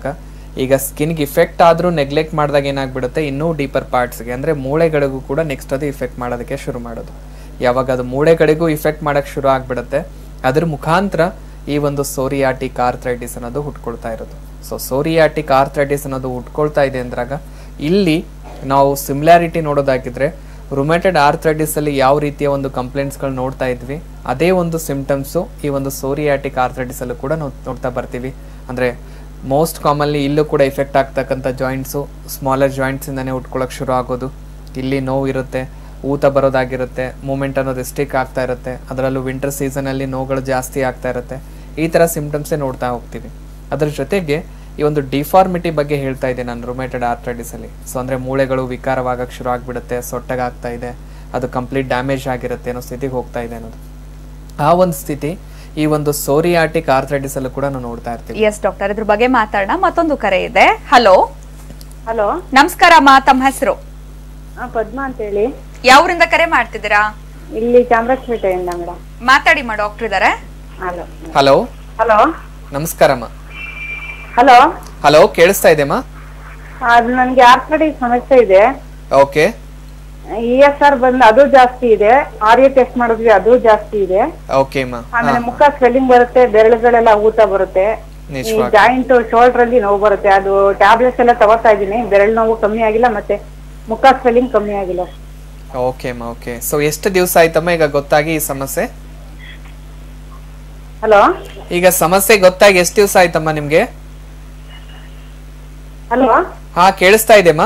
Speaker 2: ಈಗ ಸ್ಕಿನ್ಗೆ ಇಫೆಕ್ಟ್ ಆದರೂ ನೆಗ್ಲೆಕ್ಟ್ ಮಾಡಿದಾಗ ಏನಾಗ್ಬಿಡುತ್ತೆ ಇನ್ನೂ ಡೀಪರ್ ಪಾರ್ಟ್ಸ್ಗೆ ಅಂದರೆ ಮೂಳೆಗಳಿಗೂ ಕೂಡ ನೆಕ್ಸ್ಟ್ ಅದು ಇಫೆಕ್ಟ್ ಮಾಡೋದಕ್ಕೆ ಶುರು ಮಾಡೋದು ಯಾವಾಗ ಅದು ಮೂಳೆಗಳಿಗೂ ಇಫೆಕ್ಟ್ ಮಾಡೋಕ್ಕೆ ಶುರು ಆಗಿಬಿಡುತ್ತೆ ಅದ್ರ ಮುಖಾಂತರ ಈ ಒಂದು ಸೋರಿಯಾಟಿಕ್ ಆರ್ಥ್ರೈಟಿಸ್ ಅನ್ನೋದು ಹುಟ್ಕೊಳ್ತಾ ಇರೋದು ಸೊ ಸೋರಿಯಾಟಿಕ್ ಆರ್ಥ್ರೈಟಿಸ್ ಅನ್ನೋದು ಹುಟ್ಕೊಳ್ತಾ ಇದೆ ಅಂದಾಗ ಇಲ್ಲಿ ನಾವು ಸಿಮಿಲಾರಿಟಿ ನೋಡೋದಾಗಿದ್ರೆ ರುಮೆಟೆಡ್ ಆರ್ಥ್ರೈಟಿಸ್ ಅಲ್ಲಿ ಯಾವ ರೀತಿಯ ಒಂದು ಕಂಪ್ಲೇಂಟ್ಸ್ಗಳು ನೋಡ್ತಾ ಇದ್ವಿ ಅದೇ ಒಂದು ಸಿಂಪ್ಟಮ್ಸು ಈ ಒಂದು ಸೋರಿಯಾಟಿಕ್ ಆರ್ಥ್ರೈಟಿಸ್ ಅಲ್ಲೂ ಕೂಡ ನೋಡ್- ನೋಡ್ತಾ ಬರ್ತೀವಿ ಅಂದರೆ ಮೋಸ್ಟ್ ಕಾಮನ್ಲಿ ಇಲ್ಲೂ ಕೂಡ ಇಫೆಕ್ಟ್ ಆಗ್ತಕ್ಕಂಥ ಜಾಯಿಂಟ್ಸು ಸ್ಮಾಲರ್ ಜಾಯಿಂಟ್ಸಿಂದನೇ ಉಟ್ಕೊಳ್ಳೋಕೆ ಶುರು ಆಗೋದು ಇಲ್ಲಿ ನೋವು ಇರುತ್ತೆ ಊತ ಬರೋದಾಗಿರುತ್ತೆ ಮೂಮೆಂಟ್ ಅನ್ನೋದು ರೆಸ್ಟಿಕ್ ಆಗ್ತಾ ಇರುತ್ತೆ ಅದರಲ್ಲೂ ವಿಂಟರ್ ಸೀಸನಲ್ಲಿ ನೋವುಗಳು ಜಾಸ್ತಿ ಆಗ್ತಾ ಇರುತ್ತೆ ಈ ಥರ ಸಿಂಪ್ಟಮ್ಸೇ ನೋಡ್ತಾ ಹೋಗ್ತೀವಿ ಅದ್ರ ಜೊತೆಗೆ ಈ ಒಂದು ಡಿಫಾರ್ಮಿಟಿ ಬಗ್ಗೆ ಹೇಳ್ತಾ ಇದ್ದೆ ನಾನು ರೊಮೇಟೆಡ್ ಆರ್ಥ್ರೈಟಿಸ್ ಅಲ್ಲಿ ಸೊ ಅಂದ್ರೆ ಮೂಳೆಗಳು ವಿಕಾರವಾಗಕ್ಕೆ ಶುರು ಆಗ್ಬಿಡುತ್ತೆ ಸೊಟ್ಟಗಾಗ್ತಾ ಇದೆ ಅದು ಕಂಪ್ಲೀಟ್ ಡ್ಯಾಮೇಜ್ ಆಗಿರುತ್ತೆ ಅನ್ನೋ ಸ್ಥಿತಿಗೆ ಹೋಗ್ತಾ ಇದೆ ಅನ್ನೋದು ಆ ಒಂದು ಸ್ಥಿತಿ ಈ ಒಂದು ಸೋರಿಯಾಟಿಕ್ ಆರ್ಥ್ರೈಟಿಸ್ ಅಲ್ಲೂ ಕೂಡ ನಾವು ನೋಡ್ತಾ ಇರ್ತೀವಿ
Speaker 1: ಎಸ್ ಡಾಕ್ಟರ್ ಇದ್ರ ಬಗ್ಗೆ ಮಾತಾಡೋಣ ಮತ್ತೊಂದು ಕರೆ ಇದೆ ಹಲೋ
Speaker 21: ಹಲೋ
Speaker 1: ನಮಸ್ಕಾರ ಅಮ್ಮ ತಮ್ಮ ಹೆಸರು
Speaker 21: ಪದ್ಮಾ ಅಂತ ಹೇಳಿ
Speaker 1: ಯಾವ್ರಿಂದ ಕರೆ ಮಾಡ್ತಿದ್ದೀರಾ
Speaker 21: ಇಲ್ಲಿ ಚಾಮರಾಜಪೇಟೆಯಿಂದ ಮೇಡಮ್
Speaker 1: ಮಾತಾಡಿ ಮಾ ಡಾಕ್ಟರ್ ಇದಾರೆ
Speaker 21: ಹಲೋ
Speaker 2: ಹಲೋ
Speaker 21: ಹಲೋ
Speaker 2: ನಮಸ್ಕಾರಮ್ಮ
Speaker 21: ಹಲೋ
Speaker 2: ಹಲೋ ಕೇಳಿಸ್ತಾ ಇದೆಯಮ್ಮ
Speaker 21: ಅದು ನನಗೆ ಆರ್ಥ್ರೈಟಿಸ್ ಸಮಸ್ಯೆ ಇದೆ
Speaker 2: ಓಕೆ
Speaker 21: ಇ ಎಸ್ ಆರ್ ಬಂದು ಅದು ಜಾಸ್ತಿ ಇದೆ ಆರ್ ಎ ಟೆಸ್ಟ್ ಮಾಡಿದ್ವಿ ಅದು ಜಾಸ್ತಿ ಇದೆ
Speaker 2: ಓಕೆ ಅಮ್ಮ
Speaker 21: ಆಮೇಲೆ ಮುಖ ಸ್ವೆಲ್ಲಿಂಗ್ ಬರುತ್ತೆ ಬೆರಳುಗಳೆಲ್ಲ ಊತ ಬರುತ್ತೆ ಈ
Speaker 2: ನಿಜವಾಗಿ
Speaker 21: ಜಾಯಿಂಟ್ ಶೋಲ್ಡರ್ ಅಲ್ಲಿ ನೋವು ಬರುತ್ತೆ ಅದು ಟ್ಯಾಬ್ಲೆಟ್ಸ್ ಎಲ್ಲ ತಗೋತಾ ಇದೀನಿ ಬೆರಳು ನೋವು ಕಮ್ಮಿ ಆಗಿಲ್ಲ ಮತ್ತೆ ಮುಖ ಸ್ವೆಲ್ಲಿಂಗ್ ಕಮ್ಮಿ ಆಗಿಲ್ಲ
Speaker 2: ಓಕೆ ಅಮ್ಮ ಓಕೆ ಸೊ ಎಷ್ಟು ದಿವಸ ಆಯ್ತಮ್ಮ ಈಗ ಗೊತ್ತಾಗಿ ಈ ಸಮಸ್ಯೆ
Speaker 21: ಹಲೋ
Speaker 2: ಈಗ ಸಮಸ್ಯೆ ಗೊತ್ತಾಗಿ ಎಷ್ಟು ದಿವಸ ಆಯ್ತಮ್ಮ ನಿಮ್ಗೆ
Speaker 21: ಹಲೋ
Speaker 2: ಹಾ ಕೇಳಿಸ್ತಾ ಇದೆಮ್ಮ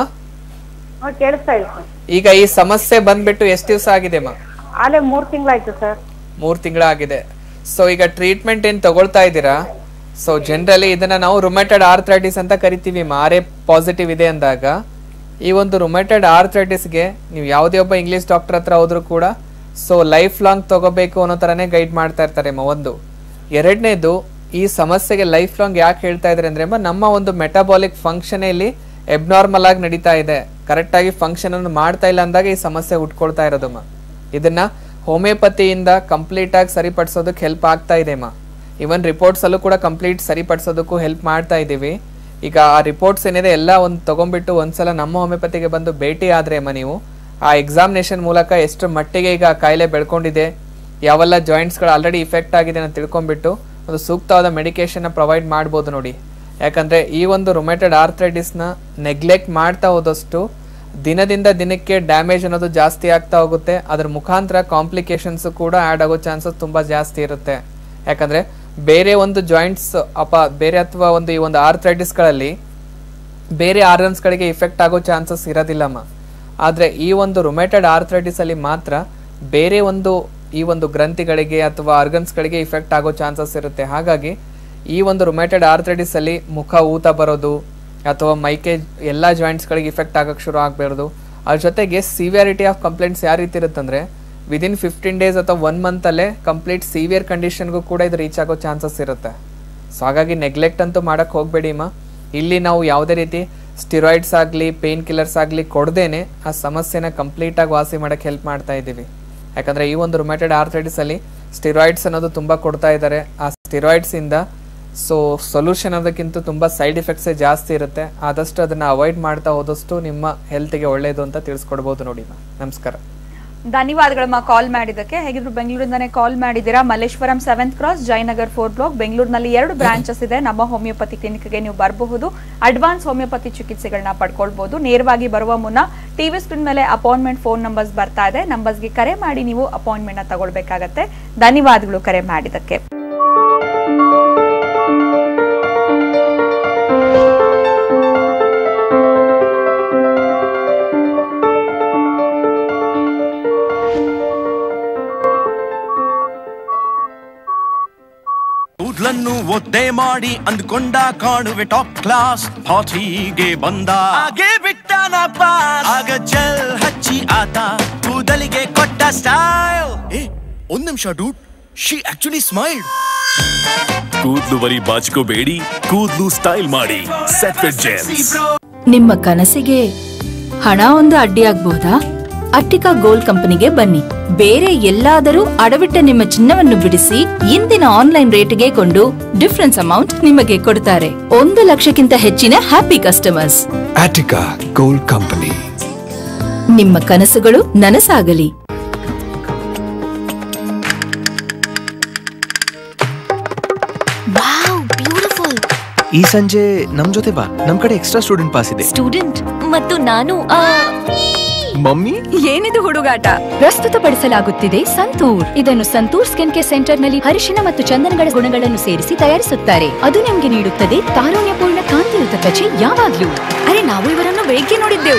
Speaker 21: ಕೇಳಿಸ್ತಾ ಇದೆ ಸರ್
Speaker 2: ಈಗ ಈ ಸಮಸ್ಯೆ ಬಂದ್ಬಿಟ್ಟು ಎಷ್ಟು ದಿವಸ ಆಗಿದೆಮ್ಮ
Speaker 21: ಆಲೆ ಮೂರ್ ತಿಂಗಳಾಯ್ತು ಸರ್
Speaker 2: ಮೂರ್ ತಿಂಗಳಾಗಿದೆ ಸೊ ಈಗ ಟ್ರೀಟ್ಮೆಂಟ್ ಏನ್ ತಗೊಳ್ತಾ ಇದ್ದೀರಾ ಸೊ ಜನರಲಿ ಇದನ್ನ ನಾವು ರುಮೆಟೆಡ್ ಆರ್ಥ್ರೈಟಿಸ್ ಅಂತ ಕರಿತೀವಿ ಆರ್ ಎ ಪಾಸಿಟಿವ್ ಇದೆ ಅಂದಾಗ ಈ ಒಂದು ರುಮೆಟೆಡ್ ಆರ್ಥ್ರೈಟಿಸ್ಗೆ ನೀವು ಯಾವುದೇ ಒಬ್ಬ ಇಂಗ್ಲಿಷ್ ಡಾಕ್ಟರ್ ಹತ್ರ ಹೋದ್ರು ಕೂಡ ಸೊ ಲೈಫ್ ಲಾಂಗ್ ತಗೋಬೇಕು ಅನ್ನೋ ಥರನೇ ಗೈಡ್ ಮಾಡ್ತಾ ಇರ್ತಾರೆ ಅಮ್ಮ ಒಂದು ಎರಡನೇದು ಈ ಸಮಸ್ಯೆಗೆ ಲೈಫ್ ಲಾಂಗ್ ಯಾಕೆ ಹೇಳ್ತಾ ಇದ್ದಾರೆ ಅಂದ್ರೆ ಅಮ್ಮ ನಮ್ಮ ಒಂದು ಮೆಟಾಬಾಲಿಕ್ ಫಂಕ್ಷನ್ ಇಲ್ಲಿ ಎಬ್ನಾರ್ಮಲ್ ಆಗಿ ನಡೀತಾ ಇದೆ ಕರೆಕ್ಟ್ ಆಗಿ ಫಂಕ್ಷನ್ ಅನ್ನು ಮಾಡ್ತಾ ಇಲ್ಲ ಅಂದಾಗ ಈ ಸಮಸ್ಯೆ ಹುಟ್ಕೊಳ್ತಾ ಇರೋದಮ್ಮ ಇದನ್ನ ಹೋಮಿಯೋಪತಿಯಿಂದ ಕಂಪ್ಲೀಟ್ ಆಗಿ ಸರಿಪಡಿಸೋದಕ್ಕೆ ಹೆಲ್ಪ್ ಆಗ್ತಾ ಇದೆ ಅಮ್ಮ ಇವನ್ ರಿಪೋರ್ಟ್ಸ್ ಅಲ್ಲೂ ಕೂಡ ಕಂಪ್ಲೀಟ್ ಸರಿಪಡಿಸೋದಕ್ಕೂ ಹೆಲ್ಪ್ ಮಾಡ್ತಾ ಇದ್ದೀವಿ ಈಗ ಆ ರಿಪೋರ್ಟ್ಸ್ ಏನಿದೆ ಎಲ್ಲ ಒಂದು ತಗೊಂಡ್ಬಿಟ್ಟು ಒಂದ್ಸಲ ನಮ್ಮ ಹೋಮಿಯೋಪತಿಗೆ ಬಂದು ಭೇಟಿ ಆದ್ರೆ ಅಮ್ಮ ನೀವು ಆ ಎಕ್ಸಾಮಿನೇಷನ್ ಮೂಲಕ ಎಷ್ಟು ಮಟ್ಟಿಗೆ ಈಗ ಆ ಕಾಯಿಲೆ ಬೆಳ್ಕೊಂಡಿದೆ ಯಾವೆಲ್ಲ ಜಾಯಿಂಟ್ಸ್ಗಳು ಆಲ್ರೆಡಿ ಇಫೆಕ್ಟ್ ಆಗಿದೆ ಅಂತ ತಿಳ್ಕೊಂಡ್ಬಿಟ್ಟು ಒಂದು ಸೂಕ್ತವಾದ ಮೆಡಿಕೇಶನ್ನ ಪ್ರೊವೈಡ್ ಮಾಡ್ಬೋದು ನೋಡಿ ಯಾಕಂದ್ರೆ ಈ ಒಂದು ರೊಮೆಟೆಡ್ ಆರ್ಥ್ರೈಟಿಸ್ನ ನೆಗ್ಲೆಕ್ಟ್ ಮಾಡ್ತಾ ಹೋದಷ್ಟು ದಿನದಿಂದ ದಿನಕ್ಕೆ ಡ್ಯಾಮೇಜ್ ಅನ್ನೋದು ಜಾಸ್ತಿ ಆಗ್ತಾ ಹೋಗುತ್ತೆ ಅದ್ರ ಮುಖಾಂತರ ಕಾಂಪ್ಲಿಕೇಶನ್ಸ್ ಕೂಡ ಆ್ಯಡ್ ಆಗೋ ಚಾನ್ಸಸ್ ತುಂಬ ಜಾಸ್ತಿ ಇರುತ್ತೆ ಯಾಕಂದ್ರೆ ಬೇರೆ ಒಂದು ಜಾಯಿಂಟ್ಸ್ ಅಪ ಬೇರೆ ಅಥವಾ ಒಂದು ಈ ಒಂದು ಆರ್ಥ್ರೈಟಿಸ್ಗಳಲ್ಲಿ ಬೇರೆ ಆರ್ಗನ್ಸ್ಗಳಿಗೆ ಇಫೆಕ್ಟ್ ಆಗೋ ಚಾನ್ಸಸ್ ಇರೋದಿಲ್ಲಮ್ಮ ಆದರೆ ಈ ಒಂದು ರೊಮೆಟೆಡ್ ಆರ್ಥ್ರೈಟಿಸ್ ಅಲ್ಲಿ ಮಾತ್ರ ಬೇರೆ ಒಂದು ಈ ಒಂದು ಗ್ರಂಥಿಗಳಿಗೆ ಅಥವಾ ಆರ್ಗನ್ಸ್ಗಳಿಗೆ ಇಫೆಕ್ಟ್ ಆಗೋ ಚಾನ್ಸಸ್ ಇರುತ್ತೆ ಹಾಗಾಗಿ ಈ ಒಂದು ರೊಮೆಟೆಡ್ ಆರ್ಥ್ರೈಟಿಸ್ ಅಲ್ಲಿ ಮುಖ ಊತ ಬರೋದು ಅಥವಾ ಮೈಕೆ ಎಲ್ಲ ಜಾಯಿಂಟ್ಸ್ಗಳಿಗೆ ಇಫೆಕ್ಟ್ ಆಗಕ್ಕೆ ಶುರು ಆಗಬಾರ್ದು ಅದ್ರ ಜೊತೆಗೆ ಸಿವಿಯಾರಿಟಿ ಆಫ್ ಕಂಪ್ಲೇಂಟ್ಸ್ ಯಾವ ರೀತಿ ಇರುತ್ತಂದ್ರೆ ವಿದಿನ್ ಫಿಫ್ಟೀನ್ ಡೇಸ್ ಅಥವಾ ಒನ್ ಮಂತಲ್ಲೇ ಕಂಪ್ಲೀಟ್ ಸಿವಿಯರ್ ಕಂಡೀಷನ್ಗೂ ಕೂಡ ಇದು ರೀಚ್ ಆಗೋ ಚಾನ್ಸಸ್ ಇರುತ್ತೆ ಸೊ ಹಾಗಾಗಿ ನೆಗ್ಲೆಕ್ಟ್ ಅಂತೂ ಮಾಡಕ್ಕೆ ಹೋಗಬೇಡಿ ಅಮ್ಮ ಇಲ್ಲಿ ನಾವು ಯಾವುದೇ ರೀತಿ ಸ್ಟಿರಾಯ್ಡ್ಸ್ ಆಗಲಿ ಪೇನ್ ಕಿಲ್ಲರ್ಸ್ ಆಗಲಿ ಕೊಡ್ದೇನೆ ಆ ಸಮಸ್ಯೆನ ಕಂಪ್ಲೀಟಾಗಿ ವಾಸಿ ಮಾಡೋಕ್ಕೆ ಹೆಲ್ಪ್ ಮಾಡ್ತಾ ಇದ್ದೀವಿ ಯಾಕಂದರೆ ಈ ಒಂದು ರೊಮ್ಯಾಟೆಡ್ ಆರ್ಥ್ರೈಟಿಸ್ ಅಲ್ಲಿ ಸ್ಟಿರಾಯ್ಡ್ಸ್ ಅನ್ನೋದು ತುಂಬ ಕೊಡ್ತಾ ಇದ್ದಾರೆ ಆ ಸ್ಟಿರಾಯ್ಡ್ಸ್ ಇಂದ ಸೊ ಸೊಲ್ಯೂಷನ್ ಅದಕ್ಕಿಂತ ತುಂಬ ಸೈಡ್ ಎಫೆಕ್ಟ್ಸೇ ಜಾಸ್ತಿ ಇರುತ್ತೆ ಆದಷ್ಟು ಅದನ್ನು ಅವಾಯ್ಡ್ ಮಾಡ್ತಾ ಹೋದಷ್ಟು ನಿಮ್ಮ ಹೆಲ್ತ್ಗೆ ಒಳ್ಳೆಯದು ಅಂತ ತಿಳಿಸ್ಕೊಡ್ಬೋದು ನೋಡಿ ಮಾ ನಮಸ್ಕಾರ
Speaker 1: ಧನ್ಯವಾದಗಳಮ್ಮ ಕಾಲ್ ಮಾಡಿದ್ದಕ್ಕೆ ಹೇಗಿದ್ರು ಬೆಂಗಳೂರಿಂದಾನೇ ಕಾಲ್ ಮಾಡಿದ್ದೀರಾ Malleshwaram seventh cross Jayanagar four block ಬೆಂಗಳೂರಿನಲ್ಲಿ ಎರಡು ಬ್ರಾಂಚಸ್ ಇದೆ ನಮ್ಮ ಹೋಮಿಯೋಪತಿ ಕ್ಲಿನಿಕ್ಗೆ ನೀವು ಬರಬಹುದು ಅಡ್ವಾನ್ಸ್ ಹೋಮಿಯೋಪತಿ ಚಿಕಿತ್ಸೆಗಳನ್ನ ಪಡ್ಕೊಳ್ಬಹುದು ನೇರವಾಗಿ ಬರುವ ಮುನ್ನ ಟಿವಿ ಸ್ಕ್ರೀನ್ ಮೇಲೆ ಅಪಾಯಿಂಟ್ಮೆಂಟ್ ಫೋನ್ ನಂಬರ್ಸ್ ಬರ್ತಾ ಇದೆ ನಂಬರ್ಸ್ಗೆ ಕರೆ ಮಾಡಿ ನೀವು ಅಪಾಯಿಂಟ್ಮೆಂಟ್ ನ ತಗೊಳ್ಬೇಕಾಗತ್ತೆ ಧನ್ಯವಾದಗಳು ಕರೆ ಮಾಡಿದ್ದಕ್ಕೆ
Speaker 4: ಕೂದ್ಲನ್ನು ಒದ್ದೆ ಮಾಡಿ ಅಂದ್ಕೊಂಡ ಕಾಣುವೆ ಟಾಪ್ ಕ್ಲಾಸ್ ಹಾಟಿಗೆ ಬಂದ ಹಾಗೆ ಬಿಟ್ಟನಪ್ಪ ಆಗ ಜಲ್ ಹಚ್ಚಿ ಆತ ಕೂದಲಿಗೆ ಕೊಟ್ಟ ಸ್ಟೈಲ್
Speaker 13: ಏ ಒಂದ್ ನಿಮಿಷ ಡೂಟ್ ಶಿ ಆಕ್ಚುಲಿ ಸ್ಮೈಲ್ ಕೂದ್ಲು ಬರೀ ಬಾಚ್ಕೋಬೇಡಿ ಕೂದ್ಲು ಸ್ಟೈಲ್ ಮಾಡಿ ಸೆಟ್ ಜೆಲ್ಸ್
Speaker 12: ನಿಮ್ಮ ಕನಸಿಗೆ ಹಣ ಒಂದು ಅಡ್ಡಿಯಾಗ್ಬೋದಾ ಅಟ್ಟಿಕಾ ಗೋಲ್ಡ್ ಕಂಪನಿಗೆ ಬನ್ನಿ ಬೇರೆ ಎಲ್ಲಾದರೂ ಅಡವಿಟ್ಟ ನಿಮ್ಮ ಚಿನ್ನವನ್ನು ಬಿಡಿಸಿ ಇಂದಿನ ಆನ್ಲೈನ್ ರೇಟ್ಗೆ ಕೊಂಡು ಡಿಫರೆನ್ಸ್ ಅಮೌಂಟ್ ನಿಮಗೆ ಕೊಡ್ತಾರೆ ಒಂದು ಲಕ್ಷಕ್ಕಿಂತ ಹೆಚ್ಚಿನ happy customers
Speaker 14: Attica Gold Company.
Speaker 12: ನಿಮ್ಮ ಕನಸುಗಳು ನನಸಾಗಲಿ
Speaker 10: ವಾವ್ ಬ್ಯೂಟಿಫುಲ್
Speaker 8: ಈ ಸಂಜೆ ನಮ್ ಜೊತೆ ಬಾ ನಮ್ ಕಡೆ ಎಕ್ಸ್ಟ್ರಾ ಸ್ಟೂಡೆಂಟ್ ಪಾಸ್ ಇದೆ
Speaker 7: ಸ್ಟೂಡೆಂಟ್ ಮತ್ತು ನಾನು
Speaker 8: ಮಮ್ಮಿ
Speaker 6: ಏನಿದು ಹುಡುಗಾಟ
Speaker 7: ಪ್ರಸ್ತುತಪಡಿಸಲಾಗುತ್ತಿದೆ ಸಂತೂರ್ ಇದನ್ನು ಸಂತೂರ್ ಸ್ಕಿನ್ ಕೇರ್ ಸೆಂಟರ್ ನಲ್ಲಿ ಅರಿಶಿನ ಮತ್ತು ಚಂದನಗಳ ಗುಣಗಳನ್ನು ಸೇರಿಸಿ ತಯಾರಿಸುತ್ತಾರೆ ಅದು ನಿಮಗೆ ನೀಡುತ್ತದೆ ತಾರುಣ್ಯಪೂರ್ಣ ಕಾಂತಿಯುತ ತ್ವಚೆ ಯಾವಾಗ್ಲೂ
Speaker 6: ಅರೆ ನಾವು ಇವರನ್ನು ಬೆಳಿಗ್ಗೆ ನೋಡಿದ್ದೆವು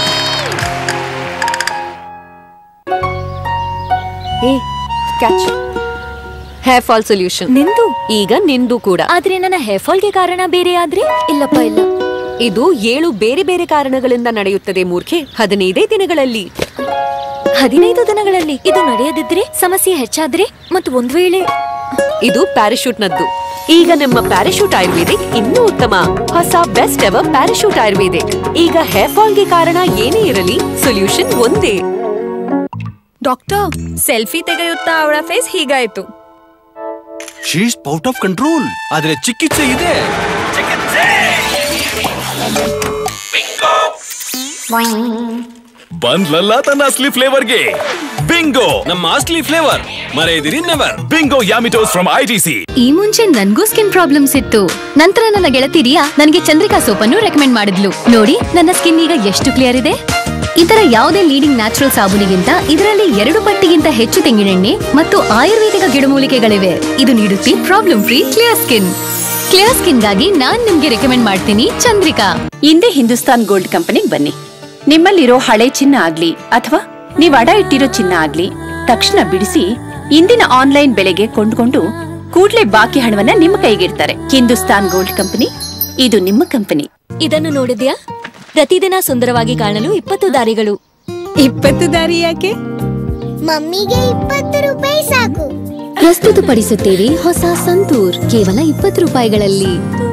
Speaker 3: ಏ ಕ್ಯಾಚ್ ಹೇರ್ ಫಾಲ್ ಸೊಲ್ಯೂಷನ್
Speaker 7: ನಿಂದು
Speaker 3: ಈಗ ನಿಂದು ಕೂಡ
Speaker 7: ಆದ್ರೆ ನನ್ನ ಹೇರ್ ಫಾಲ್ಗೆ ಕಾರಣ ಬೇರೆ ಆದ್ರೆ ಇಲ್ಲಪ್ಪ ಇಲ್ಲ
Speaker 3: ಇದು ಏಳು ಬೇರೆ ಬೇರೆ ಕಾರಣಗಳಿಂದ ನಡೆಯುತ್ತದೆ ಮೂರ್ಖೆ ಹದಿನೈದೇ ದಿನಗಳಲ್ಲಿ
Speaker 7: ಹದಿನೈದು ದಿನಗಳಲ್ಲಿ ಇದು ನಡೆಯದಿದ್ರೆ ಸಮಸ್ಯೆ ಹೆಚ್ಚಾದ್ರೆ ಮತ್ತು ಒಂದ್ ವೇಳೆ
Speaker 3: ಇದು ಪ್ಯಾರಾಶೂಟ್ ನದ್ದು ಈಗ ನಮ್ಮ ಪ್ಯಾರಾಶೂಟ್ ಆಯುರ್ವೇದಿಕ್ ಇನ್ನೂ ಉತ್ತಮ ಹೊಸ ಬೆಸ್ಟ್ ಎವರ್ ಪ್ಯಾರಾಶೂಟ್ ಆಯುರ್ವೇದಿಕ್ ಈಗ ಹೇರ್ ಫಾಲ್ಗೆ ಕಾರಣ ಏನೇ ಇರಲಿ ಸೊಲ್ಯೂಷನ್ ಒಂದೇ
Speaker 6: ಡಾಕ್ಟರ್ ಸೆಲ್ಫಿ ತೆಗೆಯುತ್ತಾ ಅವಳ ಫೇಸ್ ಹೀಗಾಯ್ತು
Speaker 13: ಶೀಸ್ ಔಟ್ ಆಫ್ ಕಂಟ್ರೋಲ್ ಆದ್ರೆ ಚಿಕಿತ್ಸೆ ಇದೆ ಬಂದ್ಲಲ್ಲ ತನ್ನ ಅಸ್ಲಿ ಫ್ಲೇವರ್ಗೆ ಬಿಂಗೋ ನಮ್ಮ ಅಸ್ಲಿ ಫ್ಲೇವರ್ ಮರೆಯದಿರಿ never Bingo Yumitos from ITC
Speaker 7: ಈ ಮುಂಚೆ ನನ್ಗೂ ಸ್ಕಿನ್ ಪ್ರಾಬ್ಲಮ್ಸ್ ಇತ್ತು ನಂತರ ನನ್ನ ಗೆಳತಿರಿಯಾ ನನಗೆ ಚಂದ್ರಿಕಾ ಸೋಪನ್ನು ರೆಕಮೆಂಡ್ ಮಾಡಿದ್ಲು ನೋಡಿ ನನ್ನ ಸ್ಕಿನ್ ಈಗ ಎಷ್ಟು ಕ್ಲಿಯರ್ ಇದೆ ಇತರ ಯಾವುದೇ ಲೀಡಿಂಗ್ ನ್ಯಾಚುರಲ್ ಸಾಬೂನಿಗಿಂತ ಇದರಲ್ಲಿ ಎರಡು ಪಟ್ಟಿಗಿಂತ ಹೆಚ್ಚು ತೆಂಗಿನೆಣ್ಣೆ ಮತ್ತು ಆಯುರ್ವೇದಿಕ ಗಿಡಮೂಲಿಕೆಗಳಿವೆ ಇದು ನೀಡುತ್ತೆ problem free clear skin clear ಸ್ಕಿನ್ಗಾಗಿ ನಾನ್ ನಿಮ್ಗೆ ರೆಕಮೆಂಡ್ ಮಾಡ್ತೀನಿ ಚಂದ್ರಿಕಾ
Speaker 6: ಇಂದೇ ಹಿಂದೂಸ್ತಾನ್ ಗೋಲ್ಡ್ ಕಂಪನಿಗೆ ಬನ್ನಿ ನಿಮ್ಮಲ್ಲಿರೋ ಹಳೆ ಚಿನ್ನ ಆಗ್ಲಿ ಅಥವಾ ನೀವ್ ಅಡ ಇಟ್ಟಿರೋ ಚಿನ್ನ ಆಗ್ಲಿ ತಕ್ಷಣ ಬಿಡಿಸಿ ಇಂದಿನ ಆನ್ಲೈನ್ ಬೆಲೆಗೆ ಕೊಂಡ್ಕೊಂಡು ಕೂಡ್ಲೆ ಬಾಕಿ ಹಣವನ್ನ ನಿಮ್ಮ ಕೈಗಿಡ್ತಾರೆ ಹಿಂದೂಸ್ತಾನ್ ಗೋಲ್ಡ್ ಕಂಪನಿ ಇದು ನಿಮ್ಮ ಕಂಪನಿ
Speaker 7: ಇದನ್ನು ನೋಡಿದ್ಯಾ ಪ್ರತಿದಿನ ಸುಂದರವಾಗಿ ಕಾಣಲು ಇಪ್ಪತ್ತು ದಾರಿಗಳು
Speaker 11: ಇಪ್ಪತ್ತು ದಾರಿ ಯಾಕೆ
Speaker 10: ಮಮ್ಮಿಗೆ ಇಪ್ಪತ್ತು ರೂಪಾಯಿ ಸಾಕು
Speaker 7: ಪ್ರಸ್ತುತಪಡಿಸುತ್ತೇವೆ ಹೊಸ ಸಂತೂರ್ ಕೇವಲ ಇಪ್ಪತ್ತು ರೂಪಾಯಿಗಳಲ್ಲಿ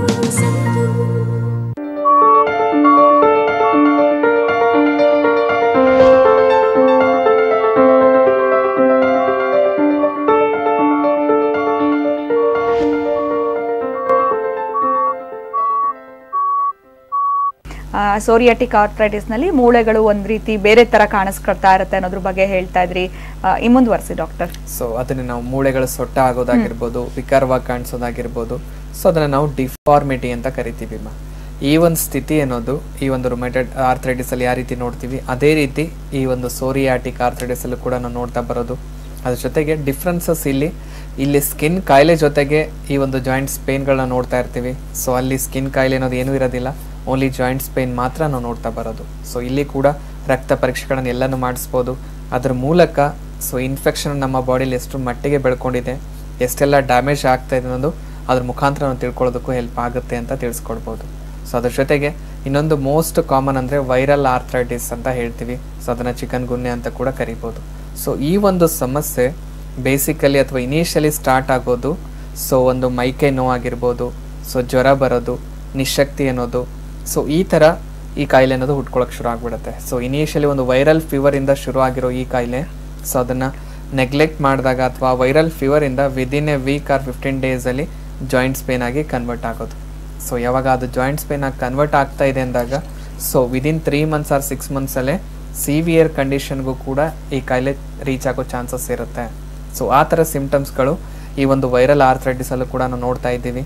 Speaker 1: ಸೋರಿಯಾಟಿಕ್ ನಲ್ಲಿ ಮೂಳೆಗಳು ಒಂದ್ ರೀತಿ ಬೇರೆ ತರ ಕಾಣಿಸ್ಕೊಳ್ತಾ ಇರುತ್ತೆ ಅನ್ನೋದ್ರ ಬಗ್ಗೆ ಹೇಳ್ತಾ ಇದ್ರಿ ಆ, ಈ ಮುಂದುವರಿಸಿ ಡಾಕ್ಟರ್
Speaker 2: ಸೊ ಅದನ್ನ ನಾವು ಮೂಳೆಗಳು ಸೊಟ್ಟ ಆಗೋದಾಗಿರ್ಬೋದು ವಿಕಾರವಾಗಿ ಕಾಣಿಸೋದಾಗಿರ್ಬೋದು ಸೊ ಅದನ್ನ ನಾವು ಡಿಫಾರ್ಮಿಟಿ ಅಂತ ಕರಿತೀವಿ ಮಾ ಈ ಒಂದು ಸ್ಥಿತಿ ಅನ್ನೋದು ಈ ಒಂದು ರೊಮೆಟೆಡ್ ಆರ್ಥ್ರೈಟಿಸ್ ಅಲ್ಲಿ ಯಾವ ರೀತಿ ನೋಡ್ತೀವಿ ಅದೇ ರೀತಿ ಈ ಒಂದು ಸೋರಿಯಾಟಿಕ್ ಆರ್ಥ್ರೈಟಿಸ್ ಅಲ್ಲೂ ಕೂಡ ನಾವು ನೋಡ್ತಾ ಬರೋದು ಅದ್ರ ಜೊತೆಗೆ ಡಿಫ್ರೆನ್ಸಸ್ ಇಲ್ಲಿ ಇಲ್ಲಿ ಸ್ಕಿನ್ ಕಾಯಿಲೆ ಜೊತೆಗೆ ಈ ಒಂದು ಜಾಯಿಂಟ್ಸ್ ಪೇನ್ಗಳನ್ನ ನೋಡ್ತಾ ಇರ್ತೀವಿ ಸೊ ಅಲ್ಲಿ ಸ್ಕಿನ್ ಕಾಯಿಲೆ ಅನ್ನೋದು ಏನೂ ಇರೋದಿಲ್ಲ ಓನ್ಲಿ ಜಾಯಿಂಟ್ಸ್ ಪೇನ್ ಮಾತ್ರ ನಾವು ನೋಡ್ತಾ ಬರೋದು ಸೊ ಇಲ್ಲಿ ಕೂಡ ರಕ್ತ ಪರೀಕ್ಷೆಗಳನ್ನು ಎಲ್ಲನೂ ಮಾಡಿಸ್ಬೋದು ಅದ್ರ ಮೂಲಕ ಸೊ ಇನ್ಫೆಕ್ಷನ್ ನಮ್ಮ ಬಾಡಿಲಿ ಎಷ್ಟು ಮಟ್ಟಿಗೆ ಬೆಳ್ಕೊಂಡಿದೆ ಎಷ್ಟೆಲ್ಲ ಡ್ಯಾಮೇಜ್ ಆಗ್ತಾ ಇದೆ ಅನ್ನೋದು ಅದ್ರ ಮುಖಾಂತರ ನಾವು ತಿಳ್ಕೊಳ್ಳೋದಕ್ಕೂ ಹೆಲ್ಪ್ ಆಗುತ್ತೆ ಅಂತ ತಿಳಿಸ್ಕೊಡ್ಬೋದು ಸೊ ಅದ್ರ ಜೊತೆಗೆ ಇನ್ನೊಂದು ಮೋಸ್ಟ್ ಕಾಮನ್ ಅಂದರೆ ವೈರಲ್ ಆರ್ಥ್ರೈಟಿಸ್ ಅಂತ ಹೇಳ್ತೀವಿ ಸೊ ಅದನ್ನು ಚಿಕನ್ ಗುನ್ನೆ ಅಂತ ಕೂಡ ಕರಿಬೋದು ಸೊ ಈ ಒಂದು ಸಮಸ್ಯೆ ಬೇಸಿಕಲಿ ಅಥವಾ ಇನಿಷಿಯಲಿ ಸ್ಟಾರ್ಟ್ ಆಗೋದು ಸೊ ಒಂದು ಮೈಕೈ ನೋವಾಗಿರ್ಬೋದು ಸೊ ಜ್ವರ ಬರೋದು ನಿಶಕ್ತಿ ಅನ್ನೋದು ಸೊ ಈ ಥರ ಈ ಕಾಯಿಲೆ ಅನ್ನೋದು ಹುಟ್ಕೊಳಕ್ಕೆ ಶುರು ಆಗ್ಬಿಡುತ್ತೆ ಸೊ ಇನಿಷಿಯಲಿ ಒಂದು ವೈರಲ್ ಫೀವರಿಂದ ಶುರು ಆಗಿರೋ ಈ ಕಾಯಿಲೆ ಸೊ ಅದನ್ನು ನೆಗ್ಲೆಕ್ಟ್ ಮಾಡಿದಾಗ ಅಥವಾ ವೈರಲ್ ಫೀವರಿಂದ within a week or fifteen ಡೇಸಲ್ಲಿ ಜಾಯಿಂಟ್ಸ್ ಪೇನ್ ಆಗಿ ಕನ್ವರ್ಟ್ ಆಗೋದು ಸೊ ಯಾವಾಗ ಅದು ಜಾಯಿಂಟ್ಸ್ ಪೇನ್ ಆಗಿ ಕನ್ವರ್ಟ್ ಆಗ್ತಾ ಇದೆ ಅಂದಾಗ so within three months or six ಮಂತ್ಸಲ್ಲೇ ಸಿವಿಯರ್ ಕಂಡೀಷನ್ಗೂ ಕೂಡ ಈ ಕಾಯಿಲೆ ರೀಚ್ ಆಗೋ ಚಾನ್ಸಸ್ ಇರುತ್ತೆ ಸೊ ಆ ಥರ ಸಿಮ್ಟಮ್ಸ್ಗಳು ಈ ಒಂದು ವೈರಲ್ ಆರ್ಥ್ರೈಟಿಸಲ್ಲೂ ಕೂಡ ನಾವು ನೋಡ್ತಾ ಇದ್ದೀವಿ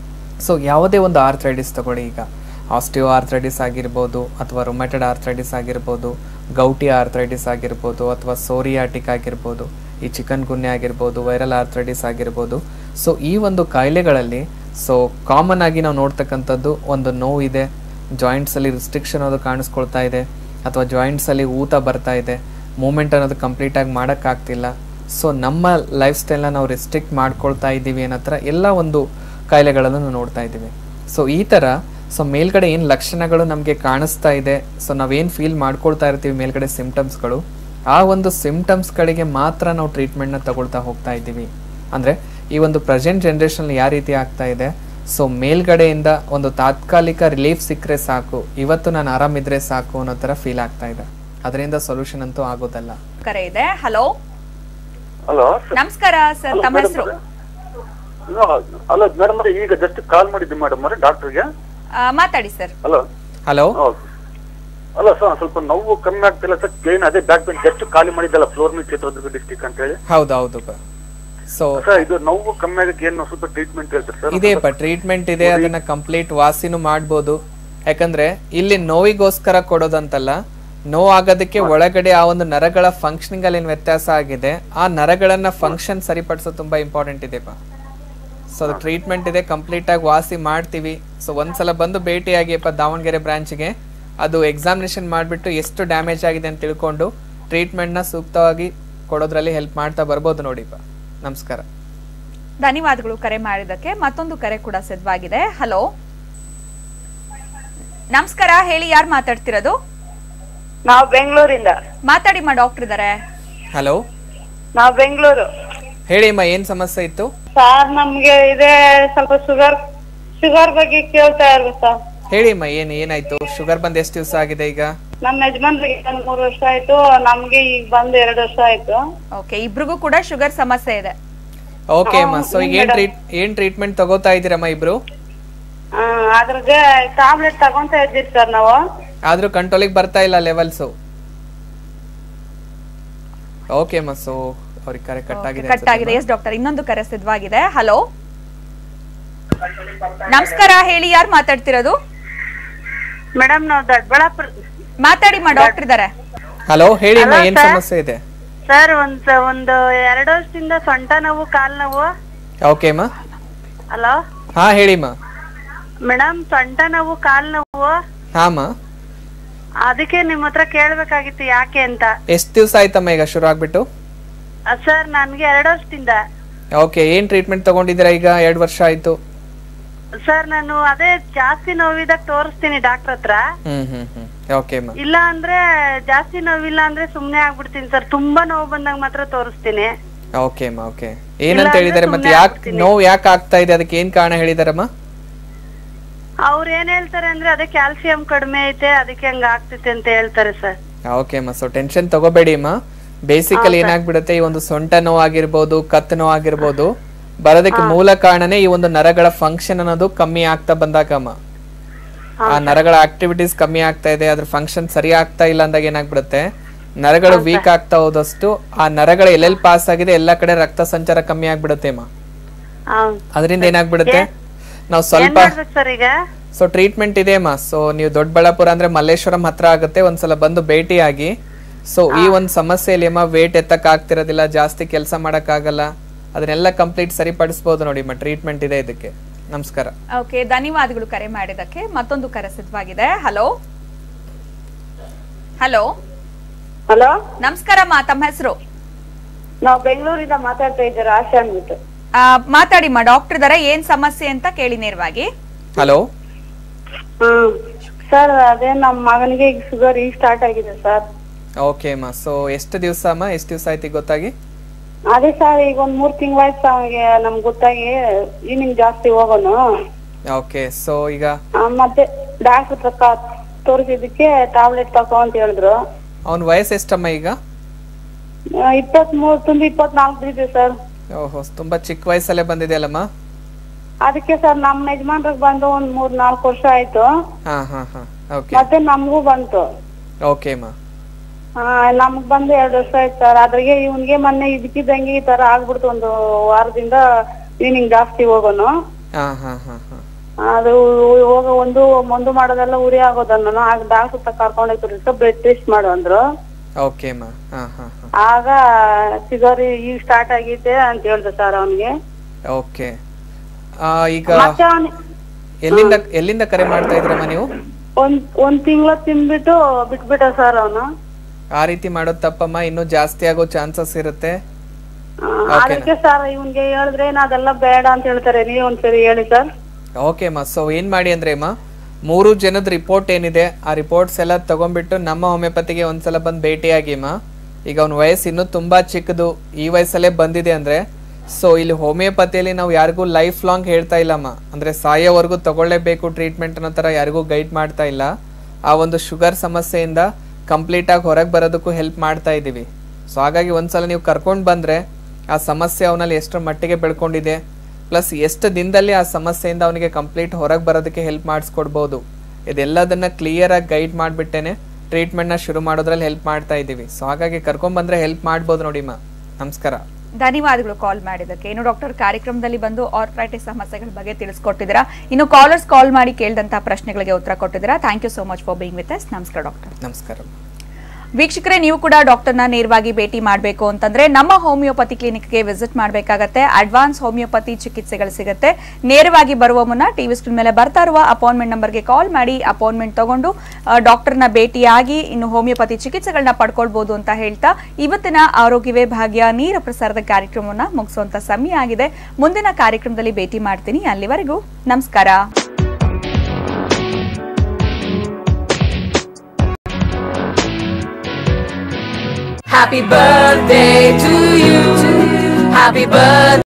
Speaker 2: ಸೊ ಯಾವುದೇ ಒಂದು ಆರ್ಥ್ರೈಟಿಸ್ ತಗೊಳ್ಳಿ ಈಗ ಆಸ್ಟಿಯೋ ಆರ್ಥ್ರೈಟಿಸ್ ಆಗಿರ್ಬೋದು ಅಥವಾ ರೊಮ್ಯಾಟೆಡ್ ಆರ್ಥ್ರೈಟಿಸ್ ಆಗಿರ್ಬೋದು ಗೌಟಿ ಆರ್ಥ್ರೈಟಿಸ್ ಆಗಿರ್ಬೋದು ಅಥವಾ ಸೋರಿಯಾಟಿಕ್ ಆಗಿರ್ಬೋದು ಈ ಚಿಕನ್ ಗುನ್ನೆ ಆಗಿರ್ಬೋದು ವೈರಲ್ ಆರ್ಥ್ರೈಟಿಸ್ ಆಗಿರ್ಬೋದು ಸೊ ಈ ಒಂದು ಕಾಯಿಲೆಗಳಲ್ಲಿ ಸೊ ಕಾಮನ್ ಆಗಿ ನಾವು ನೋಡ್ತಕ್ಕಂಥದ್ದು ಒಂದು ನೋವಿದೆ ಜಾಯಿಂಟ್ಸಲ್ಲಿ ರಿಸ್ಟ್ರಿಕ್ಷನ್ ಅನ್ನೋದು ಕಾಣಿಸ್ಕೊಳ್ತಾ ಇದೆ ಅಥವಾ ಜಾಯಿಂಟ್ಸಲ್ಲಿ ಊತ ಬರ್ತಾ ಇದೆ ಮೂಮೆಂಟ್ ಅನ್ನೋದು ಕಂಪ್ಲೀಟಾಗಿ ಮಾಡೋಕ್ಕಾಗ್ತಿಲ್ಲ ಸೊ ನಮ್ಮ ಲೈಫ್ ಸ್ಟೈಲ್ನ ನಾವು ರಿಸ್ಟ್ರಿಕ್ಟ್ ಮಾಡ್ಕೊಳ್ತಾ ಇದ್ದೀವಿ ಅನ್ನೋ ಥರ ಎಲ್ಲ ಒಂದು ಕಾಯಿಲೆಗಳನ್ನು ನಾವು ನೋಡ್ತಾ ಇದ್ದೀವಿ ಸೊ ಈ ಥರ ಸೊ ಮೇಲ್ಗಡೆ ಏನು ಲಕ್ಷಣಗಳು ನಮಗೆ ಕಾಣಿಸ್ತಾ ಇದೆ ಸೊ ನಾವೇನು ಫೀಲ್ ಮಾಡ್ಕೊಳ್ತಾ ಇರ್ತೀವಿ ಮೇಲ್ಗಡೆ ಸಿಮ್ಟಮ್ಸ್ಗಳು ಆ ಒಂದು ಸಿಮ್ಟಮ್ಸ್ಗಳಿಗೆ ಮಾತ್ರ ನಾವು ಟ್ರೀಟ್ಮೆಂಟ್ನ ತಗೊಳ್ತಾ ಹೋಗ್ತಾ ಇದ್ದೀವಿ ಅಂದರೆ ಈ ಒಂದು ಪ್ರೆಸೆಂಟ್ ಜನ್ರೇಷನ್ ಯಾವ ರೀತಿ ಆಗ್ತಾ ಇದೆ ಸೊ ಮೇಲ್ಗಡೆಯಿಂದ ಒಂದು ತಾತ್ಕಾಲಿಕ ರಿಲೀಫ್ ಸಿಕ್ಕರೆ ಸಾಕು ಇವತ್ತು ನಾನು ಆರಾಮಿದ್ರೆ ಸಾಕು ಅನ್ನೋ ಥರ ಫೀಲ್ ಆಗ್ತಾ ಇದೆ ಅದರಿಂದ ಸೊಲ್ಯೂಷನ್ ಅಂತೂ ಆಗೋದಲ್ಲ
Speaker 1: ಕರೆ ಇದೆ ಹಲೋ
Speaker 5: ಹಲೋ
Speaker 1: ನಮಸ್ಕಾರ ಸರ್
Speaker 5: Hello,
Speaker 1: ತಮ್ಮ
Speaker 5: madam
Speaker 1: ಹೆಸರು
Speaker 5: ಅಲ್ಲ ಮೇಡಮ್ ಅವ್ರೆ ಈಗ ಜಸ್ಟ್ ಕಾಲ್ ಮಾಡಿದ್ದೆ ಮೇಡಮ್ ಅವ್ರೆ ಡಾಕ್ಟರ್ಗೆ
Speaker 1: ಮಾತಾಡಿ ಸರ್
Speaker 5: ಹಲೋ
Speaker 2: ಹಲೋ
Speaker 5: ಅಲ್ಲ ಸರ್ ಸ್ವಲ್ಪ ನೋವು ಕಮ್ಮಿ ಆಗ್ತಿಲ್ಲ ಸರ್ ಪೇನ್ ಅದೇ ಬ್ಯಾಕ್ ಪೇನ್ ಜಸ್ಟ್ ಖಾಲಿ ಮಾಡಿದ್ದಲ್ಲ ಫ್ಲೋರ್ ಮೀ ಚಿತ್ರದುರ್ಗ ಡಿಸ್ಟಿಕ್ ಅಂತ ಹೇಳಿ
Speaker 2: ಹೌದು ಹೌದು ಸೊ
Speaker 5: ಸರ್ ಇದು ನೋವು ಕಮ್ಮಿ ಆಗಕ್ಕೆ ಏನು ಸ್ವಲ್ಪ ಟ್ರೀಟ್ಮೆಂಟ್ ಹೇಳ್ತಾರೆ ಸರ್
Speaker 2: ಇದೆಯಪ್ಪ ಟ್ರೀಟ್ಮೆಂಟ್ ಇದೆ ಅದನ್ನ ಕಂಪ್ಲೀಟ್ ವಾಸಿನೂ ಮಾಡ್ಬೋದು ಯಾಕಂದ್ರೆ ಇಲ್ಲಿ ನೋವಿಗೋಸ್ಕರ ಕೊಡೋದಂತಲ್ಲ ನೋವು ಆಗೋದಕ್ಕೆ ಒಳಗಡೆ ಆ ಒಂದು ನರಗಳ ಫಂಕ್ಷನಿಂಗ್ ಅಲ್ಲಿ ಏನ್ ವ್ಯತ್ಯಾಸ ಆಗಿದೆ ಆ ನರಗಳನ್ನ ಫಂಕ್ಷನ್ ಸರಿಪಡಿಸೋದು ತುಂಬಾ ಇಂಪಾರ್ಟೆಂಟ್ ಇದೆಪ್ಪ ಸೊ ಅದು ಟ್ರೀಟ್ಮೆಂಟ್ ಇದೆ ಕಂಪ್ಲೀಟ್ ಆಗಿ ವಾಸಿ ಮಾಡ್ತೀವಿ ಸೊ ಒಂದ್ಸಲ ಬಂದು ಭೇಟಿಯಾಗಿಯಪ್ಪ ದಾವಣಗೆರೆ ಬ್ರಾಂಚ್ಗೆ ಅದು ಎಕ್ಸಾಮಿನೇಷನ್ ಮಾಡಿಬಿಟ್ಟು ಎಷ್ಟು ಡ್ಯಾಮೇಜ್ ಆಗಿದೆ ಅಂತ ತಿಳ್ಕೊಂಡು ಟ್ರೀಟ್ಮೆಂಟ್ನ ಸೂಕ್ತವಾಗಿ ಕೊಡೋದ್ರಲ್ಲಿ ಹೆಲ್ಪ್ ಮಾಡ್ತಾ ಬರ್ಬೋದು ನೋಡಿಪ್ಪ ನಮಸ್ಕಾರ
Speaker 1: ಧನ್ಯವಾದಗಳು ಕರೆ ಮಾಡಿದ್ದಕ್ಕೆ ಮತ್ತೊಂದು ಕರೆ ಕೂಡ ಸಿದ್ಧವಾಗಿದೆ ಹಲೋ ನಮಸ್ಕಾರ ಹೇಳಿ ಯಾರು ಮಾತಾಡ್ತಿರೋದು
Speaker 17: ನಾವು ಬೆಂಗಳೂರಿಂದ
Speaker 1: ಮಾತಾಡಿ ಮಾ ಡಾಕ್ಟರ್ ಇದಾರೆ
Speaker 2: ಹಲೋ
Speaker 17: ನಾವು ಬೆಂಗಳೂರು
Speaker 2: ಹೇಳಿ ಅಮ್ಮ ಏನ್ ಸಮಸ್ಯೆ ಇತ್ತು
Speaker 17: ಸರ್ ನಮ್ಗೆ ಇದೆ ಸ್ವಲ್ಪ ಶುಗರ್ ಶುಗರ್ ಬಗ್ಗೆ ಕೇಳ್ತಾ ಇರ್ಬೇಕು ಸರ್
Speaker 2: ಹೇಳಿ ಅಮ್ಮ ಏನ್ ಏನಾಯ್ತು ಶುಗರ್ ಬಂದ್ ಎಷ್ಟು ದಿವಸ ಆಗಿದೆ ಈಗ
Speaker 17: ನಮ್ಮ ಯಜಮಾನ್ರಿಗೆ ಒಂದ್ ಮೂರು ವರ್ಷ ಆಯ್ತು ನಮ್ಗೆ ಈಗ ಬಂದು ಎರಡು ವರ್ಷ ಆಯ್ತು
Speaker 1: ಓಕೆ ಇಬ್ರಿಗೂ ಕೂಡ ಶುಗರ್ ಸಮಸ್ಯೆ ಇದೆ
Speaker 2: ಓಕೆ ಅಮ್ಮ ಸೊ ಈಗ ಏನ್
Speaker 17: madam.
Speaker 2: ಟ್ರೀಟ್ ಏನ್ ಟ್ರೀಟ್ಮೆಂಟ್ ತಗೋತಾ ಇದ್ದೀರಮ್ಮ ಇಬ್ರು
Speaker 17: ಆ, ಅದ್ರಗೆ ಟ್ಯಾಬ್ಲೆಟ್ ತಗೊಂತ ಇದ್ದೀವಿ ಸರ್ ನಾವು
Speaker 2: ಆದ್ರೂ ಕಂಟ್ರೋಲಿಗೆ ಬರ್ತಾ ಇಲ್ಲ ಲೆವೆಲ್ಸು ಓಕೆ ಅಮ್ಮ ಸೊ ಅವ್ರಿಗೆ ಕರೆ ಕಟ್ ಆಗಿದೆ
Speaker 1: ಕಟ್ ಆಗಿದೆ ಎಸ್ ಡಾಕ್ಟರ್ ಇನ್ನೊಂದು ಕರೆ ಸಿದ್ಧವಾಗಿದೆ ಹಲೋ ನಮಸ್ಕಾರ ಹೇಳಿ ಯಾರು ಮಾತಾಡ್ತಿರೋದು
Speaker 17: ಮೇಡಮ್ ನಾವು ದೊಡ್ಡಬಳ್ಳಾಪುರ
Speaker 1: ಮಾತಾಡಿ ಮಾ ಡಾಕ್ಟರ್ ಇದಾರೆ
Speaker 2: ಹಲೋ ಹೇಳಿ ಅಮ್ಮ
Speaker 17: Hello,
Speaker 2: ಏನ್
Speaker 17: sir.
Speaker 2: ಸಮಸ್ಯೆ ಇದೆ
Speaker 17: ಸರ್ ಒಂದ್ ಒಂದು ಎರಡು ವರ್ಷದಿಂದ ಸೊಂಟ ನೋವು ಕಾಲ್ ನೋವು
Speaker 2: ಓಕೆ ಅಮ್ಮ
Speaker 17: ಹಲೋ
Speaker 2: ಹಾ ಹೇಳಿ ಅಮ್ಮ
Speaker 17: ಮೇಡಮ್ ಸೊಂಟ ನೋವು ಕಾಲ್ ನೋವು
Speaker 2: ಹಾ ಅಮ್ಮ
Speaker 17: ಅದಕ್ಕೆ ನಿಮ್ ಹತ್ರ ಕೇಳ್ಬೇಕಾಗಿತ್ತು ಯಾಕೆ ಅಂತ
Speaker 2: ಎಷ್ಟು ದಿವಸ ಆಯ್ತಮ್ಮ ಈಗ ಶುರು ಆಗ್ಬಿಟ್ಟು
Speaker 17: ಸರ್ ನನ್ಗೆ ಎರಡು ವರ್ಷದಿಂದ
Speaker 2: ಓಕೆ ಏನ್ ಟ್ರೀಟ್ಮೆಂಟ್ ತಗೊಂಡಿದ್ದೀರಾ ಈಗ ಎರಡು ವರ್ಷ ಆಯ್ತು
Speaker 17: ಸರ್ ನಾನು ಅದೇ ಜಾಸ್ತಿ ನೋವಿದಾಗ ತೋರಿಸ್ತೀನಿ ಡಾಕ್ಟರ್ ಹತ್ರ
Speaker 2: ಹ್ಮ್ ಹ್ಮ್ ಹ್ಮ್ ಓಕೆ ಅಮ್ಮ
Speaker 17: ಇಲ್ಲ ಅಂದ್ರೆ ಜಾಸ್ತಿ ನೋವಿಲ್ಲ ಅಂದ್ರೆ ಸುಮ್ನೆ ಆಗ್ಬಿಡ್ತೀನಿ ಸರ್ ತುಂಬಾ ನೋವು ಬಂದಾಗ ಮಾತ್ರ ತೋರಿಸ್ತೀನಿ
Speaker 2: ಓಕೆ ಅಮ್ಮ ಓಕೆ ಏನಂತ
Speaker 17: ಅಂದ್ರೆ
Speaker 2: ಹೇಳಿದಾರೆ ಮತ್ತೆ
Speaker 17: ಸುಮ್ನೆ
Speaker 2: ಯಾಕೆ
Speaker 17: ಆಗ್ಬಿಡ್ತೀನಿ.
Speaker 2: ನೋವು ಯಾಕೆ ಆಗ್ತಾ ಇದೆ ಅದಕ್ಕೆ ಏನ್ ಕಾರಣ ಹೇಳಿದಾರಮ್ಮ
Speaker 17: ಅವ್ರ ಏನ್ ಹೇಳ್ತಾರೆ ಅಂದ್ರೆ ಅದೇ ಕ್ಯಾಲ್ಸಿಯಂ ಕಡಿಮೆ ಐತೆ ಅದಕ್ಕೆ ಹಂಗ ಆಗ್ತೈತೆ ಅಂತ ಹೇಳ್ತಾರೆ ಸರ್
Speaker 2: ಓಕೆ ಅಮ್ಮ ಸೊ ಟೆನ್ಷನ್ ತಗೋಬೇಡಿ ಅಮ್ಮ ಬೇಸಿಕಲಿ
Speaker 17: ಹಾ, sir.
Speaker 2: ಏನಾಗ್ಬಿಡುತ್ತೆ ಈ ಒಂದು ಸೊಂಟ ನೋವಾಗಿರ್ಬೋದು ಕತ್ತು ನೋವಾಗಿರ್ಬೋದು ಬರೋದಕ್ಕೆ ಮೂಲ ಕಾರಣನೇ ಈ ಒಂದು ನರಗಳ ಫಂಕ್ಷನ್ ಅನ್ನೋದು ಕಮ್ಮಿ ಆಗ್ತಾ ಬಂದಾಗಮ್ಮ ಆ ನರಗಳ ಆಕ್ಟಿವಿಟೀಸ್ ಕಮ್ಮಿ ಆಗ್ತಾ ಇದೆ ಅದ್ರ ಫಂಕ್ಷನ್ ಸರಿ ಆಗ್ತಾ ಇಲ್ಲ ಅಂದಾಗ ಏನಾಗ್ಬಿಡುತ್ತೆ ನರಗಳು ವೀಕ್ ಆಗ್ತಾ ಹೋದಷ್ಟು ಆ ನರಗಳ ಎಲ್ಲೆಲ್ಲಿ ಪಾಸ್ ಆಗಿದೆ ಎಲ್ಲಾ ಕಡೆ ರಕ್ತ ಸಂಚಾರ ಕಮ್ಮಿ ಆಗ್ಬಿಡುತ್ತೆ ಅಮ್ಮ ಅದರಿಂದ ಏನಾಗ್ಬಿಡುತ್ತೆ ನಾವು
Speaker 17: ಏನ್
Speaker 2: ಸ್ವಲ್ಪ
Speaker 17: ಮಾಡ್ಬೇಕು ಸರ್ ಈಗ
Speaker 2: ಸೊ ಟ್ರೀಟ್ಮೆಂಟ್ ಇದೆ ಅಮ್ಮ ಸೊ ನೀವು ದೊಡ್ಡಬಳ್ಳಾಪುರ ಅಂದ್ರೆ ಮಲ್ಲೇಶ್ವರಂ ಹತ್ರ ಆಗುತ್ತೆ ಒಂದ್ಸಲ ಬಂದು ಭೇಟಿಯಾಗಿ ಸೊ ಈ ಒಂದು ಸಮಸ್ಯೆಯಲ್ಲಿ ಅಮ್ಮ ವೇಟ್ ಎತ್ತಕ್ ಆಗ್ತಿರೋದಿಲ್ಲ ಜಾಸ್ತಿ ಕೆಲಸ ಮಾಡಕ್ ಆಗಲ್ಲ ಅದನ್ನೆಲ್ಲ ಕಂಪ್ಲೀಟ್ ಸರಿಪಡಿಸ್ಬೋದು ನೋಡಿ ಅಮ್ಮ ಟ್ರೀಟ್ಮೆಂಟ್ ಇದೆ ಇದಕ್ಕೆ ನಮಸ್ಕಾರ
Speaker 1: ಓಕೆ ಧನ್ಯವಾದಗಳು ಕರೆ ಮಾಡಿದ್ದಕ್ಕೆ ಮತ್ತೊಂದು ಕರೆ ಸಿದ್ಧವಾಗಿದೆ ಹಲೋ ಹಲೋ
Speaker 21: ಹಲೋ
Speaker 1: ನಮಸ್ಕಾರ ಮಾ ತಮ್ಮ ಹೆಸರು
Speaker 21: ನಾವು ಬೆಂಗಳೂರಿಂದ ಮಾತಾಡ್ತಾ ಇದ್ದಾರೆ ಆಶಾ ಅಂದ್ಬಿಟ್ಟು
Speaker 1: ಮಾತಾಡಿ ಮಾ ಡಾಕ್ಟರ್ ಇದಾರೆ ಏನ್ ಸಮಸ್ಯೆ ಅಂತ ಕೇಳಿ ನೇರವಾಗಿ
Speaker 2: ಹಲೋ
Speaker 21: ಹ್ಮ್ ಸರ್ ಅದೇ ನಮ್ಮ ಮಗನಿಗೆ ಈಗ ಶುಗರ್ ಈಗ ಸ್ಟಾರ್ಟ್ ಆಗಿದೆ ಸರ್
Speaker 2: ಓಕೆ ಅಮ್ಮ ಸೊ ಎಷ್ಟು ದಿವಸ ಅಮ್ಮ ಎಷ್ಟು ದಿವಸ ಆಯ್ತು ಈಗ ಗೊತ್ತಾಗಿ
Speaker 21: ಅದೇ ಸರ್ ಈಗ ಒಂದ್ ಮೂರ್ ತಿಂಗಳಾಯ್ತು ಅವನಿಗೆ ನಮ್ಗೆ ಗೊತ್ತಾಗಿ ಈವ್ನಿಂಗ್ ಜಾಸ್ತಿ ಹೋಗೋನು
Speaker 2: ಓಕೆ ಸೊ ಈಗ
Speaker 21: ಆ, ಮತ್ತೆ ಡಾಕ್ಟರ್ ಹತ್ರ ತೋರಿಸಿದಕ್ಕೆ ಟ್ಯಾಬ್ಲೆಟ್ ತಗೋ ಅಂತ ಹೇಳಿದ್ರು
Speaker 2: ಅವನ ವಯಸ್ಸು ಎಷ್ಟಮ್ಮ ಈಗ
Speaker 21: ಇಪ್ಪತ್ ಮೂರ್ ತುಂಬ ಇಪ್ಪತ್ನಾಲ್ಕು ಇದೆ ಸರ್
Speaker 2: ಓಹೋ ತುಂಬಾ ಚಿಕ್ಕ ವಯಸ್ಸಲ್ಲೇ ಬಂದಿದೆಯಲ್ಲಮ್ಮ
Speaker 21: ಅದಕ್ಕೆ ಸರ್ ನಮ್ಮ ಯಜಮಾನ್ರಿಗೆ ಬಂದು ಒಂದ್ ಮೂರ್ ನಾಲ್ಕು ವರ್ಷ ಆಯ್ತು
Speaker 2: ಹಾ ಹಾ ಹಾ ಓಕೆ
Speaker 21: ಮತ್ತೆ ನಮಗೂ ಬಂತು
Speaker 2: ಓಕೆ ಅಮ್ಮ
Speaker 21: ಆ, ನಮ್ಗ್ ಬಂದು ಎರಡು ವರ್ಷ ಆಯ್ತು ಸರ್ ಅದ್ರಾಗೆ ಇವನ್ಗೆ ಮೊನ್ನೆ ಇದಕ್ಕಿದ್ದಂಗೆ ಈ ತರ ಆಗ್ಬಿಡ್ತು ಒಂದು ವಾರದಿಂದ ಈವ್ನಿಂಗ್ ಜಾಸ್ತಿ ಹೋಗೋನು
Speaker 2: ಹಾ ಹಾ ಹಾ ಹಾ
Speaker 21: ಅದು ಹೋಗ ಒಂದು ಮಂದು ಮಾಡೋದೆಲ್ಲ ಉರಿ ಆಗೋದನ್ನ ಆಗ ಡಾಕ್ಟರ್ ಹತ್ರ ಕರ್ಕೊಂಡೋಗ್ತಿರ್ತ ಬ್ಲಡ್ ಟೆಸ್ಟ್ ಮಾಡು ಅಂದ್ರು
Speaker 2: ಓಕೆ ಅಮ್ಮ ಹಾ ಹಾ ಹಾ
Speaker 21: ಆಗ ಶುಗರ್ ಈಗ ಸ್ಟಾರ್ಟ್ ಆಗೈತೆ ಅಂತ ಹೇಳ್ದೆ ಸರ್ ಅವನಿಗೆ
Speaker 2: ಓಕೆ ಆ, ಈಗ
Speaker 21: ಮತ್ತೆ ಅವ್ನ್
Speaker 2: ಎಲ್ಲಿಂದ ಎಲ್ಲಿಂದ ಕರೆ ಮಾಡ್ತಾ ಇದ್ರಮ್ಮ ನೀವು
Speaker 21: ಒಂದ್ ಒಂದ್ ತಿಂಗಳ ತಿಂದ್ಬಿಟ್ಟು ಬಿಟ್ಬಿಟ್ಟ ಸರ್ ಅವನು
Speaker 2: ಆ ರೀತಿ ಮಾಡೋದು ತಪ್ಪಮ್ಮ ಇನ್ನೂ ಜಾಸ್ತಿ ಆಗೋ ಚಾನ್ಸಸ್ ಇರುತ್ತೆ
Speaker 21: ಅದಕ್ಕೆ ಸರ್ ಇವನ್ಗೆ ಹೇಳಿದ್ರೆ ನಾ ಅದೆಲ್ಲ ಬೇಡ ಅಂತ ಹೇಳ್ತಾರೆ ನೀವ್ ಒಂದ್ಸರಿ ಹೇಳಿ ಸರ್
Speaker 2: ಓಕೆ ಅಮ್ಮ ಸೊ ಏನ್ ಮಾಡಿ ಅಂದ್ರೆ ಅಮ್ಮ ಮೂರು ಜನದ ರಿಪೋರ್ಟ್ ಏನಿದೆ ಆ ರಿಪೋರ್ಟ್ಸ್ ಎಲ್ಲ ತಗೊಂಡ್ಬಿಟ್ಟು ನಮ್ಮ ಹೋಮಿಯೋಪತಿಗೆ ಒಂದ್ಸಲ ಬಂದು ಭೇಟಿಯಾಗಿ ಅಮ್ಮ ಈಗ ಅವ್ನ ವಯಸ್ಸು ಇನ್ನೂ ತುಂಬಾ ಚಿಕ್ಕದು ಈ ವಯಸ್ಸಲ್ಲೇ ಬಂದಿದೆ ಅಂದ್ರೆ ಸೊ ಇಲ್ಲಿ ಹೋಮಿಯೋಪತಿಯಲ್ಲಿ ನಾವು ಯಾರಿಗೂ ಲೈಫ್ ಲಾಂಗ್ ಹೇಳ್ತಾ ಇಲ್ಲಮ್ಮ ಅಂದ್ರೆ ಸಾಯೋವರೆಗೂ ತಗೊಳ್ಳೇಬೇಕು ಟ್ರೀಟ್ಮೆಂಟ್ ಅನ್ನೋ ಥರ ಯಾರಿಗೂ ಗೈಡ್ ಮಾಡ್ತಾ ಇಲ್ಲ ಆ ಒಂದು ಶುಗರ್ ಸಮಸ್ಯೆಯಿಂದ ಕಂಪ್ಲೀಟ್ ಆಗಿ ಹೊರಗೆ ಬರೋದಕ್ಕೂ ಹೆಲ್ಪ್ ಮಾಡ್ತಾ ಇದ್ದೀವಿ ಸೊ ಹಾಗಾಗಿ ಒಂದ್ಸಲ ನೀವು ಕರ್ಕೊಂಡು ಬಂದರೆ ಆ ಸಮಸ್ಯೆ ಅವನಲ್ಲಿ ಎಷ್ಟರ ಮಟ್ಟಿಗೆ ಬೆಳ್ಕೊಂಡಿದೆ ಪ್ಲಸ್ ಎಷ್ಟು ದಿನದಲ್ಲಿ ಆ ಸಮಸ್ಯೆಯಿಂದ ಅವನಿಗೆ ಕಂಪ್ಲೀಟ್ ಹೊರಗೆ ಬರೋದಕ್ಕೆ ಹೆಲ್ಪ್ ಮಾಡಿಸ್ಕೊಡ್ಬೋದು ಇದೆಲ್ಲದನ್ನ ಕ್ಲಿಯರಾಗಿ ಗೈಡ್ ಮಾಡಿಬಿಟ್ಟೇನೆ ಟ್ರೀಟ್ಮೆಂಟ್ನ ಶುರು ಮಾಡೋದ್ರಲ್ಲಿ ಹೆಲ್ಪ್ ಮಾಡ್ತಾ ಇದ್ದೀವಿ ಸೊ ಹಾಗಾಗಿ ಕರ್ಕೊಂಬಂದ್ರೆ ಹೆಲ್ಪ್ ಮಾಡ್ಬೋದು ನೋಡಿಮ್ಮ ನಮಸ್ಕಾರ
Speaker 1: ಧನ್ಯವಾದಗಳು ಕಾಲ್ ಮಾಡಿದ್ದಕ್ಕೆ ಇನ್ನು ಡಾಕ್ಟರ್ ಕಾರ್ಯಕ್ರಮದಲ್ಲಿ ಬಂದು ಆರ್ಥ್ರೈಟಿಸ್ ಸಮಸ್ಯೆಗಳ ಬಗ್ಗೆ ತಿಳಿಸ್ಕೊಟ್ಟಿದ್ದೀರಾ ಇನ್ನು ಕಾಲರ್ಸ್ ಕಾಲ್ ಮಾಡಿ ಕೇಳಿದಂತಹ ಪ್ರಶ್ನೆಗಳಿಗೆ ಉತ್ತರ ಕೊಟ್ಟಿದ್ದೀರಾ thank you so much for being with us ನಮಸ್ಕಾರ ಡಾಕ್ಟರ್
Speaker 2: ನಮಸ್ಕಾರ
Speaker 1: ವೀಕ್ಷಕರೇ ನೀವು ಕೂಡ ಡಾಕ್ಟರ್ನ ನೇರವಾಗಿ ಭೇಟಿ ಮಾಡಬೇಕು ಅಂತಂದ್ರೆ ನಮ್ಮ ಹೋಮಿಯೋಪತಿ ಕ್ಲಿನಿಕ್ಗೆ ವಿಸಿಟ್ ಮಾಡಬೇಕಾಗತ್ತೆ ಅಡ್ವಾನ್ಸ್ ಹೋಮಿಯೋಪತಿ ಚಿಕಿತ್ಸೆಗಳು ಸಿಗುತ್ತೆ ನೇರವಾಗಿ ಬರುವ ಮುನ್ನ ಟಿವಿ ಸ್ಕ್ರೀನ್ ಮೇಲೆ ಬರ್ತಾ ಇರುವ ಅಪಾಯಿಂಟ್ಮೆಂಟ್ ನಂಬರ್ಗೆ ಕಾಲ್ ಮಾಡಿ ಅಪಾಯಿಂಟ್ಮೆಂಟ್ ತಗೊಂಡು ಆ, ಡಾಕ್ಟರ್ನ ಭೇಟಿಯಾಗಿ ಇನ್ನು ಹೋಮಿಯೋಪತಿ ಚಿಕಿತ್ಸೆಗಳನ್ನ ಪಡ್ಕೊಳ್ಬಹುದು ಅಂತ ಹೇಳ್ತಾ ಇವತ್ತಿನ ಆರೋಗ್ಯವೇ ಭಾಗ್ಯ ನೇರ ಪ್ರಸಾರದ ಕಾರ್ಯಕ್ರಮವನ್ನ ಮುಗಿಸುವಂತ ಸಮಯ ಆಗಿದೆ ಮುಂದಿನ ಕಾರ್ಯಕ್ರಮದಲ್ಲಿ ಭೇಟಿ ಮಾಡ್ತೀನಿ ಅಲ್ಲಿವರೆಗೂ ನಮಸ್ಕಾರ
Speaker 18: Happy birthday to you. Happy birthday.